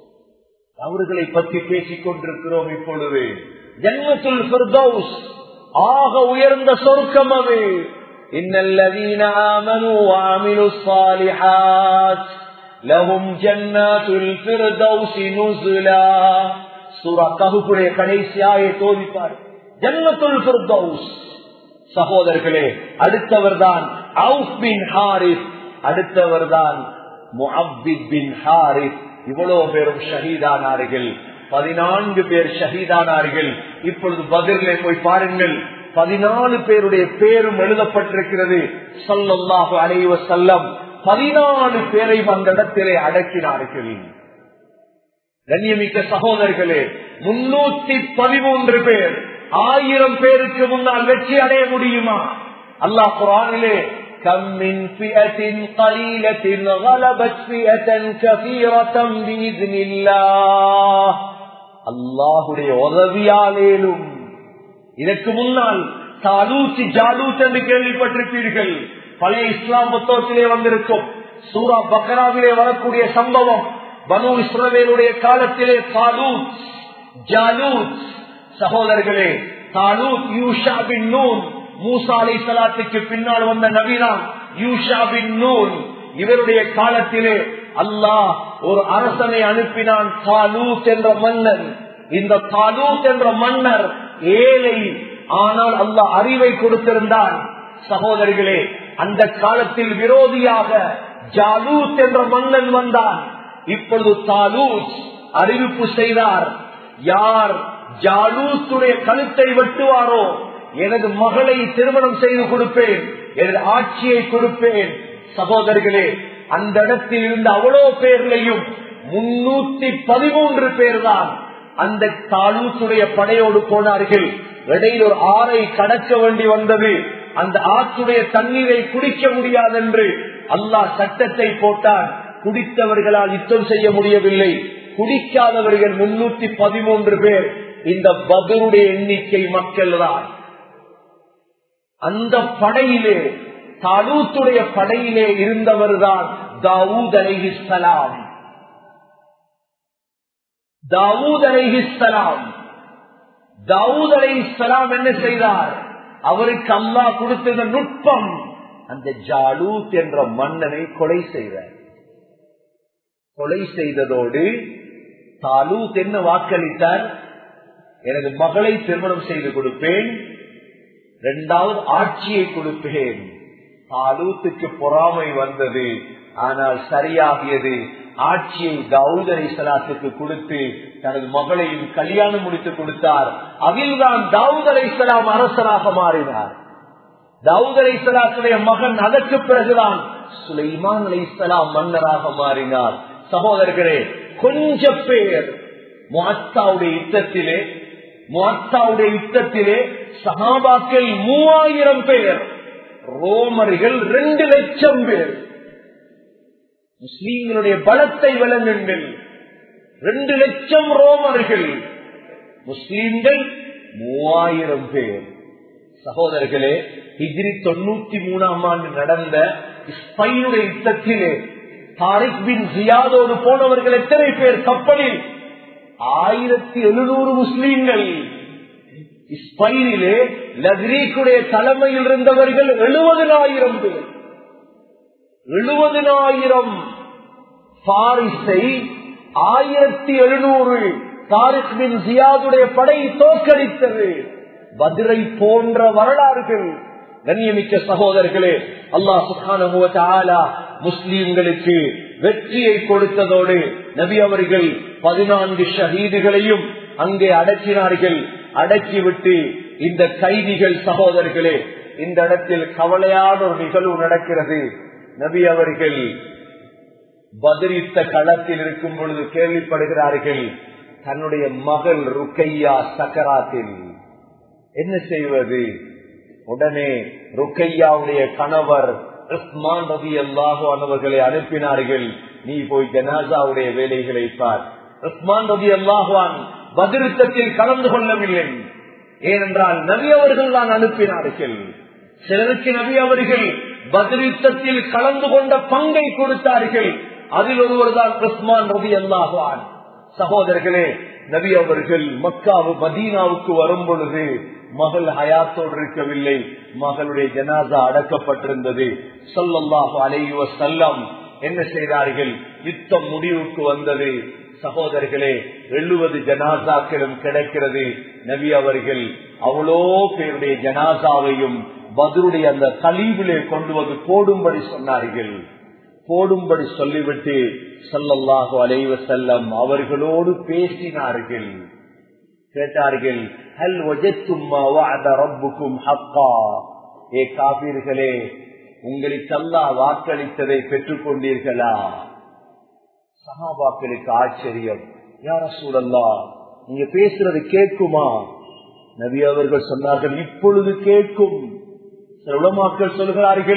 அவர்களை பற்றி பேசிக் கொண்டிருக்கிறோம் இப்பொழுது ஜன்னத்துல் பிரதோஸ் ஆக உயர்ந்த சொர்க்கம் அது இன்னல்லதீன ஆமனு வாமிலு சாலிஹாத் லஹும் ஜன்னாத்துல் ஃபிர்தௌஸி நுஸுலா சூரா கஹுடைய கடைசியாய தோதிப்பார் ஜன்னத்துல் ஃபிர்தௌஸ் சகோதரர்களே அடுத்தவர் தான் அவுஃப் பின் ஹாரிஸ் அடுத்தவர் தான் முஅப்பித் பின் ஹாரிஸ் இவ்வளவு பேரும் ஷஹீதானார்கள் பதினான்கு பேர் ஷஹீதானார்கள் இப்பொழுது பதிலே போய் பாருங்கள் பதினாலு பேருடைய பேரும் எழுதப்பட்டிருக்கிறது சொல்லல்லாஹு அலைவ செல்லம் பதினாலு பேரை அந்த இடத்திலே அடக்கினார்கள் கண்ணியமிக்க சகோதரர்களே முன்னூத்தி பதிமூன்று பேர் ஆயிரம் பேருக்கு முன்னால் வெற்றி அடைய முடியுமா அல்லாஹ் குரானிலே كم من فئة قليلة غلبت فئة كثيرة بإذن الله அல்லாஹுடைய உதவியாலேலும் இதற்கு முன்னால் தாலூச்சி ஜாலூத் என்று கேள்விப்பட்டிருப்பீர்கள் பழைய இஸ்லாம் புத்தகத்திலே வந்திருக்கும் சூரா பக்ராவிலே வரக்கூடிய சம்பவம் பனு இஸ்ரவேலுடைய காலத்திலே தாலூத் ஜாலூத் சகோதரர்களே தாலூத் யூஷா பின் நூன் மூசா அலை சலாத்துக்கு பின்னால் வந்த நவீனான் யூஷா பின் நூன் இவருடைய காலத்திலே அல்லாஹ் ஒரு அரசனை அனுப்பினான் தாலூத் என்ற மன்னன் இந்த தாலூத் என்ற மன்னர் ஏழை ஆனால் அல்லாஹ் அறிவை கொடுத்திருந்தான் சகோதரிகளே அந்த காலத்தில் விரோதியாக ஜாலூத் என்ற மன்னன் வந்தான் இப்பொழுது தாலூத் அறிவிப்பு செய்தார் யார் ஜாலூத்துடைய கழுத்தை வெட்டுவாரோ எனது மகளை திருமணம் செய்து கொடுப்பேன் எனது ஆட்சியை கொடுப்பேன் சகோதரர்களே அந்த இடத்தில் இருந்த அவ்வளோ பேர்லையும் முன்னூத்தி பதிமூன்று பேர் தான் அந்த தாலூத்துடைய படையோடு போனார்கள் இடையில் ஒரு ஆறை கடக்க வேண்டி வந்தது அந்த ஆற்றுடைய தண்ணீரை குடிக்க முடியாது என்று அல்லாஹ் சட்டத்தை போட்டான் குடித்தவர்களால் யுத்தம் செய்ய முடியவில்லை குடிக்காதவர்கள் முன்னூத்தி பதிமூன்று பேர் இந்த பதருடைய எண்ணிக்கை மக்கள் தான் அந்த படையிலே தாலூத்துடைய படையிலே இருந்தவர் தான் தாவூத் அலைஹிஸ்லாம் தாவூத் அலைஹிஸ்லாம் தாவூத் அலைஹிஸ்லாம் என்ன செய்தார் அவருக்கு அல்லாஹ் கொடுத்திருந்த நுட்பம் அந்த ஜாலூத் என்ற மன்னனை கொலை செய்தார் கொலை செய்ததோடு தாலூத் என்ன வாக்களித்தார் எனது மகளை திருமணம் செய்து கொடுப்பேன் இரண்டாவது ஆட்சியை கொடுப்பேன் தாலூத்துக்கு பொறாமை வந்தது ஆனால் சரியாகியது ஆட்சியை தாவூத் அலி சலாத்துக்கு கொடுத்து தனது மகளையும் கல்யாணம் முடித்து கொடுத்தார் அதில்தான் தாவூத் அலி சலாம் அரசராக மாறினார் தாவூத் அலி சலாத்துடைய மகன் அதற்கு பிறகுதான் சுலைமான் அலி சலாம் மன்னராக மாறினார் சகோதரர்களே கொஞ்ச பேர் முகத்தாவுடைய யுத்தத்திலே முகத்தாவுடைய யுத்தத்திலே சகாபாக்கள் மூவாயிரம் பேர் ரோமர்கள் ரெண்டு லட்சம் பேர் முஸ்லீம்களுடைய பலத்தை விளங்குங்கள் ரெண்டு லட்சம் ரோமர்கள் முஸ்லீம்கள் மூவாயிரம் பேர் சகோதரர்களே ஹிஜ்ரி தொண்ணூத்தி மூணாம் ஆண்டு நடந்த ஸ்பைனுடைய யுத்தத்திலே தாரிக் பின் ஜியாதோடு போனவர்கள் எத்தனை பேர் கப்பலில் ஆயிரத்தி எழுநூறு முஸ்லீம்கள் ஸ்பைனிலே லக்ரீக்குடைய தலைமையில் இருந்தவர்கள் எழுபதனாயிரம் பேர் எழுபதனாயிரம் பாரிஸை ஆயிரத்தி எழுநூறு தாரிக் பின் ஜியாதுடைய படை தோற்கடித்தது பதிரை போன்ற வரலாறுகள் கண்ணியமிக்க சகோதரர்களே அல்லாஹ் சுகான முஸ்லீம்களுக்கு வெற்றியை கொடுத்ததோடு நபி அவர்கள் பதினான்கு ஷஹீதுகளையும் அங்கே அடக்கினார்கள் அடக்கிவிட்டு இந்த கைதிகள் சகோதரர்களே இந்த இடத்தில் கவலையான ஒரு நிகழ்வு நடக்கிறது நபி அவர்கள் பதிரித்த களத்தில் இருக்கும் பொழுது கேள்விப்படுகிறார்கள் தன்னுடைய மகள் ருக்கையா சக்கராத்தில் என்ன செய்வது உடனே ருக்கையாவுடைய கணவர் உஸ்மான் ரவி அல்லாஹோ அவர்களை அனுப்பினார்கள் நீ போய் ஜனாசாவுடைய வேலைகளை பார் உஸ்மான் ரவி அல்லாஹான் பதிருத்தத்தில் கலந்து கொள்ளவில்லை ஏனென்றால் நபி அவர்கள் தான் அனுப்பினார்கள் சிலருக்கு நபி அவர்கள் பதிருத்தத்தில் கலந்து கொண்ட பங்கை கொடுத்தார்கள் அதில் ஒருவர் தான் உஸ்மான் ரவி அல்லாஹான் சகோதரர்களே நபி அவர்கள் மக்காவு மதீனாவுக்கு வரும் பொழுது மகள் ஹயாத்தோடு இருக்கவில்லை மகளுடைய ஜனாசா அடக்கப்பட்டிருந்தது சொல்லல்லாஹு அலையுவ செல்லம் என்ன செய்தார்கள் யுத்தம் முடிவுக்கு வந்தது சகோதரர்களே எழுபது ஜனாசாக்களும் கிடைக்கிறது நபி அவர்கள் அவ்வளோ பேருடைய ஜனாசாவையும் பதிலுடைய அந்த கலீபிலே கொண்டு வந்து போடும்படி சொன்னார்கள் போடும்படி சொல்லிவிட்டு சல்லல்லாஹு அலைவ செல்லம் அவர்களோடு பேசினார்கள் கேட்டார்கள் ஹல் வஜத்தும்மா வஅத ரப்புக்கும் ஹக்கா ஏ காபீர்களே உங்களுக்கு அல்லாஹ் வாக்களித்ததை பெற்றுக் கொண்டீர்களா சஹாபாக்களுக்கு ஆச்சரியம் யார சூழல்லா நீங்க பேசுறது கேட்குமா நபி அவர்கள் சொன்னார்கள் இப்பொழுது கேட்கும் சில உலமாக்கள் சொல்கிறார்கள்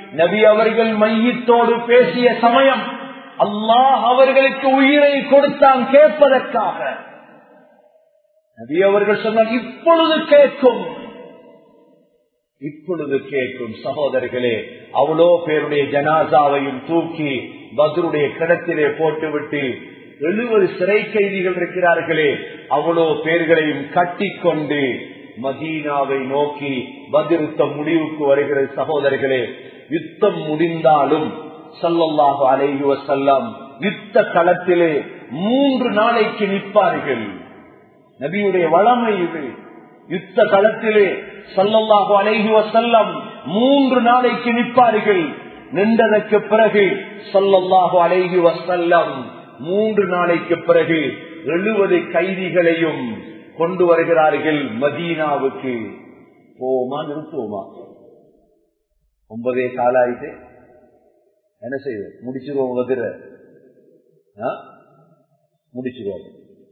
நபி அவர்கள் மையத்தோடு பேசிய சமயம் அல்லாஹ் அவர்களுக்கு உயிரை கொடுத்தான் கேட்பதற்காக நபி அவர்கள் சொன்னார் இப்பொழுது கேட்கும் இப்பொழுது கேட்கும் சகோதரர்களே அவ்வளோ பேருடைய ஜனாசாவையும் தூக்கி பத்ருடைய கிடத்திலே போட்டுவிட்டு எழுபது சிறை கைதிகள் இருக்கிறார்களே அவ்வளோ பேர்களையும் கட்டிக்கொண்டு மதீனாவை நோக்கி பதிருத்தம் முடிவுக்கு வருகிற சகோதரர்களே யுத்தம் முடிந்தாலும் சல்லல்லாஹு அலைஹி வசல்லம் யுத்த களத்திலே மூன்று நாளைக்கு நிற்பார்கள் நபியுடைய வளமை இது யுத்த களத்திலே சல்லல்லாஹு அலைஹி வசல்லம் மூன்று நாளைக்கு நிற்பார்கள் நின்றதற்கு பிறகு சல்லல்லாஹு அலைஹி வசல்லம் மூன்று நாளைக்கு பிறகு எழுபது கைதிகளையும் கொண்டு வருகிறார்கள் மதீனாவுக்கு போமா நிறுத்துவோமா ஒன்பதே காலாயிட்டு என்ன செய்வோம் முடிச்சிருவோம் வதிர முடிச்சிருவோம்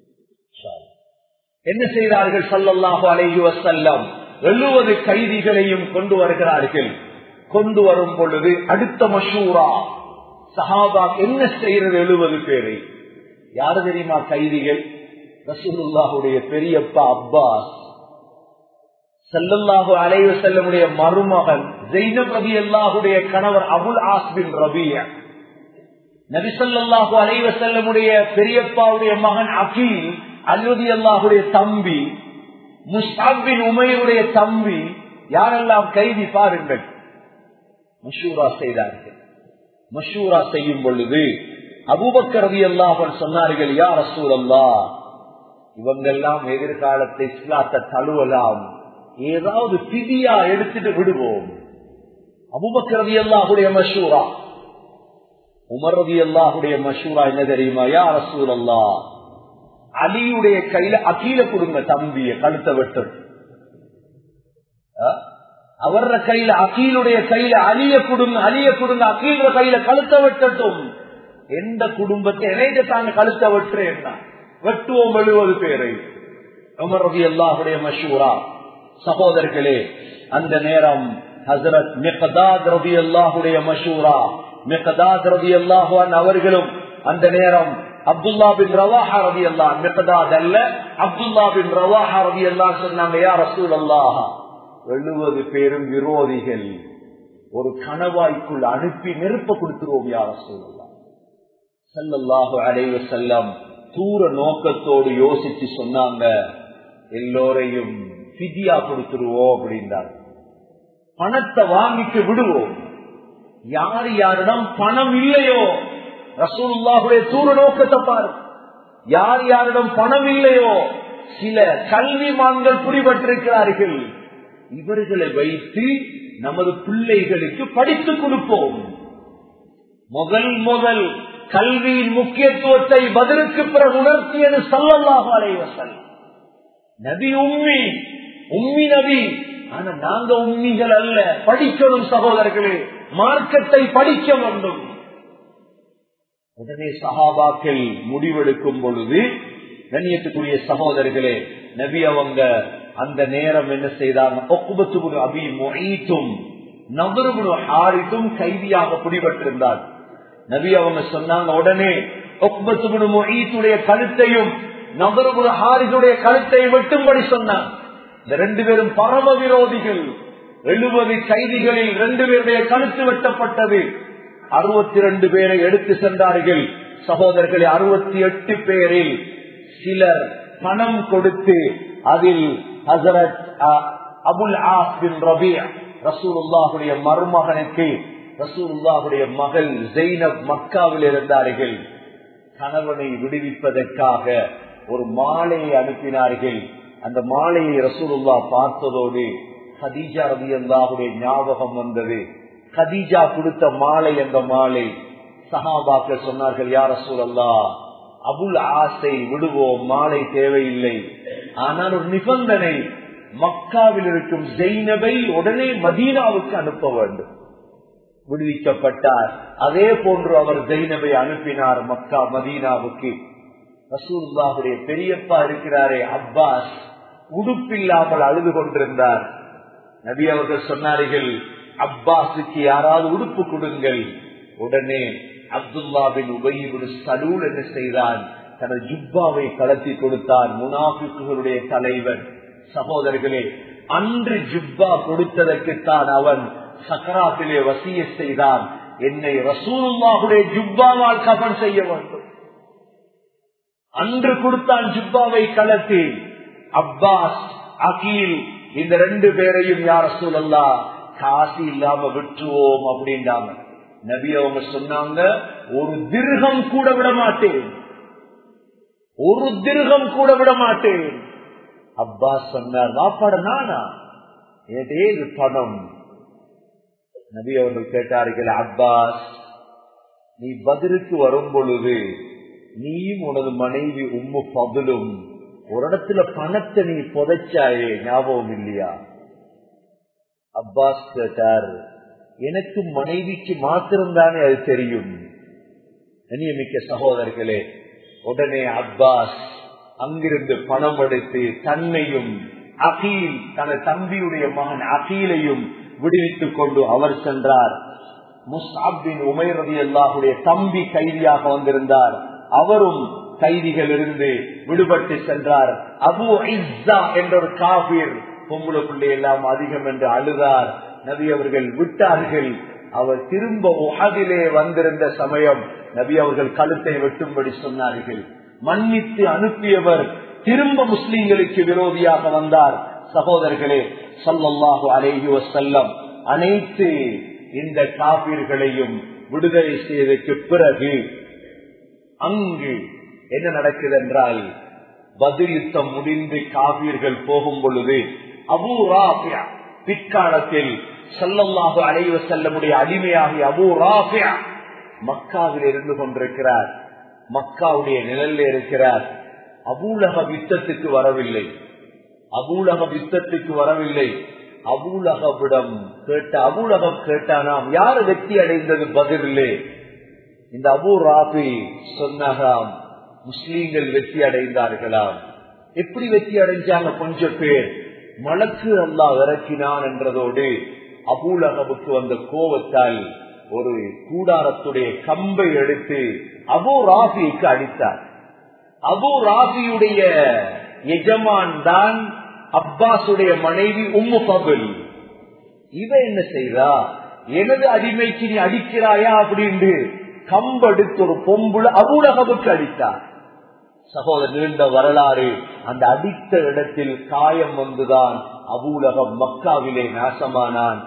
என்ன செய்தார்கள் சல்லல்லாஹு அலைஹி வசல்லம் எழுபது கைதிகளையும் கொண்டு வருகிறார்கள் கொண்டு வரும் பொழுது அடுத்த மஷூரா சஹாபா என்ன செய்யறது எழுபது பேரை யாரு தெரியுமா கைதிகள் ரசூலுல்லாஹுடைய பெரியப்பா அப்பாஸ் செல்லல்லாஹு அலைவ செல்லமுடைய மருமகன் ஜெயினப் ரபி அல்லாஹுடைய கணவர் அபுல் ஆஸ்பின் ரபிய நபிசல்லாஹு அலைவ செல்லமுடைய பெரியப்பாவுடைய மகன் அகீல் அல்வதி அல்லாஹுடைய தம்பி முஸ்தாபின் உமையுடைய தம்பி யாரெல்லாம் கைதி பாருங்கள் மஷூரா செய்தார்கள் மஷூரா செய்யும் பொழுது அபுபக்கரதி அல்லாஹன் சொன்னார்கள் யார் அசூர் அல்லா இவங்கெல்லாம் எதிர்காலத்தை இஸ்லாத்தை தழுவலாம் ஏதாவது பிதியா எடுத்துட்டு விடுவோம் அபுபக்கரதி அல்லாஹுடைய மஷூரா உமர் ரவி அல்லாஹுடைய மஷூரா என்ன தெரியுமா யார் அசூர் அல்லா அலியுடைய கையில அகீல கொடுங்க தம்பிய கழுத்த வெட்டும் அவர கையில அகீலுடைய கையில அலிய கொடுங்க அலிய கொடுங்க அகீல கையில கழுத்த வெட்டட்டும் எந்த குடும்பத்தை இணைந்து தாங்க கழுத்த வெட்டுறேன் வெட்டுவோம் எழுபது பேரை உமர் ரவி அல்லாஹுடைய மஷூரா சகோதரர்களே அந்த நேரம் ஹசரத் மிகதாத் ரவி அல்லாஹுடைய மஷூரா மிகதாத் ரவி அல்லாஹான் அவர்களும் அந்த நேரம் அப்துல்லா பின் ரவாஹா ரவி அல்லா மிகதாத் அல்ல அப்துல்லா பின் ரவாஹா ரவி அல்லா சொன்னாங்க யார் ரசூல் அல்லாஹா எழுபது பேரும் விரோதிகள் ஒரு கணவாய்க்குள் அனுப்பி நெருப்ப கொடுத்துருவோம் யார் ரசூல் அல்லா சல்லல்லாஹு அலைவ செல்லம் தூர நோக்கத்தோடு யோசிச்சு சொன்னாங்க எல்லோரையும் பிதியா கொடுத்துருவோம் அப்படின்றார் பணத்தை வாங்கிட்டு விடுவோம் யார் யாரிடம் பணம் இல்லையோ ரசூலுல்லாஹுடைய தூர நோக்கத்தை பாரு யார் யாரிடம் பணம் இல்லையோ சில கல்விமான்கள் புரிபட்டிருக்கிறார்கள் இவர்களை வைத்து நமது பிள்ளைகளுக்கு படித்துக் கொடுப்போம் முதல் முதல் கல்வியின் முக்கியத்துவத்தை பதிலுக்கு பிறகு உணர்த்தியது சல்லல்லாஹு அலைவசல் நபி உம்மி உம்மி நபி ஆனா நாங்க உண்மிகள் அல்ல படிக்கணும் சகோதரர்களே மார்க்கத்தை படிக்க வேண்டும் உடனே சகாபாக்கள் முடிவெடுக்கும் பொழுது கண்ணியத்துக்குரிய சகோதரர்களே நபி அவங்க அந்த நேரம் என்ன செய்தாங்க ஒக்குபத்து அபி மொய்த்தும் நபருபுடு ஆரித்தும் கைதியாக பிடிபட்டிருந்தார் நபி அவங்க சொன்னாங்க உடனே ஒக்குபத்து மொய்த்துடைய கழுத்தையும் நபருபுடு ஹாரிசுடைய கழுத்தை வெட்டும்படி சொன்னாங்க இந்த ரெண்டு பேரும் பரம விரோதிகள் எழுபது கைதிகளில் ரெண்டு பேருடைய கழுத்து வெட்டப்பட்டது அறுபத்தி ரெண்டு பேரை எடுத்து சென்றார்கள் சகோதரர்களை அறுபத்தி எட்டு பேரில் சிலர் பணம் கொடுத்து அதில் ஹசரத் அபுல் ஆஸ்பின் ரபி ரசூலுல்லாஹுடைய மருமகனுக்கு ரசூலுல்லாஹுடைய மகள் ஜெய்னப் மக்காவில் இருந்தார்கள் கணவனை விடுவிப்பதற்காக ஒரு மாலையை அனுப்பினார்கள் அந்த மாலையை ரசூலுல்லா பார்த்ததோடு ஹதீஜா ரவி அல்லாஹுடைய ஞாபகம் வந்தது ஹதீஜா கொடுத்த மாலை என்ற மாலை சஹாபாக்கள் சொன்னார்கள் யார் ரசூல் அல்லா அபுல் ஆசை விடுவோம் மாலை தேவையில்லை ஆனால் ஒரு நிபந்தனை மக்காவில் இருக்கும் ஜெயினபை உடனே மதீனாவுக்கு அனுப்ப வேண்டும் விடுவிக்கப்பட்டார் அதே போன்று அவர் ஜெயினபை அனுப்பினார் மக்கா மதீனாவுக்கு ரசூல்லாவுடைய பெரியப்பா இருக்கிறாரே அப்பாஸ் உடுப்பில்லாமல் அழுது கொண்டிருந்தார் நபி அவர்கள் சொன்னார்கள் அப்பாஸுக்கு யாராவது உடுப்பு கொடுங்கள் உடனே அப்துல்லாவின் உபயிபுடு சலூல் என்ன செய்தான் தனது ஜுப்பாவை கலத்தி கொடுத்தான் முனாஃபிக்குகளுடைய தலைவன் சகோதரர்களே அன்று ஜுப்பா கொடுத்ததற்குத்தான் அவன் சக்கராத்திலே வசிய செய்தான் என்னை ரசூலுல்லாஹுடைய ஜுப்பாவால் கபன் செய்ய வேண்டும் அன்று கொடுத்தான் ஜுப்பாவை கலத்தி அப்பாஸ் அகீல் இந்த ரெண்டு பேரையும் யார சூழல்லா காசு இல்லாம விட்டுருவோம் அப்படின்றாங்க நபி அவங்க சொன்னாங்க ஒரு திருகம் கூட விட மாட்டேன் ஒரு திருகம் கூட விட மாட்டேன் அப்பாஸ் சொன்னார் வாப்பாட நானா ஏதே இது பணம் நபி அவர்கள் கேட்டார்கள் அப்பாஸ் நீ பதிலுக்கு வரும் பொழுது நீயும் உனது மனைவி உம்மு பபலும் ஒரு இடத்துல பணத்தை நீ புதைச்சாயே ஞாபகம் இல்லையா அப்பாஸ் கேட்டார் எனக்கு மனைவிக்கு மாத்திரம்தானே அது தெரியும் நியமிக்க சகோதரர்களே உடனே அப்பாஸ் அங்கிருந்து பணம் எடுத்து தன்னையும் அகீல் தனது தம்பியுடைய மகன் அகீலையும் விடுவித்துக் கொண்டு அவர் சென்றார் முஸ்தாபின் உமைரதி அல்லாஹுடைய தம்பி கைதியாக வந்திருந்தார் அவரும் கைதிகள் இருந்து விடுபட்டு சென்றார் அபு இஸ்ஸா என்ற ஒரு காபீர் பொம்புல பிள்ளை எல்லாம் அதிகம் என்று அழுதார் நபி அவர்கள் விட்டார்கள் அவர் திரும்ப உகதிலே வந்திருந்த சமயம் நபி அவர்கள் கழுத்தை வெட்டும்படி சொன்னார்கள் மன்னித்து அனுப்பியவர் திரும்ப முஸ்லிம்களுக்கு விரோதியாக வந்தார் சகோதரர்களே சொல்லல்லாஹு அலேஹி வசல்லம் அனைத்து இந்த காப்பீர்களையும் விடுதலை செய்ததற்கு பிறகு அங்கு என்ன நடக்குது என்றால் பதில் யுத்தம் முடிந்து காவியர்கள் போகும் பொழுது அபூ ராபியா பிற்காலத்தில் செல்லல்லாக அலைவ செல்லமுடைய அடிமையாகிய அபூ ராபியா மக்காவில் இருந்து கொண்டிருக்கிறார் மக்காவுடைய நிழல்ல இருக்கிறார் அபூலக யுத்தத்துக்கு வரவில்லை அபூலக யுத்தத்துக்கு வரவில்லை அபூலகவிடம் கேட்ட அபூலகம் கேட்டானாம் யார் வெற்றி அடைந்தது பதிலே இந்த அபூ ராபி சொன்னாராம் முஸ்லீம்கள் வெற்றி அடைந்தார்களாம் எப்படி வெற்றி அடைஞ்சாங்க கொஞ்சம் பேர் மலக்கு அல்லா இறக்கினான் என்றதோடு அபூலகவுக்கு வந்த கோபத்தால் ஒரு கூடாரத்துடைய கம்பை எடுத்து அபூ ராபிக்கு அடித்தார் அபூ ராபியுடைய எஜமான் தான் அப்பாசுடைய மனைவி உம்மு பபுல் இவ என்ன செய்தா எனது அடிமைக்கு நீ அடிக்கிறாயா அப்படின்னு கம்பெடுத்து ஒரு பொம்புல அபூலகவுக்கு அடித்தார் சகோதரர் நீண்ட வரலாறு அந்த அடித்த இடத்தில் காயம் வந்துதான் அபூலகம் மக்காவிலே நாசமானான்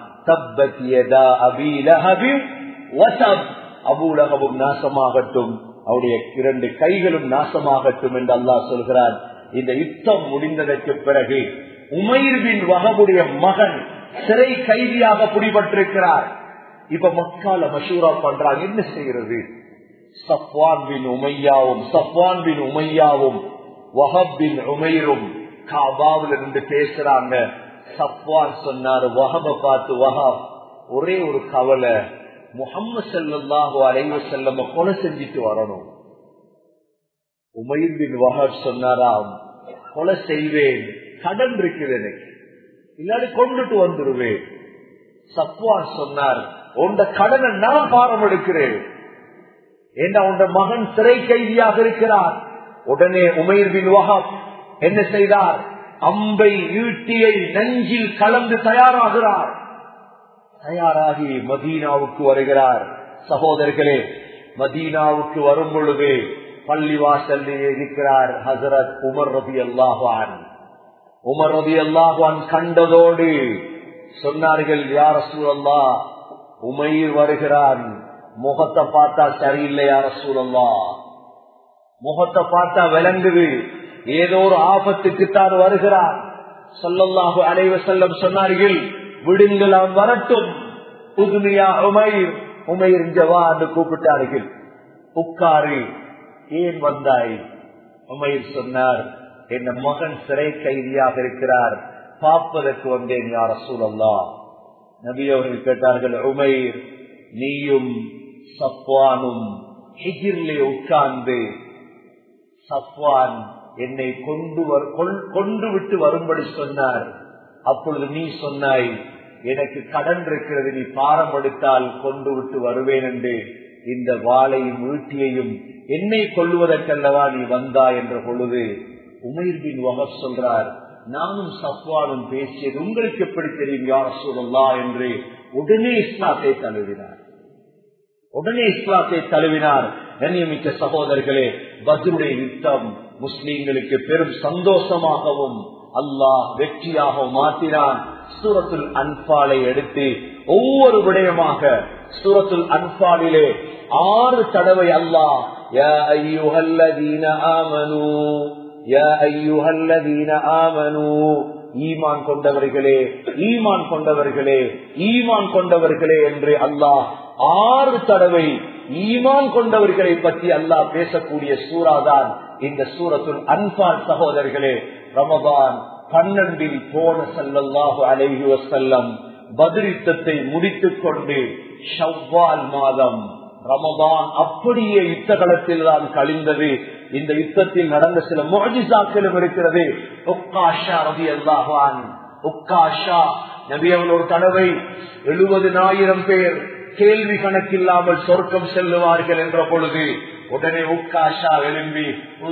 அபூலகமும் நாசமாகட்டும் அவருடைய இரண்டு கைகளும் நாசமாகட்டும் என்று அல்லாஹ் சொல்கிறார் இந்த யுத்தம் முடிந்ததற்கு பிறகு உமைர்வின் வகவுடைய மகன் சிறை கைதியாக பிடிபட்டிருக்கிறார் இப்ப மக்கால மசூரா பண்றாங்க என்ன செய்யறது சப்வான் பின் உமையாவும் சப்வான் பின் உமையாவும் வஹப் பின் உமைரும் காபாவில் இருந்து பேசுறாங்க சப்வான் சொன்னாரு வஹப பார்த்து வஹப் ஒரே ஒரு கவலை முகம்மது செல்லாஹு அலைவ செல்லம கொலை செஞ்சுட்டு வரணும் உமைர் பின் வஹப் சொன்னாராம் கொலை செய்வேன் கடன் இருக்குது எனக்கு இல்லாடி கொண்டுட்டு வந்துருவேன் சப்வான் சொன்னார் உண்ட கடனை நான் பாரம் எடுக்கிறேன் ஏன்னா உண்ட மகன் சிறை கைதியாக இருக்கிறார் உடனே உமைர் பின் வஹப் என்ன செய்தார் அம்பை ஈட்டியை நெஞ்சில் கலந்து தயாராகிறார் தயாராகி மதீனாவுக்கு வருகிறார் சகோதரர்களே மதீனாவுக்கு வரும் பொழுது பள்ளிவாசல் இருக்கிறார் ஹசரத் உமர் ரபி அல்லாஹான் உமர் ரபி அல்லாஹான் கண்டதோடு சொன்னார்கள் யார சூழல்லா உமையில் வருகிறான் முகத்தை பார்த்தா சரியில்லை யார சூழல்லா முகத்தை பார்த்தா விளங்குது ஏதோ ஒரு ஆபத்துக்குத்தான் வருகிறான் சொல்லல்லாஹு அலைவ செல்லம் சொன்னார்கள் விடுங்கள் அவன் வரட்டும் புதுமையா உமைர் உமைர் ஜவா என்று கூப்பிட்டார்கள் உட்காரு ஏன் வந்தாய் உமைர் சொன்னார் என் மகன் சிறை கைதியாக இருக்கிறார் பார்ப்பதற்கு வந்தேன் யார சூழல்லா நபி அவர்கள் கேட்டார்கள் உமைர் நீயும் சப்வானும் ஹிஜிர்லே உட்கார்ந்து சப்வான் என்னை கொண்டு கொண்டு விட்டு வரும்படி சொன்னார் அப்பொழுது நீ சொன்னாய் எனக்கு கடன் இருக்கிறது நீ பாரம் எடுத்தால் கொண்டு விட்டு வருவேன் என்று இந்த வாளையும் ஈட்டியையும் என்னை கொள்வதற்கல்லவா நீ வந்தா என்ற பொழுது உமைர் பின் வகப் சொல்றார் நானும் சஃப்வானும் பேசியது உங்களுக்கு எப்படி தெரியும் யார் சொல்லலா என்று உடனே இஸ்லாத்தை தழுவினார் உடனே இஸ்லாத்தை தழுவினார் கண்ணியமிக்க சகோதரர்களே பத்ருடைய யுத்தம் முஸ்லீம்களுக்கு பெரும் சந்தோஷமாகவும் அல்லாஹ் வெற்றியாக மாற்றினான் சூரத்துல் அன்பாலை எடுத்து ஒவ்வொரு விடயமாக சூரத்துல் அன்பாலிலே ஆறு தடவை அல்லாஹ் யா ஐயுஹல்லதீன ஆமனூ யா ஐயுஹல்லதீன ஆமனூ ஈமான் கொண்டவர்களே ஈமான் கொண்டவர்களே ஈமான் கொண்டவர்களே என்று அல்லாஹ் ஆறு தடவை ஈமான் கொண்டவர்களை பற்றி அல்லாஹ் பேசக்கூடிய சூறாதான் இந்த சூரத்துல் அன்பான் சகோதரர்களே ரமபான் பன்னெண்டில் போன சல்லல்லாஹு அலைஹி வசல்லம் பதிரித்தத்தை முடித்துக் கொண்டு ஷவ்வால் மாதம் ரமபான் அப்படியே யுத்த களத்தில் தான் கழிந்தது இந்த யுத்தத்தில் நடந்த சில மோஜிசாக்களும் இருக்கிறது உக்காஷா ரவி அல்லாஹான் உக்காஷா நபி அவள் ஒரு தடவை எழுபதுனாயிரம் பேர் கேள்வி கணக்கில்லாமல் சொர்க்கம் செல்லுவார்கள் என்ற பொழுது உடனே உக்காஷா எழும்பி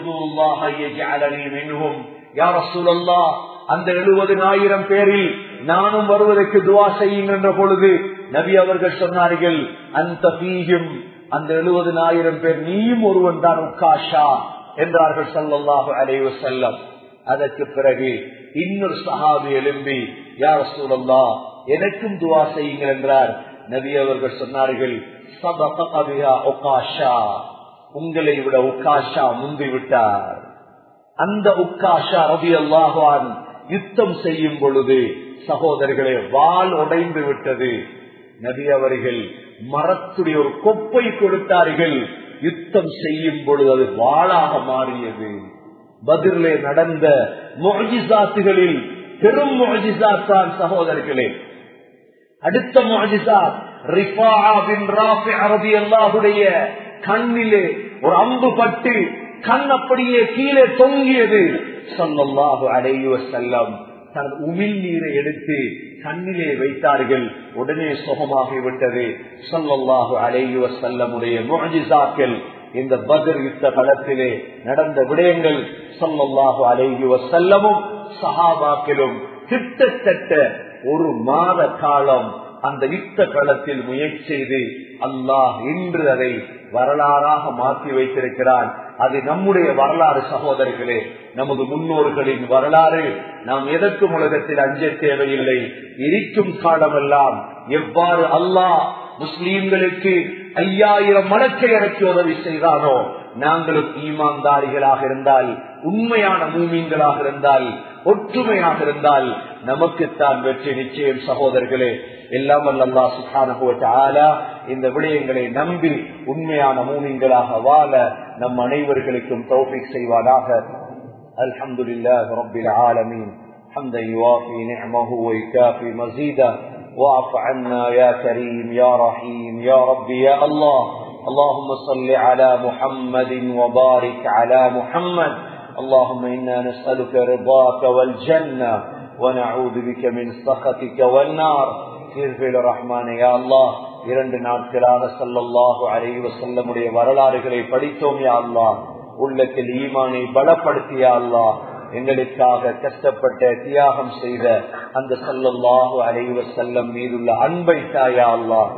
மின்னும் யார சூழல்லா அந்த எழுபதுனாயிரம் பேரில் நானும் வருவதற்கு துவா செய்யும் என்ற பொழுது நபி அவர்கள் சொன்னார்கள் அந்த பீயும் அந்த எழுபதுனாயிரம் பேர் நீயும் ஒருவன் தான் உக்காஷா என்றார்கள் சல்லாஹு அலைவு செல்லம் அதற்கு பிறகு இன்னொரு சஹாபி எழும்பி யார் சூழல்லா எனக்கும் துவா செய்யுங்கள் என்றார் நபி அவர்கள் சொன்னார்கள் உங்களை விட உக்காஷா முந்தி விட்டார் அந்த உக்காஷா ரவி அல்லாஹான் யுத்தம் செய்யும் பொழுது சகோதரர்களே வால் உடைந்து விட்டது நபி அவர்கள் மரத்துடைய ஒரு கொப்பை கொடுத்தார்கள் யுத்தம் செய்யும் பொழுது அது வாளாக மாறியது பதிலே நடந்த மொழிசாத்துகளில் பெரும் மொழிசாத் தான் சகோதரர்களே அடுத்த மொழிசாத் அல்லாஹுடைய கண்ணிலே ஒரு அம்பு பட்டு கண் அப்படியே கீழே தொங்கியது சொல்லல்லாஹு அடையுவ செல்லம் தனது உமிழ் நீரை எடுத்து கண்ணிலே வைத்தார்கள் உடனே சுகமாகிவிட்டது சொல்லல்லாஹு அலையுவ செல்லமுடைய மொழிசாக்கள் இந்த பதர் யுத்த களத்திலே நடந்த விடயங்கள் சொல்லல்லாஹு அலையுவ செல்லமும் சஹாபாக்களும் கிட்டத்தட்ட ஒரு மாத காலம் அந்த யுத்த களத்தில் முயற்சி செய்து அல்லாஹ் இன்று அதை வரலாறாக மாற்றி வைத்திருக்கிறான் அது நம்முடைய வரலாறு சகோதரர்களே நமது முன்னோர்களின் வரலாறு நாம் எதற்கும் உலகத்தில் அஞ்ச தேவையில்லை இருக்கும் காலமெல்லாம் எவ்வாறு அல்லாஹ் முஸ்லீம்களுக்கு ஐயாயிரம் மடக்கை இறக்கி உதவி செய்தானோ நாங்களும் ஈமான்தாரிகளாக இருந்தால் உண்மையான மூமீன்களாக இருந்தால் ஒற்றுமையாக இருந்தால் நமக்குத்தான் வெற்றி நிச்சயம் சகோதரர்களே எல்லாம் அல்லா சுகான இந்த விடயங்களை நம்பி உண்மையான மூமின்களாக வாழ நம் அனைவர்களுக்கும் தௌபிக் செய்வானாக الحمد لله رب العالمين حمدا يوافي نعمه ويكافي مزيدا واعف عنا يا كريم يا رحيم يا ربي يا الله اللهم صل على محمد وبارك على محمد اللهم إنا نسألك رضاك والجنة ونعوذ بك من سخطك والنار தீர்வேல ரஹ்மானே யா அல்லாஹ் இரண்டு நாட்களாக சல்லல்லாஹு அலைஹி வஸல்லமுடைய வரலாறுகளை படித்தோம் யா அல்லாஹ் உள்ளத்தில் ஈமானை பலப்படுத்தியா அல்லாஹ் எங்களுக்காக கஷ்டப்பட்ட தியாகம் செய்த அந்த சல்லல்லாஹு அலைஹி வஸல்லம் மீதுள்ள அன்பை தாயா அல்லாஹ்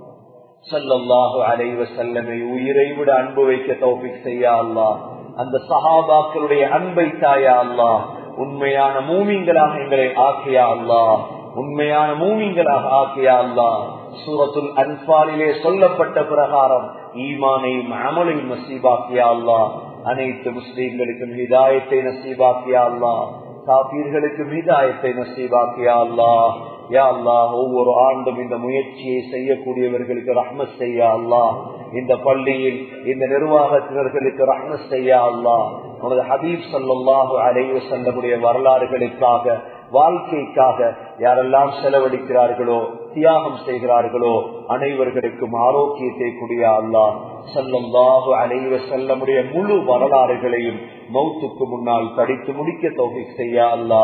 சல்லல்லாஹு அலைஹி வஸல்லமை உயிரை விட அன்பு வைக்க தௌஃபீக் செய்யா அல்லாஹ் அந்த சஹாபாக்களுடைய அன்பை தாயா அல்லாஹ் உண்மையான மூமிங்களாக எங்களை ஆக்கியா அல்லாஹ் உண்மையான மூமிங்களாக ஆக்கியா அல்லா சூரத்துல் அன்பாலிலே சொல்லப்பட்ட பிரகாரம் ஈமானையும் அமலையும் நசீபாக்கியா அல்லா அனைத்து முஸ்லீம்களுக்கும் ஹிதாயத்தை நசீபாக்கியா அல்லா காப்பீர்களுக்கும் ஹிதாயத்தை நசீபாக்கியா அல்லா யா அல்லா ஒவ்வொரு ஆண்டும் இந்த முயற்சியை செய்யக்கூடியவர்களுக்கு ரஹ்மத் செய்யா அல்லா இந்த பள்ளியில் இந்த நிர்வாகத்தினர்களுக்கு ரஹ்மத் செய்யா அல்லா நமது ஹபீப் சல்லாஹு அலைவு செல்லக்கூடிய வரலாறுகளுக்காக வாழ்க்கைக்காக யாரெல்லாம் செலவழிக்கிறார்களோ தியாகம் செய்கிறார்களோ அனைவர்களுக்கும் ஆரோக்கியத்தை கூடிய அல்லாஹ் செல்லம்பாகு அனைவ செல்லமுடைய முழு வரலாறுகளையும் மௌத்துக்கு முன்னால் படித்து முடிக்க தொகை செய்ய அல்லாஹ்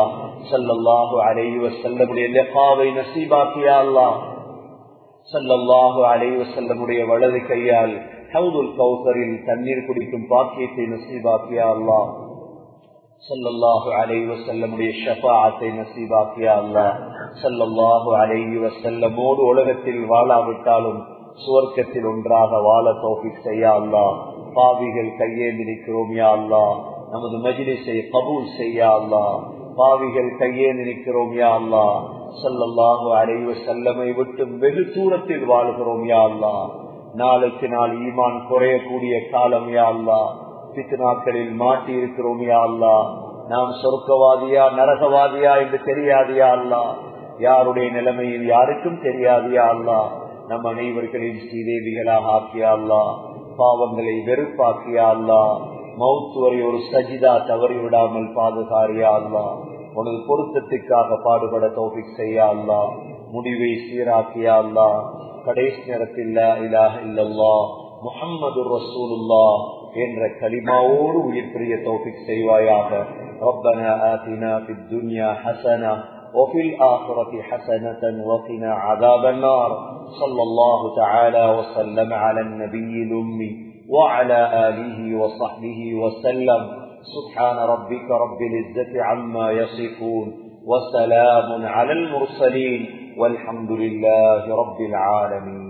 சல்லல்லாஹு அலைஹி வஸல்லமுடைய லிகாவை நசீபாக்கியா அல்லாஹ் சல்லல்லாஹு அலைஹி வஸல்லமுடைய வலது கையால் ஹவுதுல் கௌசரில் தண்ணீர் குடிக்கும் பாக்கியத்தை நசீபாக்கியா அல்லாஹ் சல்லல்லாஹு அலைஹி வஸல்லமுடைய ஷஃபாஅத்தை நசீபாக்கியா அல்லாஹ் சல்லல்லாஹு அலைஹி வஸல்லமோடு உலகத்தில் வாழாவிட்டாலும் சுவர்க்கத்தில் ஒன்றாக வாழ தௌஃபிக் செய்யா அல்லாஹ் பாவிகள் கையேந்தி நிற்கிறோம் யா அல்லாஹ் நமது மஜ்லிஸை கபூல் செய்யா அல்லாஹ் பாவிகள் கையேந்தி நிற்கிறோம் யா அல்லாஹ் சல்லல்லாஹு அலைஹி வஸல்லமை விட்டு வெகு தூரத்தில் வாழ்கிறோம் யா அல்லாஹ் நாளுக்கு நாள் ஈமான் குறையக்கூடிய காலம் யா அல்லாஹ் பித்னாக்களில் மாட்டி இருக்கிறோம் யா அல்லா நாம் சொர்க்கவாதியா நரகவாதியா என்று தெரியாதியா அல்லா யாருடைய நிலைமையில் யாருக்கும் தெரியாதியா அல்லா நம் அனைவர்களின் ஸ்ரீதேவிகளாக ஆக்கியா அல்லா பாவங்களை வெறுப்பாக்கியா அல்லா மவுத்து வரை ஒரு சஜிதா தவறி விடாமல் பாதுகாரியா அல்லா உனது பொருத்தத்துக்காக பாடுபட தோபிக் செய்யா அல்லா முடிவை சீராக்கியா அல்லா கடைசி நேரத்தில் இலாக இல்லல்லா முகம்மது ரசூலுல்லா என்ற கலிமாவோடு உயிர் பிரிய தௌஃபிக் செய்வாயாக ربنا آتنا في الدنيا حسنة وفي الآخرة حسنة وقنا عذاب النار صلى الله تعالى وسلم على النبي الأمي وعلى آله وصحبه وسلم سبحان ربك رب العزة عما يصفون وسلام على المرسلين والحمد لله رب العالمين